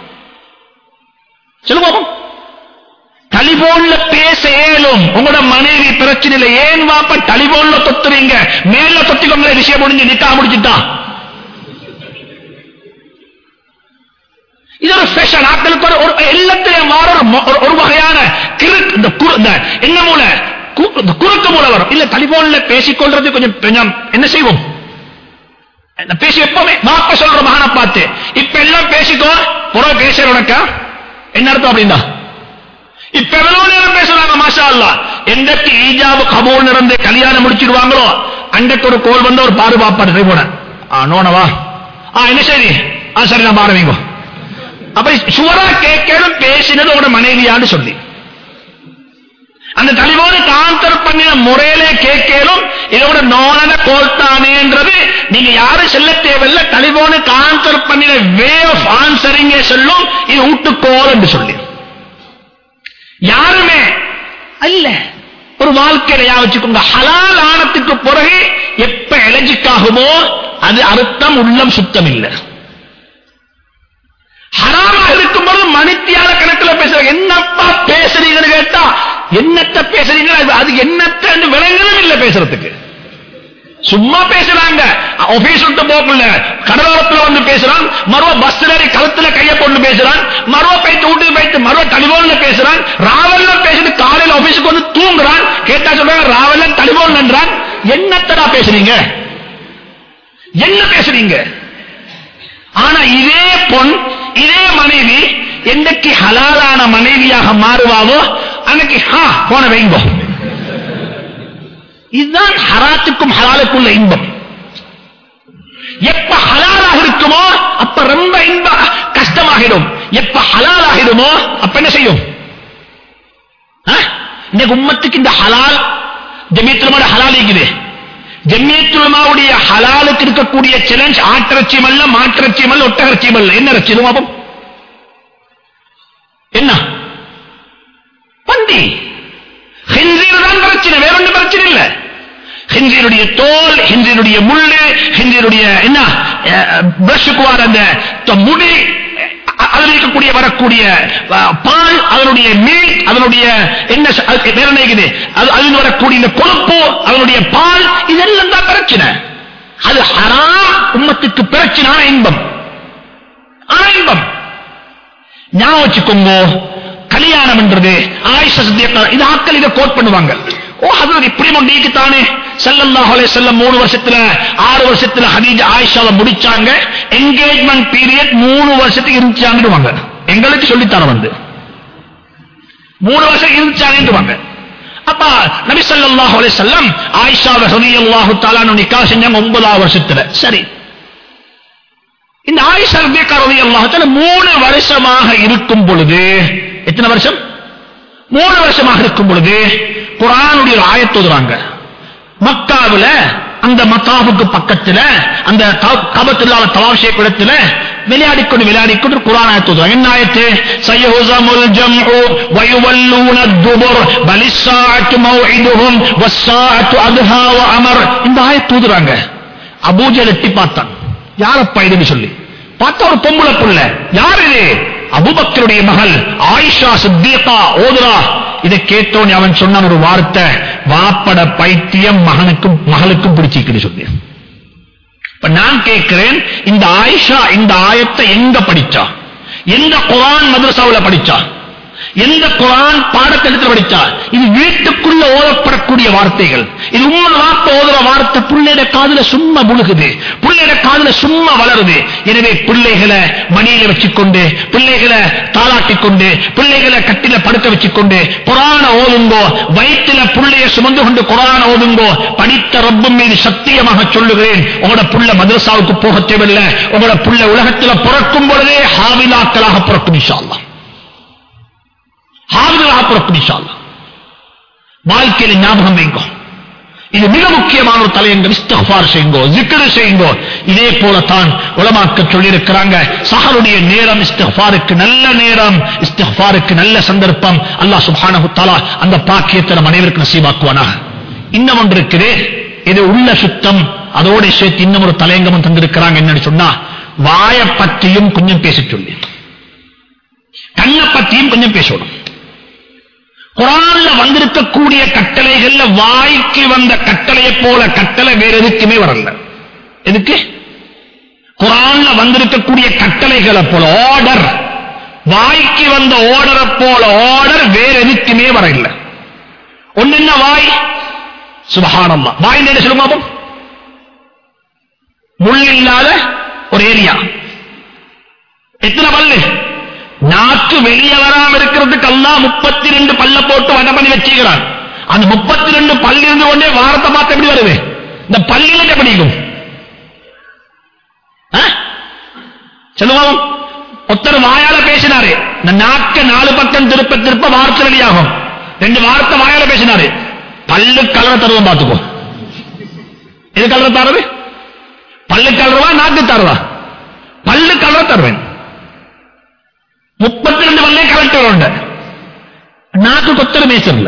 Speaker 1: சொல்லு பாப்போம் டெலிபோன்ல பேச ஏலும் உங்களோட மனைவி பிரச்சனை இல்லை ஏன் வாப்ப டெலிபோன்ல தொத்துறீங்க மேல தொத்திக்கோங்களே விஷயம் முடிஞ்சு நிக்கா முடிச்சுட்டா இது ஒரு ஃபேஷன் ஆட்களுக்கு ஒரு ஒரு எல்லாத்திலையும் மாற ஒரு மொ- ஒரு- ஒரு வகையான கிறுக்கு இந்த குறு இந்த என்ன மூல கு- இந்த குறுக்கு மூல வரும் இல்ல டெலிபோன்ல பேசிக்கொள்றது கொஞ்சம் கொஞ்சம் என்ன செய்வோம் என்ன பேசி எப்பவுமே மாப்ப சொல்ற மகனை பார்த்து இப்ப எல்லாம் பேசிக்கோ புற பேசுற உனக்கா என்ன அர்த்தம் அப்படின்னா இப்ப எவ்வளவு நேரம் பேசுறாங்க மாஷா அல்லாஹ் எந்தக்கு ஈஜாபு கபூல் இருந்து கல்யாணம் முடிச்சிடுவாங்களோ அன்றைக்கு ஒரு கோல் வந்து ஒரு பாரு பாப்பாடு போய் போன ஆ நோனவா ஆ என்ன சரி ஆ சரி நான் பாருவீங்க அப்ப சுவரா கேட்கணும் பேசினது உங்களோட மனைவியான்னு சொல்லி அந்த தலைவோடு கான்சர் பண்ணின முறையிலே கேட்கலும் இதோட நோனன கோல்தானேன்றது நீங்க யாரும் செல்ல தேவையில்ல தலைவோடு கான்சர் பண்ணின வே ஆஃப் ஆன்சரிங்க சொல்லும் இது ஊட்டுக்கோல் என்று சொல்லி யாருமே அல்ல ஒரு வாழ்க்கையில யா வச்சுக்கோங்க ஹலால் ஆனத்துக்கு பிறகு எப்ப எலர்ஜிக் ஆகுமோ அது அர்த்தம் உள்ளம் சுத்தம் இல்லை ஹராமா இருக்கும்போது மணித்தியால கணக்குல பேசுறாங்க என்னப்பா பேசுறீங்கன்னு கேட்டா என்னத்த பேசுறீங்க அது- அது என்னத்த விளங்கணும் இல்ல பேசுறதுக்கு சும்மா பேசுறாங்க ஆபீஸ் விட்டு போகல கடலோரத்துல வந்து பேசுறான் மறுவ பஸ் ஏறி கழுத்துல கைய போட்டு பேசுறான் மறுவ போயிட்டு வீட்டுக்கு போயிட்டு மறுவ டெலிபோன்ல பேசுறான் ராவல்ல பேசிட்டு காலையில ஆபீஸுக்கு வந்து தூங்குறான் கேட்டா சொல்றாங்க ராவல்ல டெலிபோன் என்றான் என்னத்தடா பேசுறீங்க என்ன பேசுறீங்க ஆனா இதே பொன் இதே மனைவி என்னைக்கு ஹலாலான மனைவியாக மாறுவாவோ அன்னைக்கு ஹா போன வைங்கோ இதுதான் ஹராத்துக்கும் ஹலாலுக்குள்ள இன்பம் எப்ப ஹலாலாக இருக்குமோ அப்ப ரொம்ப இன்ப கஷ்டமாகிடும் எப்ப ஹலால் ஆகிடுமோ அப்ப என்ன செய்யும் ஆ? இன்னைக்கு உம்மத்துக்கு இந்த ஹலால் ஜமீத்துலமான ஹலால் இருக்குது ஜம்மியத்துலமாவுடைய ஹலாலுக்கு இருக்கக்கூடிய சேலஞ்ச் ஆட்டிறச்சியம் அல்ல மாட்டிறச்சியம் அல்ல ஒட்டகரச்சியம் அல்ல என்ன ரச்சியம் பாபம் என்ன பண்டி ஹிந்தீர் தான் பிரச்சனை வேற ஒன்றும் பிரச்சனை இல்ல ஹிந்தியருடைய தோல் ஹிந்தியருடைய முள்ளு ஹிந்தியருடைய என்ன பிரஷுக்கு வர அந்த த- முடி அ- அதில் இருக்கக்கூடிய வரக்கூடிய அஹ், பால் அதனுடைய மீட் அதனுடைய என்ன ச- அது வேற என்ன இருக்குது அது அதில் வரக்கூடிய இந்த கொழுப்பு அதனுடைய பால் இதெல்லாம் தான் பிரச்சனை அது ஹராம் உம்மத்துக்கு பிரச்சனை ஆன இன்பம் ஆன இன்பம் ஞாபகம் வச்சுக்கோங்க கல்யாணம் என்றது ஆயிஷா சித்தியக்கா இது ஆட்கள் இதை கோட் பண்ணுவாங்க ஓ ஹசரத் இப்படி ஒன்று தானே ஸல்லல்லாஹு அலைஹி வஸல்லம் மூணு வருஷத்துல ஆறு வருஷத்துல ஹதீஜா ஆயிஷாவை முடிச்சாங்க என்கேஜ்மெண்ட் பீரியட் மூணு வருஷத்துக்கு இருந்துச்சாங்கன்னு எங்களுக்கு சொல்லித்தர வந்து மூணு வருஷம் இருந்துச்சாங்கன்னு அப்ப நபி ஸல்லல்லாஹு அலைஹி வஸல்லம் ஆயிஷாவை ரலியல்லாஹு தஆலா நிக்காஹ் செஞ்சாங்க ஒன்பதாவது வருஷத்துல சரி இந்த ஆயிஷா ரபியக்கா ரலியல்லாஹு தஆலா மூணு வருஷமாக இருக்கும் பொழுது எத்தனை வருஷம் மூணு வருஷமாக இருக்கும் பொழுது குர்ஆனுடைய ஒரு ஆயத் ஓதுறாங்க மக்காவுல அந்த மத்தாவுக்கு பக்கத்துல அந்த கபத்துல்லாத தவாஷிய குளத்துல விளையாடிக்கொண்டு விளையாடிக்கொண்டு குர்ஆன் ஆயத் ஓதுறாங்க என்ன ஆயத்து சயஹுஸமுல் ஜம்உ வயுவல்லூன துபுர் பலிஸ்ஸாஅத்து மௌஇதுஹும் வஸ்ஸாஅத்து அத்ஹா வ அமர் இந்த ஆயத் ஓதுறாங்க அபூஜல் எட்டி பார்த்தான் யாரப்பா இதுன்னு சொல்லி பார்த்தா ஒரு பொம்பளை புள்ள யார் இது அபுபக்கருடைய மகள் ஆயிஷா சித்தியகா ஓதுரா இதை கேட்டோன்னு அவன் சொன்னான் ஒரு வார்த்தை வாப்பட பைத்தியம் மகனுக்கும் மகளுக்கும் பிடிச்சிக்குன்னு சொல்லி இப்ப நான் கேட்கிறேன் இந்த ஆயிஷா இந்த ஆயத்தை எங்க படிச்சா எந்த குரான் மதரசாவுல படிச்சா எந்த குரான் பாடத்திட்டத்தில் படிச்சா இது வீட்டுக்குள்ள ஓதப்படக்கூடிய வார்த்தைகள் இது உண்மை வார்த்தை ஓதுற வார்த்தை பிள்ளைட காதுல சும்மா முழுகுது பிள்ளைட காதுல சும்மா வளருது எனவே பிள்ளைகளை மணியில வச்சுக்கொண்டு பிள்ளைகளை தாளாட்டிக் கொண்டு பிள்ளைகளை கட்டில படுக்க வச்சுக்கொண்டு குரான ஓதுங்கோ வயிற்றில புள்ளைய சுமந்து கொண்டு குரான ஓதுங்கோ படித்த ரப்பும் மீது சத்தியமாக சொல்லுகிறேன் உங்களோட புள்ள மதரசாவுக்கு போக தேவையில்லை உங்களோட புள்ள உலகத்துல பிறக்கும் பொழுதே ஹாவிலாக்களாக பிறக்கும் இன்ஷா அல்லாஹ் பிறக்கும் இன்ஷா அல்லாஹ். வாழ்க்கையில ஞாபகம் வைங்கோ இது மிக முக்கியமான ஒரு தலையங்கம் இஸ்திஃபார் செய்யுங்கோ ஜிக்ரு செய்யுங்கோ இதே போலத்தான் உலமாக்க சொல்லியிருக்கிறாங்க சஹருடைய நேரம் இஸ்திஃபாருக்கு நல்ல நேரம் இஸ்திஃபாருக்கு நல்ல சந்தர்ப்பம் அல்லாஹ் சுப்ஹானஹு தஆலா அந்த பாக்கியத்தை நம் அனைவருக்கும் நசீபாக்குவானாக இன்னும் ஒன்று இருக்குது இது உள்ள சுத்தம் அதோட சேர்த்து இன்னும் ஒரு தலையங்கமும் தந்திருக்கிறாங்க என்னன்னு சொன்னா வாய பற்றியும் கொஞ்சம் பேசச் சொல்லி கண்ணை பற்றியும் கொஞ்சம் பேசணும் குரான்ல வந்திருக்கக்கூடிய கட்டளைகள்ல வாய்க்கு வந்த கட்டளையை போல கட்டளை வேற எதுக்குமே வரல எதுக்கு குரான்ல வந்திருக்கக்கூடிய கட்டளைகளை போல ஆர்டர் வாய்க்கு வந்த ஆர்டரை போல ஆர்டர் வேற எதுக்குமே வர இல்ல ஒண்ணு என்ன வாய் சுபஹானல்லா வாய் என்ன சொல்லுங்க பாப்போம் முள் இல்லாத ஒரு ஏரியா எத்தனை பல்லு நாக்கு வெளியே வராம இருக்கிறதுக்கு அல்லா முப்பத்தி ரெண்டு பல்ல போட்டு வட பண்ணி வச்சுக்கிறான் அந்த முப்பத்தி ரெண்டு பல்லு இருந்து கொண்டே வாரத்தை பார்த்து எப்படி வருது இந்த பல்லில எப்படி இருக்கும் ஆ? சொல்லுங்க ஒருத்தர் வாயால பேசினாரு இந்த நாக்க நாலு பக்கம் திருப்ப திருப்ப வார்த்தை வெளியாகும் ரெண்டு வார்த்தை வாயால பேசினாரு பல்லு கலர தருவோம் பார்த்துக்கோ எது கலர தருது பல்லு கலருவா நாக்கு தருவா பல்லு கலர தருவேன் முப்பத்தி ரெண்டு பல்லே கலெக்டர் நாக்கு கொத்தர மேசர்ல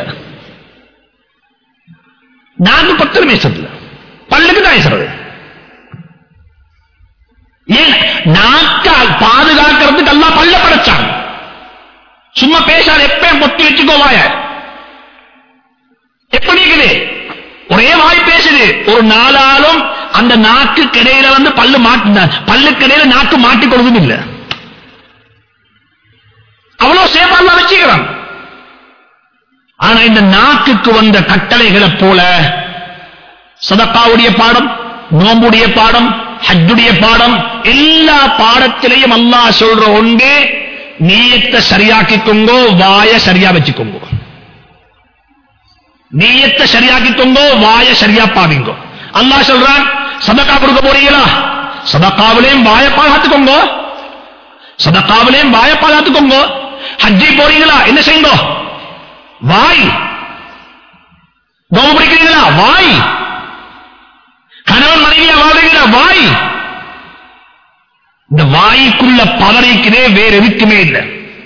Speaker 1: நாக்கு கொத்தர மேசர்ல பல்லுக்கு தான் பேசுறது ஏன் நாக்க பாதுகாக்கிறதுக்கு எல்லாம் பல்ல படைச்சான் சும்மா பேசாத எப்பயும் பொத்தி வச்சுக்கோ வாய எப்படி இருக்குது ஒரே வாய் பேசுது ஒரு நாளாலும் அந்த நாக்கு கிடையில வந்து பல்லு மாட்டு பல்லு கிடையில நாக்கு மாட்டிக்கொள்வதும் இல்லை அவ்வளவு சேஃபா எல்லாம் வச்சுக்கிறான் ஆனா இந்த நாக்குக்கு வந்த கட்டளைகளை போல சதக்காவுடைய பாடம் நோம்புடைய பாடம் ஹஜ்ஜுடைய பாடம் எல்லா பாடத்திலையும் அல்லாஹ் சொல்ற ஒன்று நீயத்தை சரியாக்கிக்கோங்கோ வாய சரியா வச்சுக்கோங்கோ நீயத்தை சரியாக்கிக்கோங்கோ வாய சரியா பாவிங்கோ அல்லாஹ் சொல்றான் சதக்கா கொடுக்க போறீங்களா சதக்காவிலையும் வாய பாதுகாத்துக்கோங்கோ சதக்காவிலையும் வாய பாதுகாத்துக்கோங்க ஹஜ்ஜி போறீங்களா என்ன செய்யுங்க வாய் நோம்பு பிடிக்கிறீங்களா வாய் கணவன் மனைவியா வாழ்றீங்களா வாய் இந்த வாய்க்குள்ள பவரைக்குதே வேற எதுக்குமே இல்லை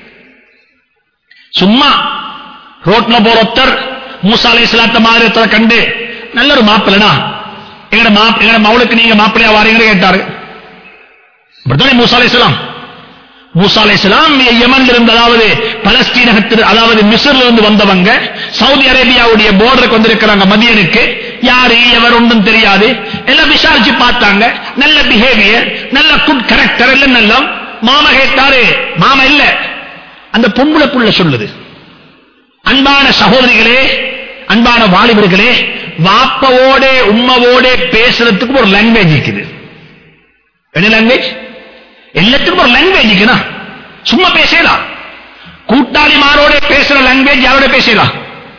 Speaker 1: சும்மா ரோட்ல போற ஒருத்தர் மூசா அலை இஸ்லாத்த மாதிரி ஒருத்தரை கண்டு நல்ல ஒரு மாப்பிள்ளனா எங்கட மாப் எங்கட மவுளுக்கு நீங்க மாப்பிள்ளையா வாரீங்கன்னு கேட்டாரு இப்படித்தானே மூசா அலை இஸ்லாம் மூசா அலைஹிஸ்ஸலாம் யமன்ல இருந்து அதாவது பலஸ்தீனகத்தில் அதாவது மிஸ்ர்ல இருந்து வந்தவங்க சவுதி அரேபியாவுடைய போர்டருக்கு வந்திருக்கிறாங்க மதியனுக்கு யாரு எவர் ஒன்றும் தெரியாது எல்லாம் விசாரிச்சு பார்த்தாங்க நல்ல பிஹேவியர் நல்ல குட் கரெக்டர் எல்லாம் நல்ல மாமா கேட்டாரு மாமா இல்ல அந்த பொம்பளை புள்ள சொல்லுது அன்பான சகோதரிகளே அன்பான வாலிபர்களே வாப்பவோட உம்மவோட பேசுறதுக்கு ஒரு லாங்குவேஜ் இருக்குது என்ன லாங்குவேஜ் எல்லாத்துக்கும் ஒரு லாங்குவேஜ் இருக்குண்ணா சும்மா பேசலாம் கூட்டாளிமாரோட பேசுற லாங்குவேஜ் யாரோட பேசலாம்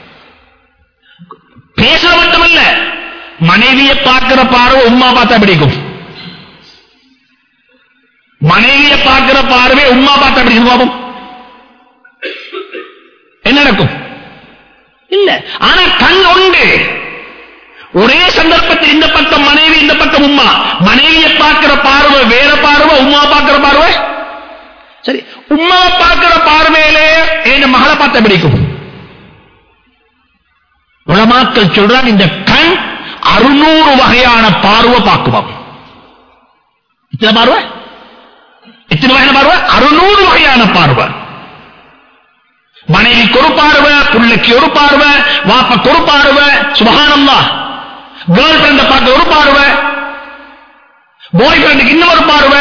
Speaker 1: பேசுற மட்டுமல்ல மனைவியை பார்க்கிற பார்வை உம்மா பார்த்தா பிடிக்கும் மனைவியை பார்க்கிற பார்வை உம்மா பார்த்தா பிடிக்கும் பாபம் என்ன நடக்கும் இல்ல ஆனா கண் உண்டு ஒரே சந்தர்ப்பத்தில் இந்த பக்கம் மனைவி இந்த பக்கம் உம்மா மனைவியை பார்க்கிற பார்வை வேற பார்வை உம்மா பார்க்கிற பார்வை சரி உம்மா பார்க்கிற பார்வையிலே என் மகளை பார்த்த பிடிக்கும் உலமாக்கள் சொல்றாங்க இந்த கண் அறுநூறு வகையான பார்வை பார்க்குமாம் எத்தனை பார்வை எத்தனை வகையான பார்வை அறுநூறு வகையான பார்வை மனைவிக்கு ஒரு பார்வை பிள்ளைக்கு ஒரு பார்வை வாப்பக்கு ஒரு பார்வை சுபகானம்மா கேர்ள் ஃபிரெண்ட பார்க்க ஒரு பார்வை பாய் ஃபிரெண்டுக்கு இன்னொரு பார்வை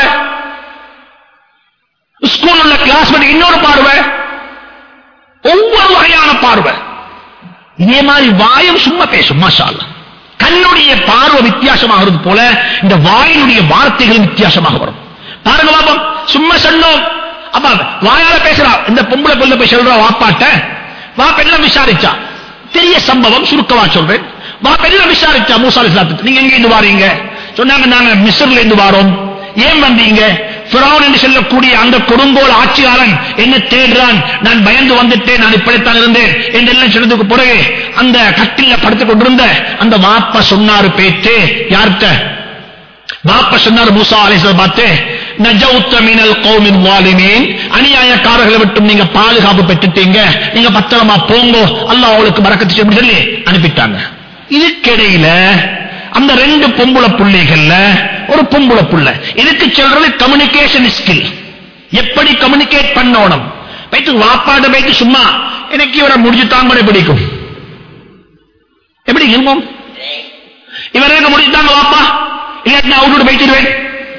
Speaker 1: ஸ்கூல் உள்ள கிளாஸ்மேட் இன்னொரு பார்வை ஒவ்வொரு வகையான பார்வை இதே மாதிரி வாயும் சும்மா பேசும் மாஷா அல்லாஹ். கண்ணுடைய பார்வை வித்தியாசமாகிறது போல இந்த வாயினுடைய வார்த்தைகளும் வித்தியாசமாக வரும் பாருங்க பாப்போம் சும்மா சொன்னோம் அப்பா வாயால பேசுறா இந்த பொம்பளை பிள்ளை போய் சொல்றா வாப்பாட்ட வாப்ப எல்லாம் விசாரிச்சா பெரிய சம்பவம் சுருக்கமா சொல்றேன் வாப்ப எல்லாம் விசாரிச்சா மூசா அலிஸ்லாத்து நீங்க எங்க இருந்து வாரீங்க சொன்னாங்க நாங்க மிஸ்ர்ல இருந்து வாரோம் ஏன் வந்தீங்க ஃபிரௌன் என்று சொல்லக்கூடிய அந்த கொடுங்கோல் ஆட்சியாளன் என்ன தேடுறான் நான் பயந்து வந்துட்டேன் நான் இப்படித்தான் இருந்தேன் என்றெல்லாம் சொன்னதுக்கு பிறகு அந்த கட்டில படுத்துக் கொண்டிருந்த அந்த வாப்பா சொன்னாரு பேச்சு யார்கிட்ட வாப்பா சொன்னார் மூசா அலிசல் பார்த்து நஜவுத்த மினல் கௌமின் வாலிமீன் அநியாயக்காரர்களை விட்டும் நீங்க பாதுகாப்பு பெற்றுட்டீங்க நீங்க பத்திரமா போங்கோ அல்லாஹ் அவளுக்கு பறக்கத்து செய்யும் சொல்லி அனுப்பிட்டாங்க இதுக்கிடையில அந்த ரெண்டு பொம்புள புள்ளைகள்ல ஒரு பொம்புள புள்ள இதுக்கு சொல்றது கம்யூனிகேஷன் ஸ்கில் எப்படி கம்யூனிகேட் பண்ணணும் போயிட்டு வாப்பாட போயிட்டு சும்மா எனக்கு இவரை முடிச்சு தாங்க பிடிக்கும் எப்படி இருக்கும் இவருக்கு முடிச்சுட்டாங்க வாப்பா இல்லாட்டி நான் அவுட்டு போயிட்டுருவேன்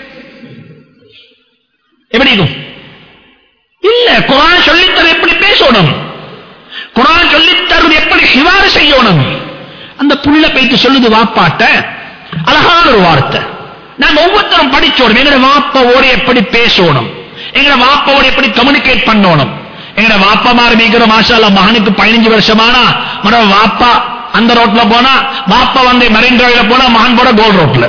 Speaker 1: எப்படி இருக்கும் இல்ல குரான் சொல்லித்தர எப்படி பேசணும் குரான் சொல்லித்தருவது எப்படி சிவாறு செய்யணும் அந்த புள்ள போயிட்டு சொல்லுது வாப்பாட்ட அழகான ஒரு வார்த்தை நாங்க ஒவ்வொருத்தரும் படிச்சோடும் எங்கட வாப்பாவோட எப்படி பேசணும் எங்கட வாப்பாவோட எப்படி கம்யூனிகேட் பண்ணணும் எங்கட வாப்பா மாறு மீக்கிற மாஷால மகனுக்கு பதினஞ்சு வருஷமானா மன வாப்பா அந்த ரோட்ல போனா வாப்பா வந்து மெரின் டிரைவ்ல போனா மகன் போட கோல்ட் ரோட்ல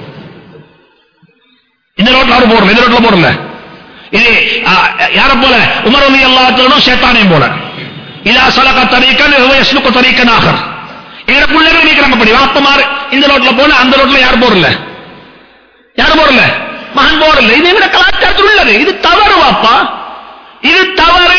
Speaker 1: இந்த ரோட்ல அவரு போடல இந்த ரோட்ல போடல இது ஆ, யார போல உமர் அலி அல்லாத்தனும் சேத்தானையும் போல இதா சலக தரீக்கன் யஸ்லுக்கு தரீக்கன் ஆகர் எங்க பிள்ளைகள் நீக்கிறாங்க படி வாப்பமாறு இந்த ரோட்ல போல அந்த ரோட்ல யார் போடல யார் போடல மகன் போடல இது எங்க கலாச்சாரத்தில் உள்ளது இது தவறு வாப்பா இது தவறு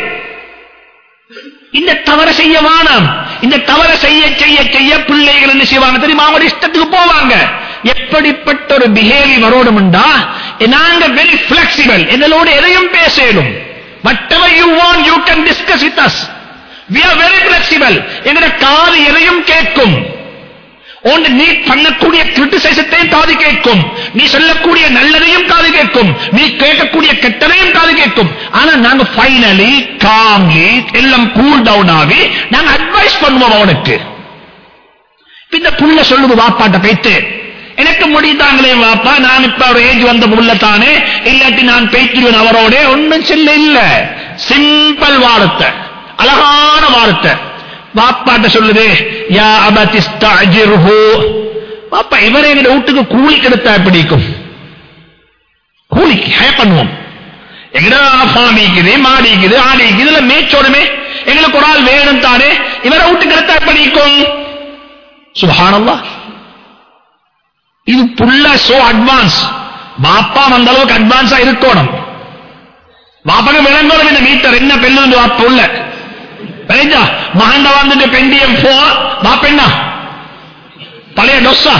Speaker 1: இந்த தவற செய்ய வானம் இந்த தவற செய்ய செய்ய செய்ய பிள்ளைகள் என்ன செய்வாங்க தெரியுமா அவங்க இஷ்டத்துக்கு போவாங்க எப்படிப்பட்ட ஒரு பிஹேவியர் வரணும்டா நாங்க வெரி பிளெக்சிபிள் எங்களோட எதையும் பேசலும் whatever you want you can discuss with us we are very flexible எங்கட காது எதையும் கேட்கும் உன் நீ பண்ணக்கூடிய கிரிட்டிசைசத்தையும் காது கேட்கும் நீ சொல்லக்கூடிய நல்லதையும் காது கேட்கும் நீ கேட்கக்கூடிய கெட்டதையும் காது கேட்கும் ஆனா நாங்க ஃபைனலி காம்லி எல்லாம் கூல் டவுன் ஆகி நாங்க அட்வைஸ் பண்ணுவோம் அவனுக்கு இப்ப இந்த புள்ள சொல்லுது வாப்பாட்ட போயிட்டு எனக்கு முடிந்தாங்களே வாப்பா நான் இப்ப ஒரு ஏஜ் வந்த புள்ள தானே இல்லாட்டி நான் பேய்த்திருவேன் அவரோட ஒண்ணும் சொல்ல இல்ல சிம்பிள் வார்த்தை அழகான வார்த்தை வாப்பாட்ட சொல்லுது யா அபதிஸ்தஅஜிர்ஹு பாப்பா இவரே எங்க வீட்டுக்கு கூலி கெடுத்தா பிடிக்கும் கூலிக்கு ஹே பண்ணுவோம் எங்கடா ஃபார்ம் இருக்குது மாடி இருக்குது ஆடி இருக்குது இதுல மேய்ச்சோடுமே எங்களுக்கு ஒரு ஆள் வேணும் தானே இவரை வீட்டுக்கு எடுத்தா பிடிக்கும் சுபஹானல்லாஹ் இது புள்ள சோ அட்வான்ஸ் பாப்பா அந்த அளவுக்கு அட்வான்ஸா இருக்கணும் பாப்பாக்கு விளங்கணும் இந்த மீட்டர் என்ன பெண்ணு வாப்ப உள்ள விளைஞ்சா மகண்ட வந்துட்டு பெண்டியம் போ பாப்பெண்ணா பழைய டொஸ்ஸா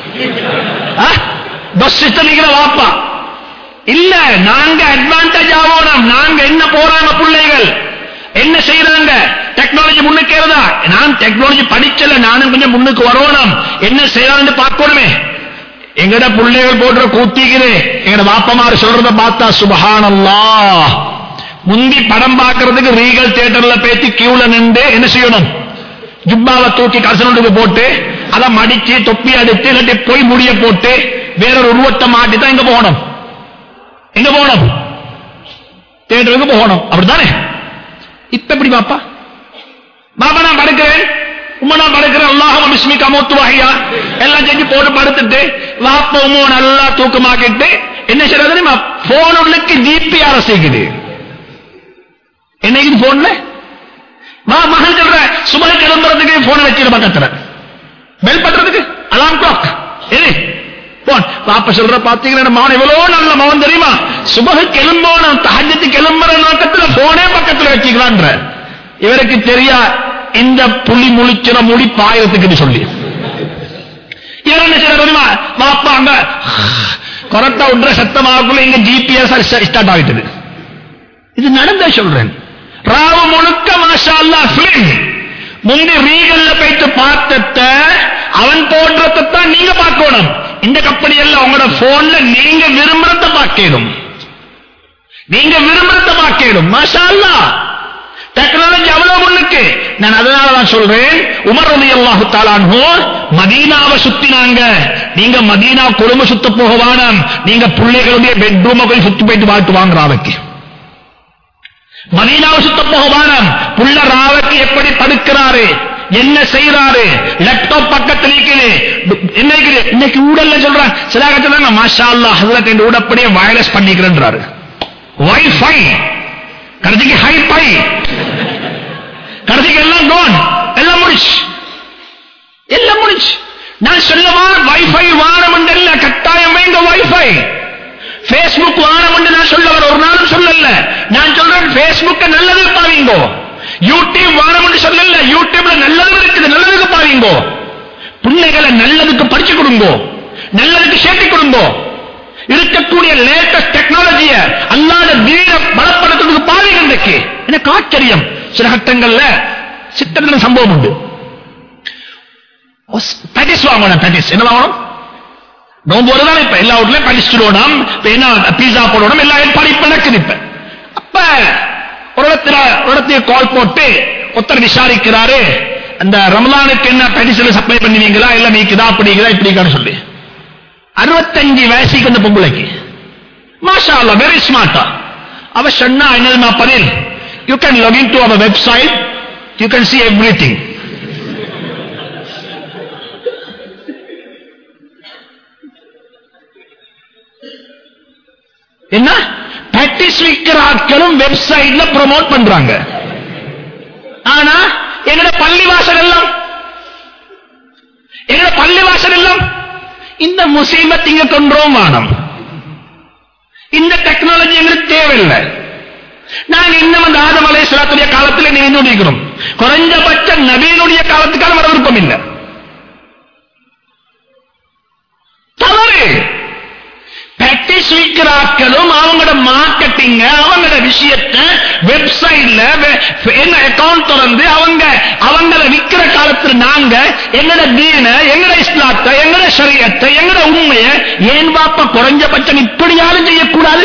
Speaker 1: டொஸ் நிக்கிற வாப்பா இல்ல நாங்க அட்வான்டேஜ் ஆகணும் நாங்க என்ன போறாங்க பிள்ளைகள் என்ன செய்யறாங்க டெக்னாலஜி முன்னுக்கேறதா நான் டெக்னாலஜி படிச்சல நானும் கொஞ்சம் முன்னுக்கு வரணும் என்ன செய்யறான்னு பார்க்கணுமே எங்கட பிள்ளைகள் போடுற கூத்திக்குது எங்கட பாப்பமாறு சொல்றத பார்த்தா சுபஹானல்லாஹ் முந்தி படம் பார்க்கறதுக்கு ரீகல் தியேட்டர்ல பேத்தி கியூல நின்று என்ன செய்யணும் ஜுப்பாவை தூக்கி கசனுக்கு போட்டு அதை மடிச்சு தொப்பி அடித்து இல்லாட்டி பொய் முடிய போட்டு வேறொரு உருவத்தை மாட்டி தான் எங்க போகணும் எங்க போகணும் தியேட்டருக்கு போகணும் அப்படித்தானே இப்ப எப்படி பாப்பா பாப்பா நான் படுக்கிறேன் உம்மா நான் படுக்கிறேன் அல்லாஹ் பிஸ்மிகா மூத்து வாகியா எல்லாம் செஞ்சு போட்டு படுத்துட்டு வாப்பா உம்மோ நல்லா தூக்கமாக்கிட்டு என்ன செய்யறது தெரியுமா போன் உள்ளுக்கு ஜிபிஆர் செய்யுது என்னைக்கு போன்ல மகன் சொல்ற சுபை கிளம்புறதுக்கு போன் வச்சிரு பக்கத்துல பெல் பண்றதுக்கு அலாம் கிளாக் எது போன் பாப்ப சொல்ற பாத்தீங்கன்னா மகன் எவ்வளவு நல்ல மகன் தெரியுமா சுபகு கிளம்போன தஹஜத்து கிளம்புற நோக்கத்துல போனே பக்கத்துல வச்சுக்கலான்ற இவருக்கு தெரியா இந்த புலி முழிச்சிற முடி பாயத்துக்குன்னு சொல்லி இவர் என்ன செய்யற தெரியுமா பாப்பா அங்க கொரட்டா விடுற சத்தமாக்குள்ள இங்க ஜிபிஎஸ் ஸ்டார்ட் ஆகிட்டது இது நடந்த சொல்றேன் ராவு முழுக்க மாஷா அல்லா பிலிம் முந்தி ரீகல்ல போயிட்டு பார்த்தத அவன் போடுறதான் நீங்க பார்க்கணும் இந்த கம்பெனி எல்லாம் உங்களோட போன்ல நீங்க விரும்புறத பார்க்கணும் நீங்க விரும்புறத பார்க்கணும் மாஷா அல்லா டெக்னாலஜி அவ்வளவு முன்னுக்கு நான் அதனால தான் சொல்றேன் உமர் ரலி அல்லாஹு தாலான்ஹோ மதீனாவை சுத்தினாங்க நீங்க மதீனா குடும்ப சுத்த போக வேணாம் நீங்க பிள்ளைகளுடைய பெட்ரூமை போய் சுத்தி போயிட்டு வாழ்த்து வாங்க ராவைக்கு மதீனாவை சுத்த போக வேணாம் புள்ள ராவைக்கு எப்படி படுக்கிறாரு என்ன செய்யறாரு லேப்டாப் பக்கத்துல இருக்குது என்ன இருக்குது இன்னைக்கு ஊடல்ல சொல்றான் சில கட்டத்தில் மாஷா அல்லாஹ் ஹசரத் இந்த ஊடப்படியே வயர்லெஸ் பண்ணிக்கிறேன்றாரு வைஃபை கடைசிக்கு ஹைஃபை கடைசிக்கு எல்லாம் கோன் எல்லாம் முடிச்சு எல்லாம் முடிச்சு நான் சொல்லவா வைஃபை வானம் இல்ல கட்டாயம் வேண்டும் வைஃபை பேஸ்புக் வானம் என்று நான் சொல்ல வர ஒரு நாளும் சொல்லல நான் சொல்றேன் பேஸ்புக்க நல்லது பாவீங்கோ யூடியூப் வானம் என்று சொல்லல யூடியூப்ல நல்லது இருக்குது நல்லதுக்கு பாவீங்கோ பிள்ளைகளை நல்லதுக்கு படிச்சு கொடுங்கோ நல்லதுக்கு சேர்த்து கொடுங்கோ இருக்கக்கூடிய லேட்டஸ்ட் டெக்னாலஜிய அல்லாத வீர பலப்படுத்துறதுக்கு பாவீங்க இன்றைக்கு எனக்கு ஆச்சரியம் சில கட்டங்கள்ல சித்தன சம்பவம் உண்டு பேட்டிஸ் வாங்கணும் பேட்டிஸ் என்ன வாங்கணும் நோம்பு வருதான் இப்ப எல்லா வீட்லயும் படிச்சுடணும் இப்ப என்ன பீஸா போடணும் எல்லா ஏற்பாடு இப்ப நடக்குது இப்ப அப்ப ஒரு இடத்துல ஒரு இடத்துல கால் போட்டு ஒருத்தர் விசாரிக்கிறாரு அந்த ரமலானுக்கு என்ன பெடிசில சப்ளை பண்ணுவீங்களா இல்ல நீக்குதா அப்படிங்களா இப்படிக்கான்னு சொல்லி அறுபத்தஞ்சு வயசுக்கு அந்த பொம்பளைக்கு மாஷா அல்லா வெரி ஸ்மார்ட்டா அவ சொன்னா என்னதுமா பதில் you can login to our website you can see everything என்ன பிராக்டிஸ் விக்கிற ஆட்களும் வெப்சைட்ல ப்ரோமோட் பண்றாங்க ஆனா எங்கட பள்ளிவாசல் எல்லாம் எங்கட பள்ளிவாசல் எல்லாம் இந்த முசீபத் இங்க கொன்றோம் வானம் இந்த டெக்னாலஜி எங்களுக்கு தேவையில்லை நாங்க இன்னும் அந்த ஆதம் அலை சிலாத்துடைய காலத்தில் நினைந்து இருக்கிறோம் குறைஞ்சபட்ச நபீனுடைய காலத்துக்கான வர விருப்பம் இல்லை தவறு பிராக்டிஸ் விற்கிறாக்களும் அவங்களோட மார்க்கெட்டிங்க அவங்களோட விஷயத்தை வெப்சைட்ல என்ன அக்கவுண்ட் திறந்து அவங்க அவங்கள விற்கிற காலத்துல நாங்க எங்கட தீன எங்கட இஸ்லாத்தை எங்கட சரியத்தை எங்கட உண்மையை ஏன் பாப்ப குறைஞ்சபட்சம் இப்படியாலும் செய்யக்கூடாது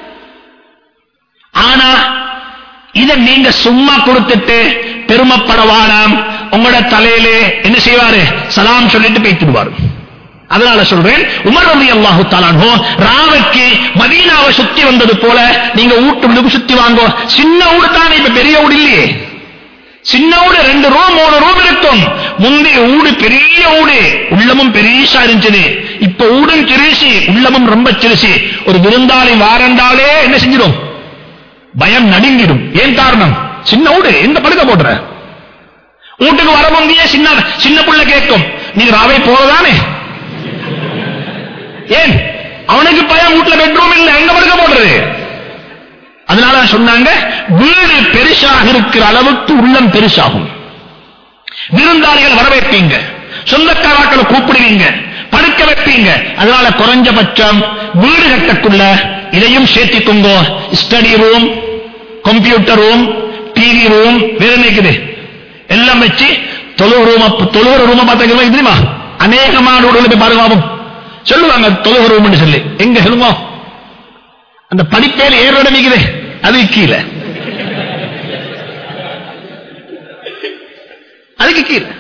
Speaker 1: ஆனா இத நீங்க சும்மா கொடுத்துட்டு பெருமைப்படவானாம் உங்களோட தலையிலே என்ன செய்வாரு சலாம் சொல்லிட்டு பேசிடுவாரு அதனால சொல்றேன் உமர் ரவி அல்லாஹு தாலானோ ராவைக்கு மதீனாவை சுத்தி வந்தது போல நீங்க வீட்டு சுத்தி வாங்கோ சின்ன ஊடு தானே இப்ப பெரிய ஊடு இல்லையே சின்ன ஊடு ரெண்டு ரூம் மூணு ரூம் இருக்கும் முந்தைய ஊடு பெரிய ஊடு உள்ளமும் பெரியசா இருந்துச்சு இப்ப ஊடும் சிறுசி உள்ளமும் ரொம்ப சிறுசி ஒரு விருந்தாளி வாரண்டாலே என்ன செஞ்சிடும் பயம் நடுங்கிடும் ஏன் காரணம் சின்ன ஊடு எந்த படுக்க போடுற வீட்டுக்கு வர முந்தைய சின்ன சின்ன புள்ள கேட்கும் நீங்க ராவை போறதானே ஏன் அவனுக்கு பயம் வீட்டுல பெட்ரூம் இல்ல எங்க படுக்க போடுறது அதனால சொன்னாங்க வீடு பெருசாக இருக்கிற அளவுக்கு உள்ளம் பெருசாகும் விருந்தாளிகள் வரவேற்பீங்க சொந்தக்காராக்களை கூப்பிடுவீங்க படுக்க வைப்பீங்க அதனால குறைஞ்சபட்சம் வீடு கட்டக்குள்ள இதையும் சேர்த்திக்கோங்க study room computer room TV room வேற நினைக்குது எல்லாம் வச்சு தொழுவு ரூம் தொழுகிற ரூம பார்த்தா தெரியுமா அநேகமான வீடுகளை போய் பாருங்க பாப்போம். சொல்லுவாங்க தொழுகிற ரூம்னு சொல்லி எங்க சொல்லுவோம் அந்த படிப்பேல ஏறோட நிக்குது அது கீழே அதுக்கு கீழே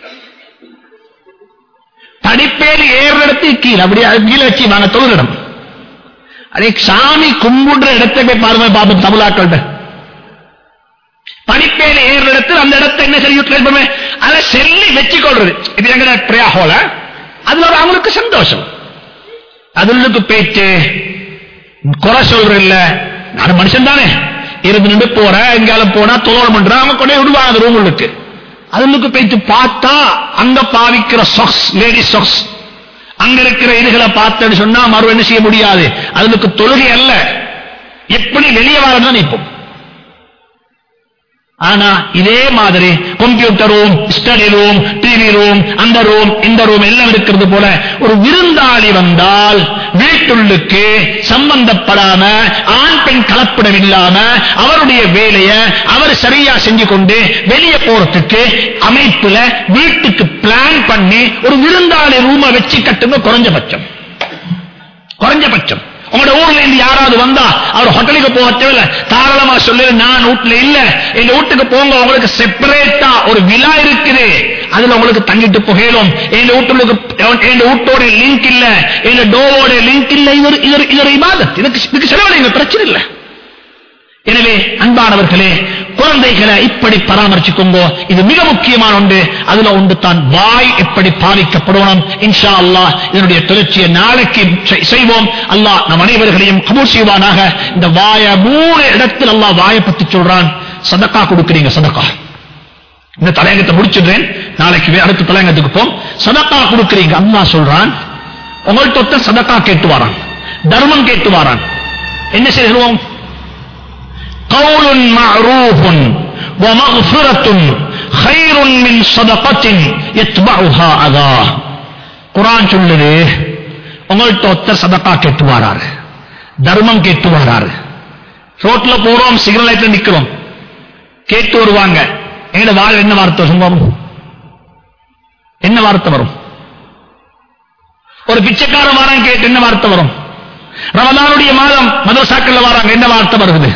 Speaker 1: படிப்பேல் ஏறுறது கீழே அப்படி அது கீழே வச்சு வாங்க தொழுகிடம் அதே சாமி கும்பிடுற இடத்தை போய் பாருங்க பாப்போம் தமிழாக்கள்கிட்ட படிப்பேல ஏறுற இடத்துல அந்த இடத்தை என்ன சரி யூட்டிலைஸ் பண்ணுவேன் அதை செல்லி வச்சுக்கொள்றது இது எங்க ப்ரேயா ஹோல அதுல ஒரு அவங்களுக்கு சந்தோஷம் அதுக்கு பேச்சு குறை சொல்ற இல்ல நான் மனுஷன் தானே இருந்து நின்று போற எங்காலும் போனா தொழில் பண்ற அவங்க கொண்டே விடுவாங்க அந்த ரூமுக்கு அதுக்கு பேச்சு பார்த்தா அங்க பாவிக்கிற சொக்ஸ் லேடி சொக்ஸ் அங்க இருக்கிற இதுகளை பார்த்தேன்னு சொன்னா மறு என்ன செய்ய முடியாது அதுக்கு தொழுகை அல்ல எப்படி வெளியே வரதான் இப்போ ஆனா இதே மாதிரி computer room study room TV room அந்த ரூம் இந்த ரூம் எல்லாம் இருக்கிறது போல ஒரு விருந்தாளி வந்தால் வீட்டுள்ளுக்கு சம்பந்தப்படாம ஆண் பெண் கலப்படம் இல்லாம அவருடைய வேலையை அவர் சரியா செஞ்சு கொண்டு வெளியே போறதுக்கு அமைப்புல வீட்டுக்கு பிளான் பண்ணி ஒரு விருந்தாளி ரூமை வச்சு கட்டுங்க குறைஞ்சபட்சம் குறைஞ்சபட்சம் உங்களோட ஊர்ல இருந்து யாராவது வந்தா அவர் ஹோட்டலுக்கு போக தேவையில்ல தாராளமா சொல்லு நான் வீட்டுல இல்ல எங்க வீட்டுக்கு போங்க உங்களுக்கு செப்பரேட்டா ஒரு விழா இருக்குது அதுல உங்களுக்கு தங்கிட்டு புகையிலும் எங்க வீட்டுக்கு எங்க வீட்டோட லிங்க் இல்ல எங்க டோவோட லிங்க் இல்ல இது ஒரு- இது ஒரு- இது ஒரு இபாதத் இதுக்கு இதுக்கு செலவழிங்க பிரச்சனை இல்லை எனவே அன்பானவர்களே குழந்தைகளை இப்படி பராமரிச்சுக்கோங்க இது மிக முக்கியமான ஒன்று அதுல ஒன்று தான் வாய் எப்படி பாவிக்கப்படணும் இன்ஷா அல்லாஹ் இதனுடைய தொடர்ச்சியை நாளைக்கு செய்- செய்வோம் அல்லாஹ் நம் அனைவர்களையும் கபூல் செய்வானாக இந்த வாய மூணு இடத்தில் அல்லாஹ் வாயை பத்தி சொல்றான் சதக்கா கொடுக்கிறீங்க சதக்கா இந்த தலையங்கத்தை முடிச்சிடுறேன் நாளைக்கு வே- அடுத்த தலையங்கத்துக்கு போம் சதக்கா கொடுக்கிறீங்க அல்லாஹ் சொல்றான் உங்கள்கிட்ட ஒருத்தன் சதக்கா கேட்டு வாரான் தர்மம் கேட்டு வாரான் என்ன செய்வோம் قول معروف ومغفرة خير من صدقة يتبعها أذى குரான் சொல்லுது உங்கள்கிட்ட ஒருத்தர் சதக்கா கேட்டு வாராரு தர்மம் கேட்டு வாராரு ரோட்ல போறோம் சிக்னல் லைட்ல நிக்கிறோம் கேட்டு வருவாங்க எங்கட வாழ் என்ன வார்த்தை சொல்லுவோம் என்ன வார்த்தை வரும் ஒரு பிச்சைக்காரன் வாரம் கேட்டு என்ன வார்த்தை வரும் ரமதானுடைய மாதம் மதரசாக்கள்ல வராங்க என்ன வார்த்தை வருது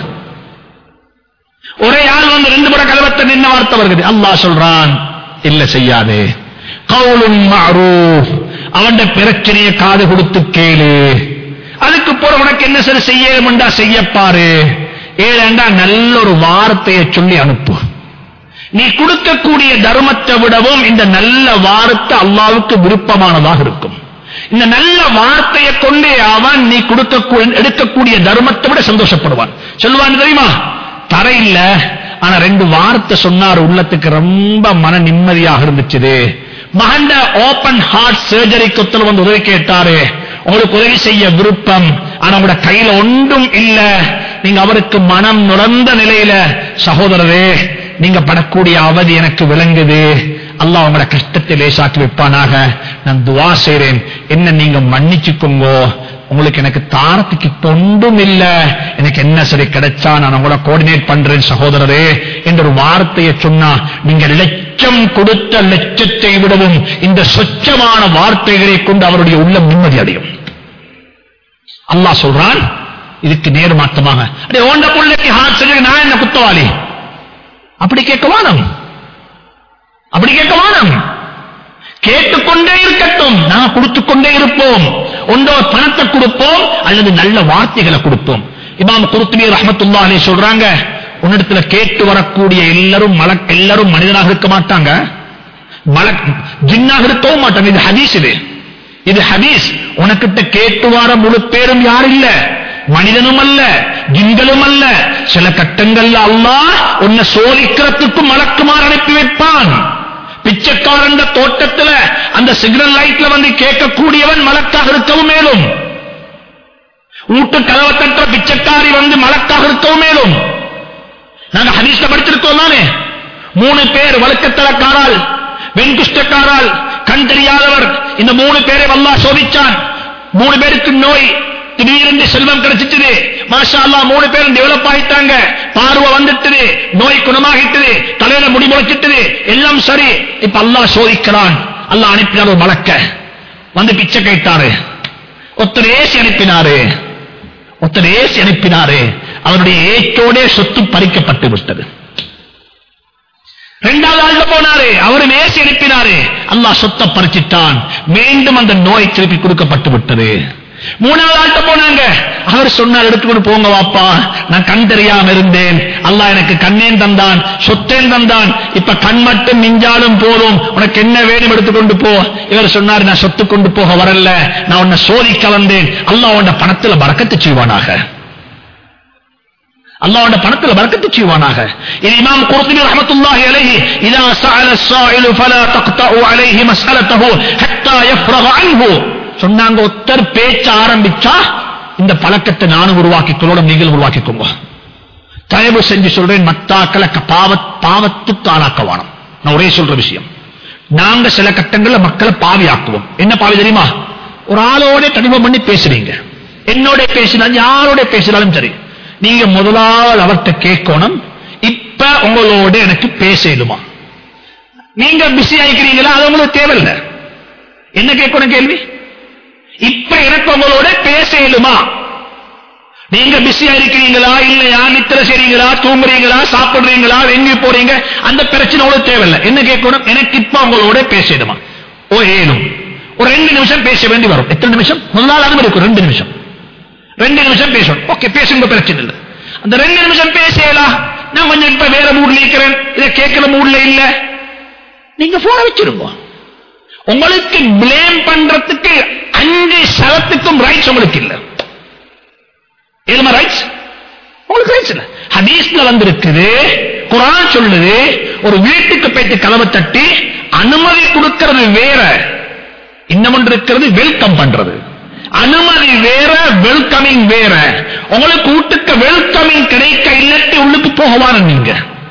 Speaker 1: ஒரே ஆள் வந்து ரெண்டு முறை கலவத்தை என்ன வார்த்தை வருது அல்லாஹ் சொல்றான் இல்ல செய்யாதே கவுலுன் மஅரூஃப் அவன் பிரச்சனையை காது கொடுத்து கேளு அதுக்கு போற உனக்கு என்ன சரி செய்யணும்டா செய்யப்பாரு ஏழண்டா நல்ல ஒரு வார்த்தையை சொல்லி அனுப்பு நீ கொடுக்கக்கூடிய தர்மத்தை விடவும் இந்த நல்ல வார்த்தை அல்லாவுக்கு விருப்பமானதாக இருக்கும் இந்த நல்ல வார்த்தையை கொண்டு அவன் நீ கொடுக்க எடுக்கக்கூடிய தர்மத்தை விட சந்தோஷப்படுவான் சொல்லுவான் தெரியுமா தர இல்ல ஆனா ரெண்டு வார்த்தை சொன்னார் உள்ளத்துக்கு ரொம்ப மன நிம்மதியாக இருந்துச்சு மகண்ட ஓபன் ஹார்ட் சர்ஜரி கொத்தல வந்து உதவி கேட்டாரு உங்களுக்கு உதவி செய்ய விருப்பம் ஆனா உங்களோட கையில ஒன்றும் இல்ல நீங்க அவருக்கு மனம் நுழைந்த நிலையில சகோதரரே நீங்க படக்கூடிய அவதி எனக்கு விளங்குது அல்லாஹ் உங்களோட கஷ்டத்தை லேசாக்கி வைப்பானாக நான் துவா செய்றேன் என்ன நீங்க மன்னிச்சுக்கோங்க உங்களுக்கு எனக்கு தாரத்துக்கு இப்ப ஒன்றும் இல்ல எனக்கு என்ன சரி கிடைச்சா நான் உங்களோட கோஆர்டினேட் பண்றேன் சகோதரரே என்ற ஒரு வார்த்தையை சொன்னா நீங்க லட்சம் கொடுத்த லட்சத்தை விடவும் இந்த சொச்சமான வார்த்தைகளை கொண்டு அவருடைய உள்ளம் நிம்மதி அடையும் அல்லாஹ் சொல்றான் இதுக்கு நேர் மாற்றமாக அடே ஓண்ட பிள்ளைக்கு ஹார்ட் சர்ஜரி நான் என்ன குத்தவாளி அப்படி கேட்க வானம் அப்படி கேட்க வானம் கேட்டுக்கொண்டே இருக்கட்டும் நான் கொடுத்துக் கொண்டே இருப்போம் ஒன்றோ பணத்தை கொடுப்போம் அல்லது நல்ல வார்த்தைகளை கொடுப்போம் இமாம் குருத்துபி ரஹமத்துல்லா அலி சொல்றாங்க உன்னிடத்துல கேட்டு வரக்கூடிய எல்லாரும் மலக் எல்லாரும் மனிதனாக இருக்க மாட்டாங்க மலக் ஜின்னாக இருக்கவும் மாட்டாங்க இது ஹதீஸ் இது இது ஹதீஸ் உனக்கிட்ட கேட்டு வர முழு பேரும் யார் இல்ல மனிதனும் அல்ல ஜின்களும் அல்ல சில கட்டங்கள்ல அல்லாஹ் உன்னை சோதிக்கிறதுக்கும் மலக்குமார் அனுப்பி வைப்பான் பிச்சைக்காரன் தோட்டத்துல அந்த சிக்னல் லைட்ல வந்து கேட்கக்கூடியவன் மலக்காக இருக்கவும் மேலும் ஊட்டு கலவத்தற்ற பிச்சைக்காரி வந்து மலக்காக இருக்கவும் மேலும் நாங்க ஹதீஸ்ல படிச்சிருக்கோம் தானே மூணு பேர் வழக்கத்தலக்காரால் வெண்குஷ்டக்காரால் கண் தெரியாதவர் இந்த மூணு பேரை வல்லா சோதிச்சான் மூணு பேருக்கு நோய் திடீரென்று செல்வம் கிடைச்சிட்டு மாஷா அல்லா மூணு பேரும் டெவலப் ஆயிட்டாங்க பார்வை வந்துட்டது நோய் குணமாகிட்டது தலையில முடி முளைச்சிட்டது எல்லாம் சரி இப்ப அல்லாஹ் சோதிக்கிறான் அல்லாஹ் அனுப்பினார் ஒரு மலக்க வந்து பிச்சை கேட்டாரு ஒருத்தர் ஏசி அனுப்பினாரு ஒருத்தர் ஏசி அனுப்பினாரு அவருடைய ஏற்றோட சொத்து பறிக்கப்பட்டு விட்டது இரண்டாவது ஆள்ல போனாரு அவரு மேசி அனுப்பினாரு அல்லாஹ் சொத்தை பறிச்சிட்டான் மீண்டும் அந்த நோய் திருப்பி கொடுக்கப்பட்டு விட்டது மூணாவது ஆள்கிட்ட போனாங்க அவர் சொன்னார் எடுத்துக்கொண்டு போங்க வாப்பா நான் கண் தெரியாம இருந்தேன் அல்லாஹ் எனக்கு கண்ணேன் தந்தான் சொத்தேன் தந்தான் இப்ப கண் மட்டும் மிஞ்சாலும் போதும் உனக்கு என்ன வேணும் எடுத்துக்கொண்டு போ இவர் சொன்னார் நான் சொத்து கொண்டு போக வரல நான் உன்னை சோதிக்க வந்தேன் அல்லாஹ் உன்னை பணத்துல பறக்கத்து செய்வானாக அல்லாஹ்வுடைய பணத்துல பரக்கத்து செய்வானாக இது இமாம் குர்துபி ரஹ்மத்துல்லாஹி அலைஹி இதா சஅல السائل فلا تقطعوا عليه مسألته حتى يفرغ عنه சொன்னாங்க ஒருத்தர் பேச்ச ஆரம்பிச்சா இந்த பழக்கத்தை நானும் உருவாக்கிக் கொள்ளோம் நீங்கள் உருவாக்கிக்கோங்க தயவு செஞ்சு சொல்றேன் மத்தாக்களை க- பாவத் பாவத்துக்கு ஆளாக்கவானம் நான் ஒரே சொல்ற விஷயம் நாங்க சில கட்டங்கள்ல மக்களை பாவியாக்குவோம் என்ன பாவி தெரியுமா ஒரு ஆளோட தனிமம் பண்ணி பேசுறீங்க என்னோட பேசினாலும் யாரோட பேசினாலும் சரி நீங்க முதலாவது அவர்கிட்ட கேட்கணும் இப்ப உங்களோட எனக்கு பேசலுமா நீங்க பிஸி ஆயிக்கிறீங்களா அது உங்களுக்கு தேவையில்லை என்ன கேட்கணும் கேள்வி இப்ப எனக்கு உங்களோட பேசலுமா நீங்க பிஸியா இருக்கிறீங்களா இல்லையா நித்திர செய்றீங்களா தூங்குறீங்களா சாப்பிடுறீங்களா எங்க போறீங்க அந்த பிரச்சனை உங்களுக்கு தேவையில்லை என்ன கேட்கணும் எனக்கு இப்ப உங்களோட பேசிடுமா ஓ ஏனும் ஒரு ரெண்டு நிமிஷம் பேச வேண்டி வரும் எத்தனை நிமிஷம் முதலாவது அது மாதிரி இருக்கும் ரெண்டு நிமிஷம் ரெண்டு நிமிஷம் பேசணும் ஓகே பேசுங்க பிரச்சனை இல்லை அந்த ரெண்டு நிமிஷம் பேசலாம் நான் கொஞ்சம் இப்ப வேற மூட்ல இருக்கிறேன் இதை கேட்கிற மூட்ல இல்ல நீங்க போன வச்சிருங்க உங்களுக்கு பிளேம் பண்றதுக்கு அஞ்சு சதத்துக்கும் ரைட்ஸ் உங்களுக்கு இல்ல ஏழுமா ரைட்ஸ் உங்களுக்கு ரைட்ஸ் இல்ல ஹதீஸ்ல வந்திருக்குது குரான் சொல்லுது ஒரு வீட்டுக்கு போயிட்டு கதவை தட்டி அனுமதி கொடுக்கிறது வேற இன்னமொன்று இருக்கிறது வெல்கம் பண்றது அனுமதி வேற வெல்கமிங் வேற உங்களுக்கு வீட்டுக்கு வெல்கமிங் கிடைக்க இல்லட்டு உள்ளுக்கு போகவான நீங்க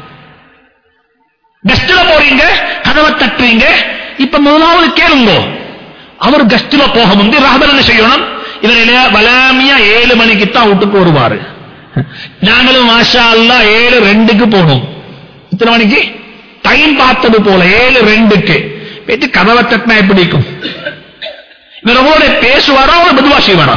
Speaker 1: கெஸ்ட்ல போறீங்க கதவை தட்டுறீங்க இப்ப முதலாவது கேளுங்க அவர் கெஸ்ட்ல போக முந்தி ராபர் என்ன செய்யணும் இவரில வலாமியா ஏழு மணிக்கு தான் வீட்டுக்கு வருவாரு நாங்களும் மாஷா அல்லா ஏழு ரெண்டுக்கு போனோம் இத்தனை மணிக்கு டைம் பார்த்தது போல ஏழு ரெண்டுக்கு போயிட்டு கதவை தட்டினா எப்படி இருக்கும் இவரோட பேசுவாரா ஒரு மெதுவா செய்வாரா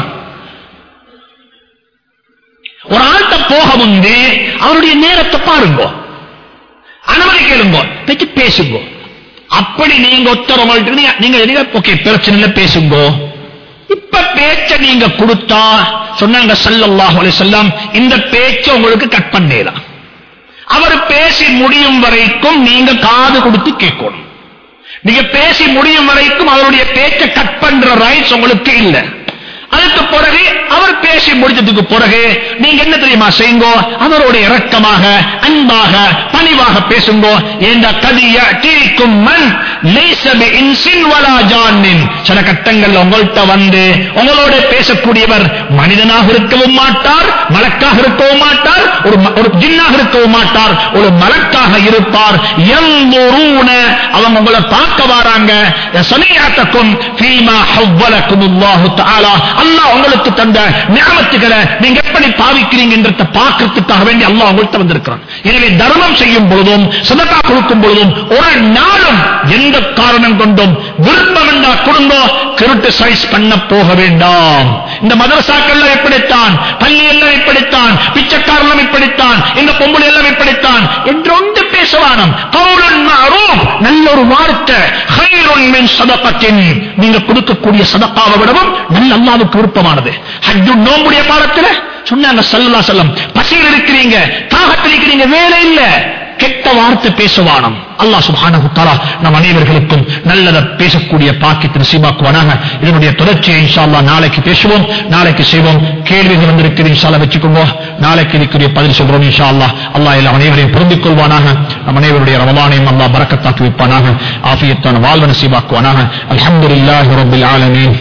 Speaker 1: ஒரு ஆள்கிட்ட போக முந்தி அவருடைய நேரத்தை பாருங்க அனுமதி கேளுங்க போயிட்டு பேசுங்க அப்படி நீங்க ஒத்தரமாட்டு நீங்க ஓகே பிரச்சனை இல்லை பேசுங்க இப்ப பேச்ச நீங்க கொடுத்தா சொன்னாங்க சல்லல்லாஹு அலைஹி வஸல்லம் இந்த பேச்ச உங்களுக்கு கட் பண்ணேலாம் அவர் பேசி முடியும் வரைக்கும் நீங்க காது கொடுத்து கேட்கணும் நீங்க பேசி முடியும் வரைக்கும் அவருடைய பேச்சை கட் பண்ற ரைட்ஸ் உங்களுக்கு இல்ல அதுக்கு பிறகு அவர் பேசி முடிச்சதுக்கு பிறகு நீங்க என்ன தெரியுமா செய்யுங்கோ அவரோட இரக்கமாக அன்பாக பணிவாக பேசுங்கோ என்ற கதிய தீக்கும் மண் லேசபி இன்சின் வலா ஜானின் சில கட்டங்கள்ல உங்கள்கிட்ட வந்து உங்களோட பேசக்கூடியவர் மனிதனாக இருக்கவும் மாட்டார் மலக்காக இருக்கவும் மாட்டார் ஒரு ம- ஒரு ஜின்னாக இருக்கவும் மாட்டார் ஒரு மலக்காக இருப்பார் எந்தொருன அவங்க உங்களை பார்க்க வராங்க சனியாத்தக்கும் ஃபீமா ஹவ்வலக்கும் அல்லாஹு தஆலா அல்லாஹ் உங்களுக்கு தந்த நியமத்துகளை நீங்க எப்படி பாவிக்கிறீங்கன்றத பார்க்கிறதுக்காக வேண்டி அல்லாஹ் உங்கள்கிட்ட வந்திருக்கிறான் எனவே தர்மம் செய்யும் பொழுதும் சதக்கா கொடுக்கும் பொழுதும் ஒரு நாளும் எந்த காரணம் கொண்டும் விருப்பம் என்றா கொடுங்கோ கிரிட்டிசைஸ் பண்ண போக வேண்டாம் இந்த மதரசாக்கள் இப்படித்தான் பள்ளி எல்லாம் இப்படித்தான் பிச்சைக்காரர்களும் இப்படித்தான் இந்த பொம்பளை எல்லாம் இப்படித்தான் என்று ஒன்று பேசவானம் கவுலன் மஅரூஃப் நல்ல ஒரு வார்த்தை ஹைருன் மின் சதகத்தின் நீங்க கொடுக்கக்கூடிய சதக்காவை விடவும் நல்ல அல்லாவுக்கு விருப்பமானது ஹஜ்ஜு நோம்புடைய பாடத்துல சொன்னாங்க சல்லா செல்லம் பசியில் இருக்கிறீங்க தாகத்தில் இருக்கிறீங்க வேலை இல்ல கெட்ட வார்த்தை பேசுவானம் அல்லாஹ் சுப்ஹானஹு தஆலா நம் அனைவர்களுக்கும் நல்லத பேசக்கூடிய பாக்கியத்தை நசீபாக்குவானாக இதனுடைய தொடர்ச்சியை இன்ஷா அல்லாஹ் நாளைக்கு பேசுவோம் நாளைக்கு செய்வோம் கேள்விகள் வந்திருக்குது இன்ஷா அல்லாஹ் வச்சுக்கோங்க நாளைக்கு இதுக்குரிய பதில் சொல்றோம் இன்ஷா அல்லாஹ் அல்லாஹ் எல்லா அனைவரையும் பொருந்திக் கொள்வானாக நம் அனைவருடைய ரமலானையும் அல்லாஹ் பரக்கத்தாக்கி வைப்பானாக ஆஃபியத்தான வாழ்வு நசீபாக்குவானாக அல்ஹம்துலில்லாஹி ரப்பில் ஆலமீன்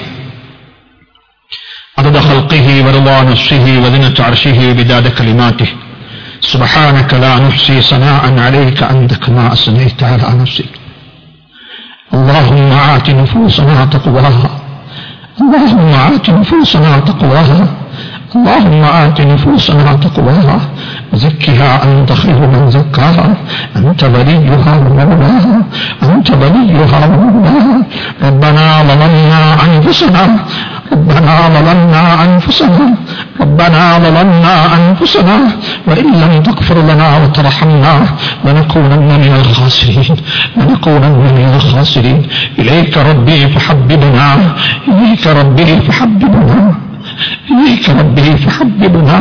Speaker 1: عدد خلقه ورضا نفسه وزنة عرشه بداد كلماته سبحانك لا نحصي ثناء عليك أنت كما أثنيت على نفسك اللهم آت نفوسنا تقواها اللهم آت نفوسنا تقواها اللهم آت نفوسنا تقواها وزكها أنت خير من زكاها أنت وليها ومولاها أنت وليها ومولاها ربنا ظلمنا أنفسنا ربنا ظلمنا أنفسنا ربنا ظلمنا أنفسنا وإن لم تغفر لنا وترحمنا لنكونن من الخاسرين لنكونن من الخاسرين إليك ربي فحببنا إليك ربي فحببنا إليك ربي فحببنا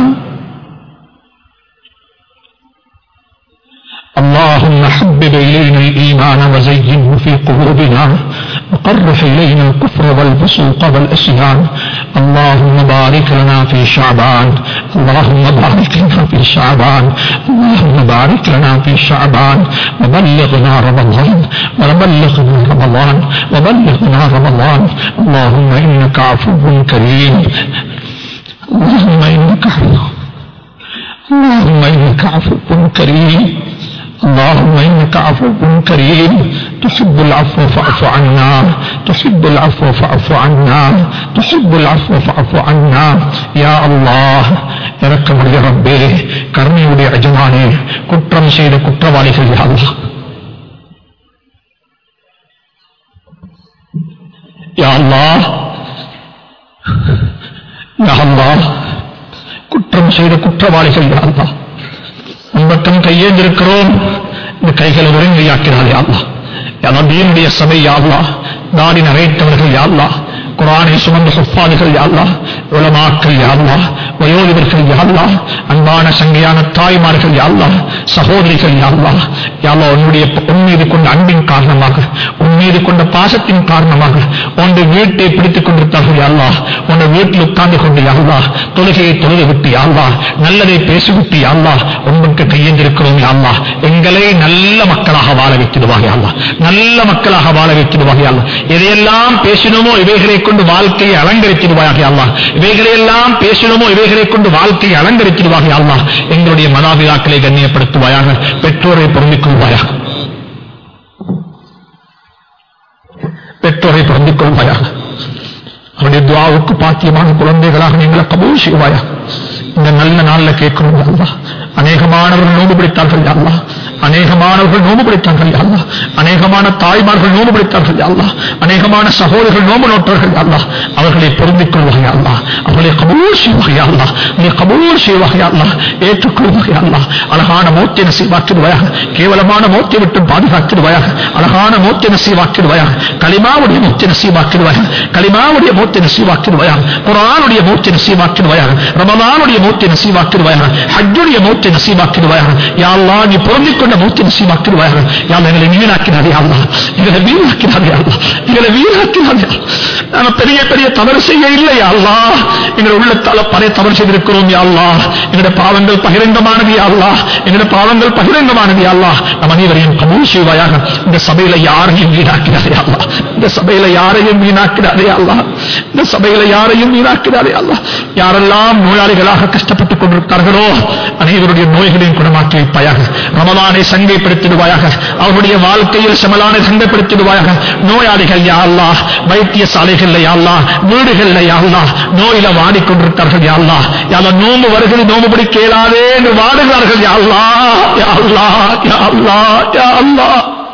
Speaker 1: اللهم حبب إلينا الإيمان وزينه في قلوبنا وقرح إلينا الكفر والفسوق والعصيان اللهم بارك لنا في شعبان اللهم بارك لنا في شعبان اللهم بارك لنا في شعبان وبلغنا رمضان وبلغنا رمضان وبلغنا رمضان اللهم إنك عفو كريم اللهم إنك عفو اللهم إنك عفو كريم اللهم إنك عفو كريم تحب العفو فاعف عنا تحب العفو فاعف عنا تحب العفو فاعف عنا يا الله இறக்கமுடைய ரப்பே கருணையுடைய எஜமானே குற்றம் செய்த குற்றவாளிகள் யா அல்லாஹ் யா அல்லாஹ் யா அல்லாஹ் குற்றம் செய்த குற்றவாளிகள் யா அல்லாஹ் உன்பக்கம் கையேந்திருக்கிறோம் இந்த கைகளை ஒருங்கியாக்கிறாள் யாழ்லா நபியினுடைய சபை யாழ்லா தாடி நரைத்தவர்கள் யாழ்லா குரானை சுமந்த சொப்பாதுகள் யாழ்லா உலமாக்கள் யாழ்லா வயோதிபர்கள் யாழ்லா அன்பான சங்கையான தாய்மார்கள் யாழ்லா சகோதரிகள் யாழ்லா யாழ்லா உன்னுடைய உன் மீது கொண்ட அன்பின் காரணமாக உன் மீது கொண்ட பாசத்தின் காரணமாக உன்னுடைய வீட்டை பிடித்துக் கொண்டிருந்தார்கள் யாழ்லா உன்னுடைய வீட்டில் உட்கார்ந்து கொண்டு யாழ்லா தொழுகையை தொழுது விட்டு யாழ்லா நல்லதை பேசிவிட்டு யாழ்லா உன்னுக்கு கையெழுந்திருக்கிறோம் யாழ்லா எங்களை நல்ல மக்களாக வாழ வைத்திடுவாக யாழ்லா நல்ல மக்களாக வாழ வைத்திடுவாக யாழ்லா எதையெல்லாம் பேசினோமோ இவைகளை கொண்டு வாழ்க்கையை அலங்கரித்திடுவாயாக யாழ்லா இவைகளை எல்லாம் பேசினோமோ இவைகளை கொண்டு வாழ்க்கையை அலங்கரித்திடுவாக யாழ்லா எங்களுடைய மனாபிதாக்களை கண்ணியப்படுத்துவாயாக பெற்றோரை பொருந்திக் கொள்வாயாக பெற்றோரை பொருந்திக் கொள்வாயாக அவனுடைய துவாவுக்கு பாத்தியமான குழந்தைகளாக நீங்களை கபூல் செய்வாயா இந்த நல்ல நாள்ல கேட்கணும் அல்லா அநேகமானவர்கள் நோம்பு பிடித்தார்கள் அல்லா அநேகமானவர்கள் நோம்பு பிடித்தார்கள் அல்லா அநேகமான தாய்மார்கள் நோம்பு பிடித்தார்கள் அல்லா அநேகமான சகோதரர்கள் நோம்பு நோட்டார்கள் அல்லா அவர்களை பொருந்திக் கொள்வாய் அல்லா அவர்களை கபூல் செய்வாய் அல்லா நீ கபூல் செய்வாய் அல்லா ஏற்றுக்கொள்வாய் அல்லா அழகான மோத்திய நசீவாக்கிடுவாயாக கேவலமான மோத்திய விட்டு பாதுகாக்கிடுவாயாக அழகான மோத்திய நசீவாக்கிடுவாயாக களிமாவுடைய மோத்திய நசீவாக்கிடுவாயாக களிமாவுடைய மோத்திய நசீவாக்கிடுவாயாக குரானுடைய மோத்திய நசீவாக்கிடுவாயாக ரமலானுடைய மோத்திய நசீவாக்கிடுவாயாக ஹஜ்ஜுடைய மோத்திய நசீவாக்கிடுவாயாக யாழ்லா நீ பொருந்திக் கொண்ட மோத்திய நசீவாக்கிடுவாயாக யாழ் எங்களை வீணாக்கினாரே அல்லா எங்களை வீணாக்கினாரே அல்லா எங்களை வீணாக்கினாரே நாம பெரிய பெரிய தவறு செய்ய இல்லை அல்லா எங்கள் உள்ளத்தால பழைய தவறு செய்திருக்கிறோம் யாழ்லா எங்களுடைய பாவங்கள் பகிரங்கமானது யாழ்லா எங்களுடைய பாவங்கள் பகிரங்கமானது யாழ்லா நம் அனைவரையும் கபூல் செய்வாயாக இந்த சபையில யாரையும் வீணாக்கிறாரே அல்லா இந்த சபையில யாரையும் வீணாக்கிறாரே அல்லா இந்த சபையில யாரையும் வீணாக்கிறாரே அல்லா யாரெல்லாம் நோயாளிகளாக கஷ்டப்பட்டுக் கொண்டிருக்கிறார்களோ அனைவருடைய நோய்களையும் குணமாக்கி வைப்பாயாக ரமலானை சங்கைப்படுத்திடுவாயாக அவருடைய வாழ்க்கையில் சமலானை சங்கைப்படுத்திடுவாயாக நோயாளிகள் யாழ்லா வைத்தியசாலைகள்ல யாழ்லா வீடுகள்ல யாழ்லா நோயில வாடிக்கொண்டிருக்கிறார்கள் யாழ்லா யாழ்லா நோம்பு வருகிறது நோம்பு பிடிக்க இயலாதே என்று வாடுகிறார்கள் யாழ்லா யாழ்லா யாழ்லா யாழ்லா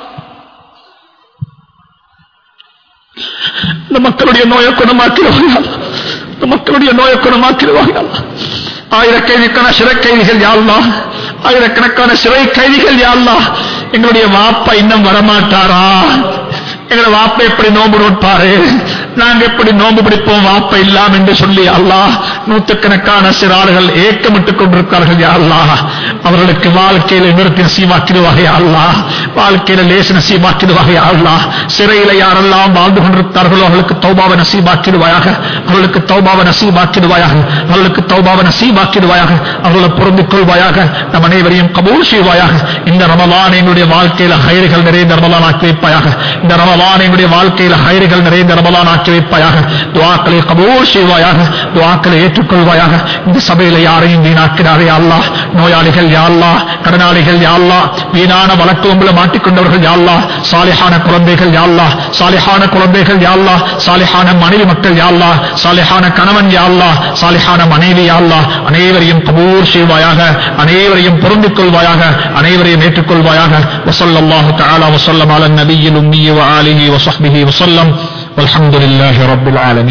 Speaker 1: இந்த மக்களுடைய நோயை குணமாக்கிடுவார்கள் இந்த மக்களுடைய நோயை குணமாக்கிடுவார்கள் ஆயிரக்கைதிக்கான சிறை கைதிகள் யாழ்லா ஆயிரக்கணக்கான சிறை கைதிகள் யாழ்லா எங்களுடைய வாப்பா இன்னும் வரமாட்டாரா எங்களை வாப்ப எப்படி நோம்பு நோட்பாரு நாங்க எப்படி நோம்பு பிடிப்போம் வாப்ப இல்லாம் என்று சொல்லி அல்லாஹ் நூற்றுக்கணக்கான சிறார்கள் ஏக்கமிட்டுக் கொண்டிருக்கிறார்கள் யா அல்லாஹ் அவர்களுக்கு வாழ்க்கையில நிறுத்தி நசீவாக்கிடுவாக அல்லாஹ் வாழ்க்கையில லேச நசீவாக்கிடுவாக அல்லாஹ் சிறையில யாரெல்லாம் வாழ்ந்து கொண்டிருக்கிறார்களோ அவர்களுக்கு தௌபாவை நசீபாக்கிடுவாயாக அவர்களுக்கு தௌபாவை நசீபாக்கிடுவாயாக அவர்களுக்கு தௌபாவை நசீபாக்கிடுவாயாக அவர்களை பொருந்திக் கொள்வாயாக நம் அனைவரையும் கபூல் செய்வாயாக இந்த ரமலான் எங்களுடைய வாழ்க்கையில ஹைறுகள் நிறைந்த ரமலான் ஆக்கி வைப்பாயாக இந்த ரமலான் எங்களுடைய வாழ்க்கையில ஹைறுகள் நிறைந்த ரமலான் ஆக்கி வைப்பாயாக துவாக்களை கபூல் செய்வாயாக துவாக்களை ஏற்றுக்கொள்வாயாக இந்த சபையில யாரையும் வீணாக்கிறாரே அல்லாஹ் நோயாளிகள் யாழ்லா கடனாளிகள் யாழ்லா வீணான வழக்குவம்புல மாட்டிக்கொண்டவர்கள் யாழ்லா சாலிஹான குழந்தைகள் யாழ்லா சாலிஹான குழந்தைகள் யாழ்லா சாலிஹான மனைவி மக்கள் யாழ்லா சாலிஹான கணவன் யாழ்லா சாலிஹான மனைவி யாழ்லா அனைவரையும் கபூர் செய்வாயாக அனைவரையும் பொருந்திக் கொள்வாயாக அனைவரையும் ஏற்றுக்கொள்வாயாக وصلى تعالى وسلم على النبي الأمي وآله وصحبه وسلم والحمد لله رب العالمين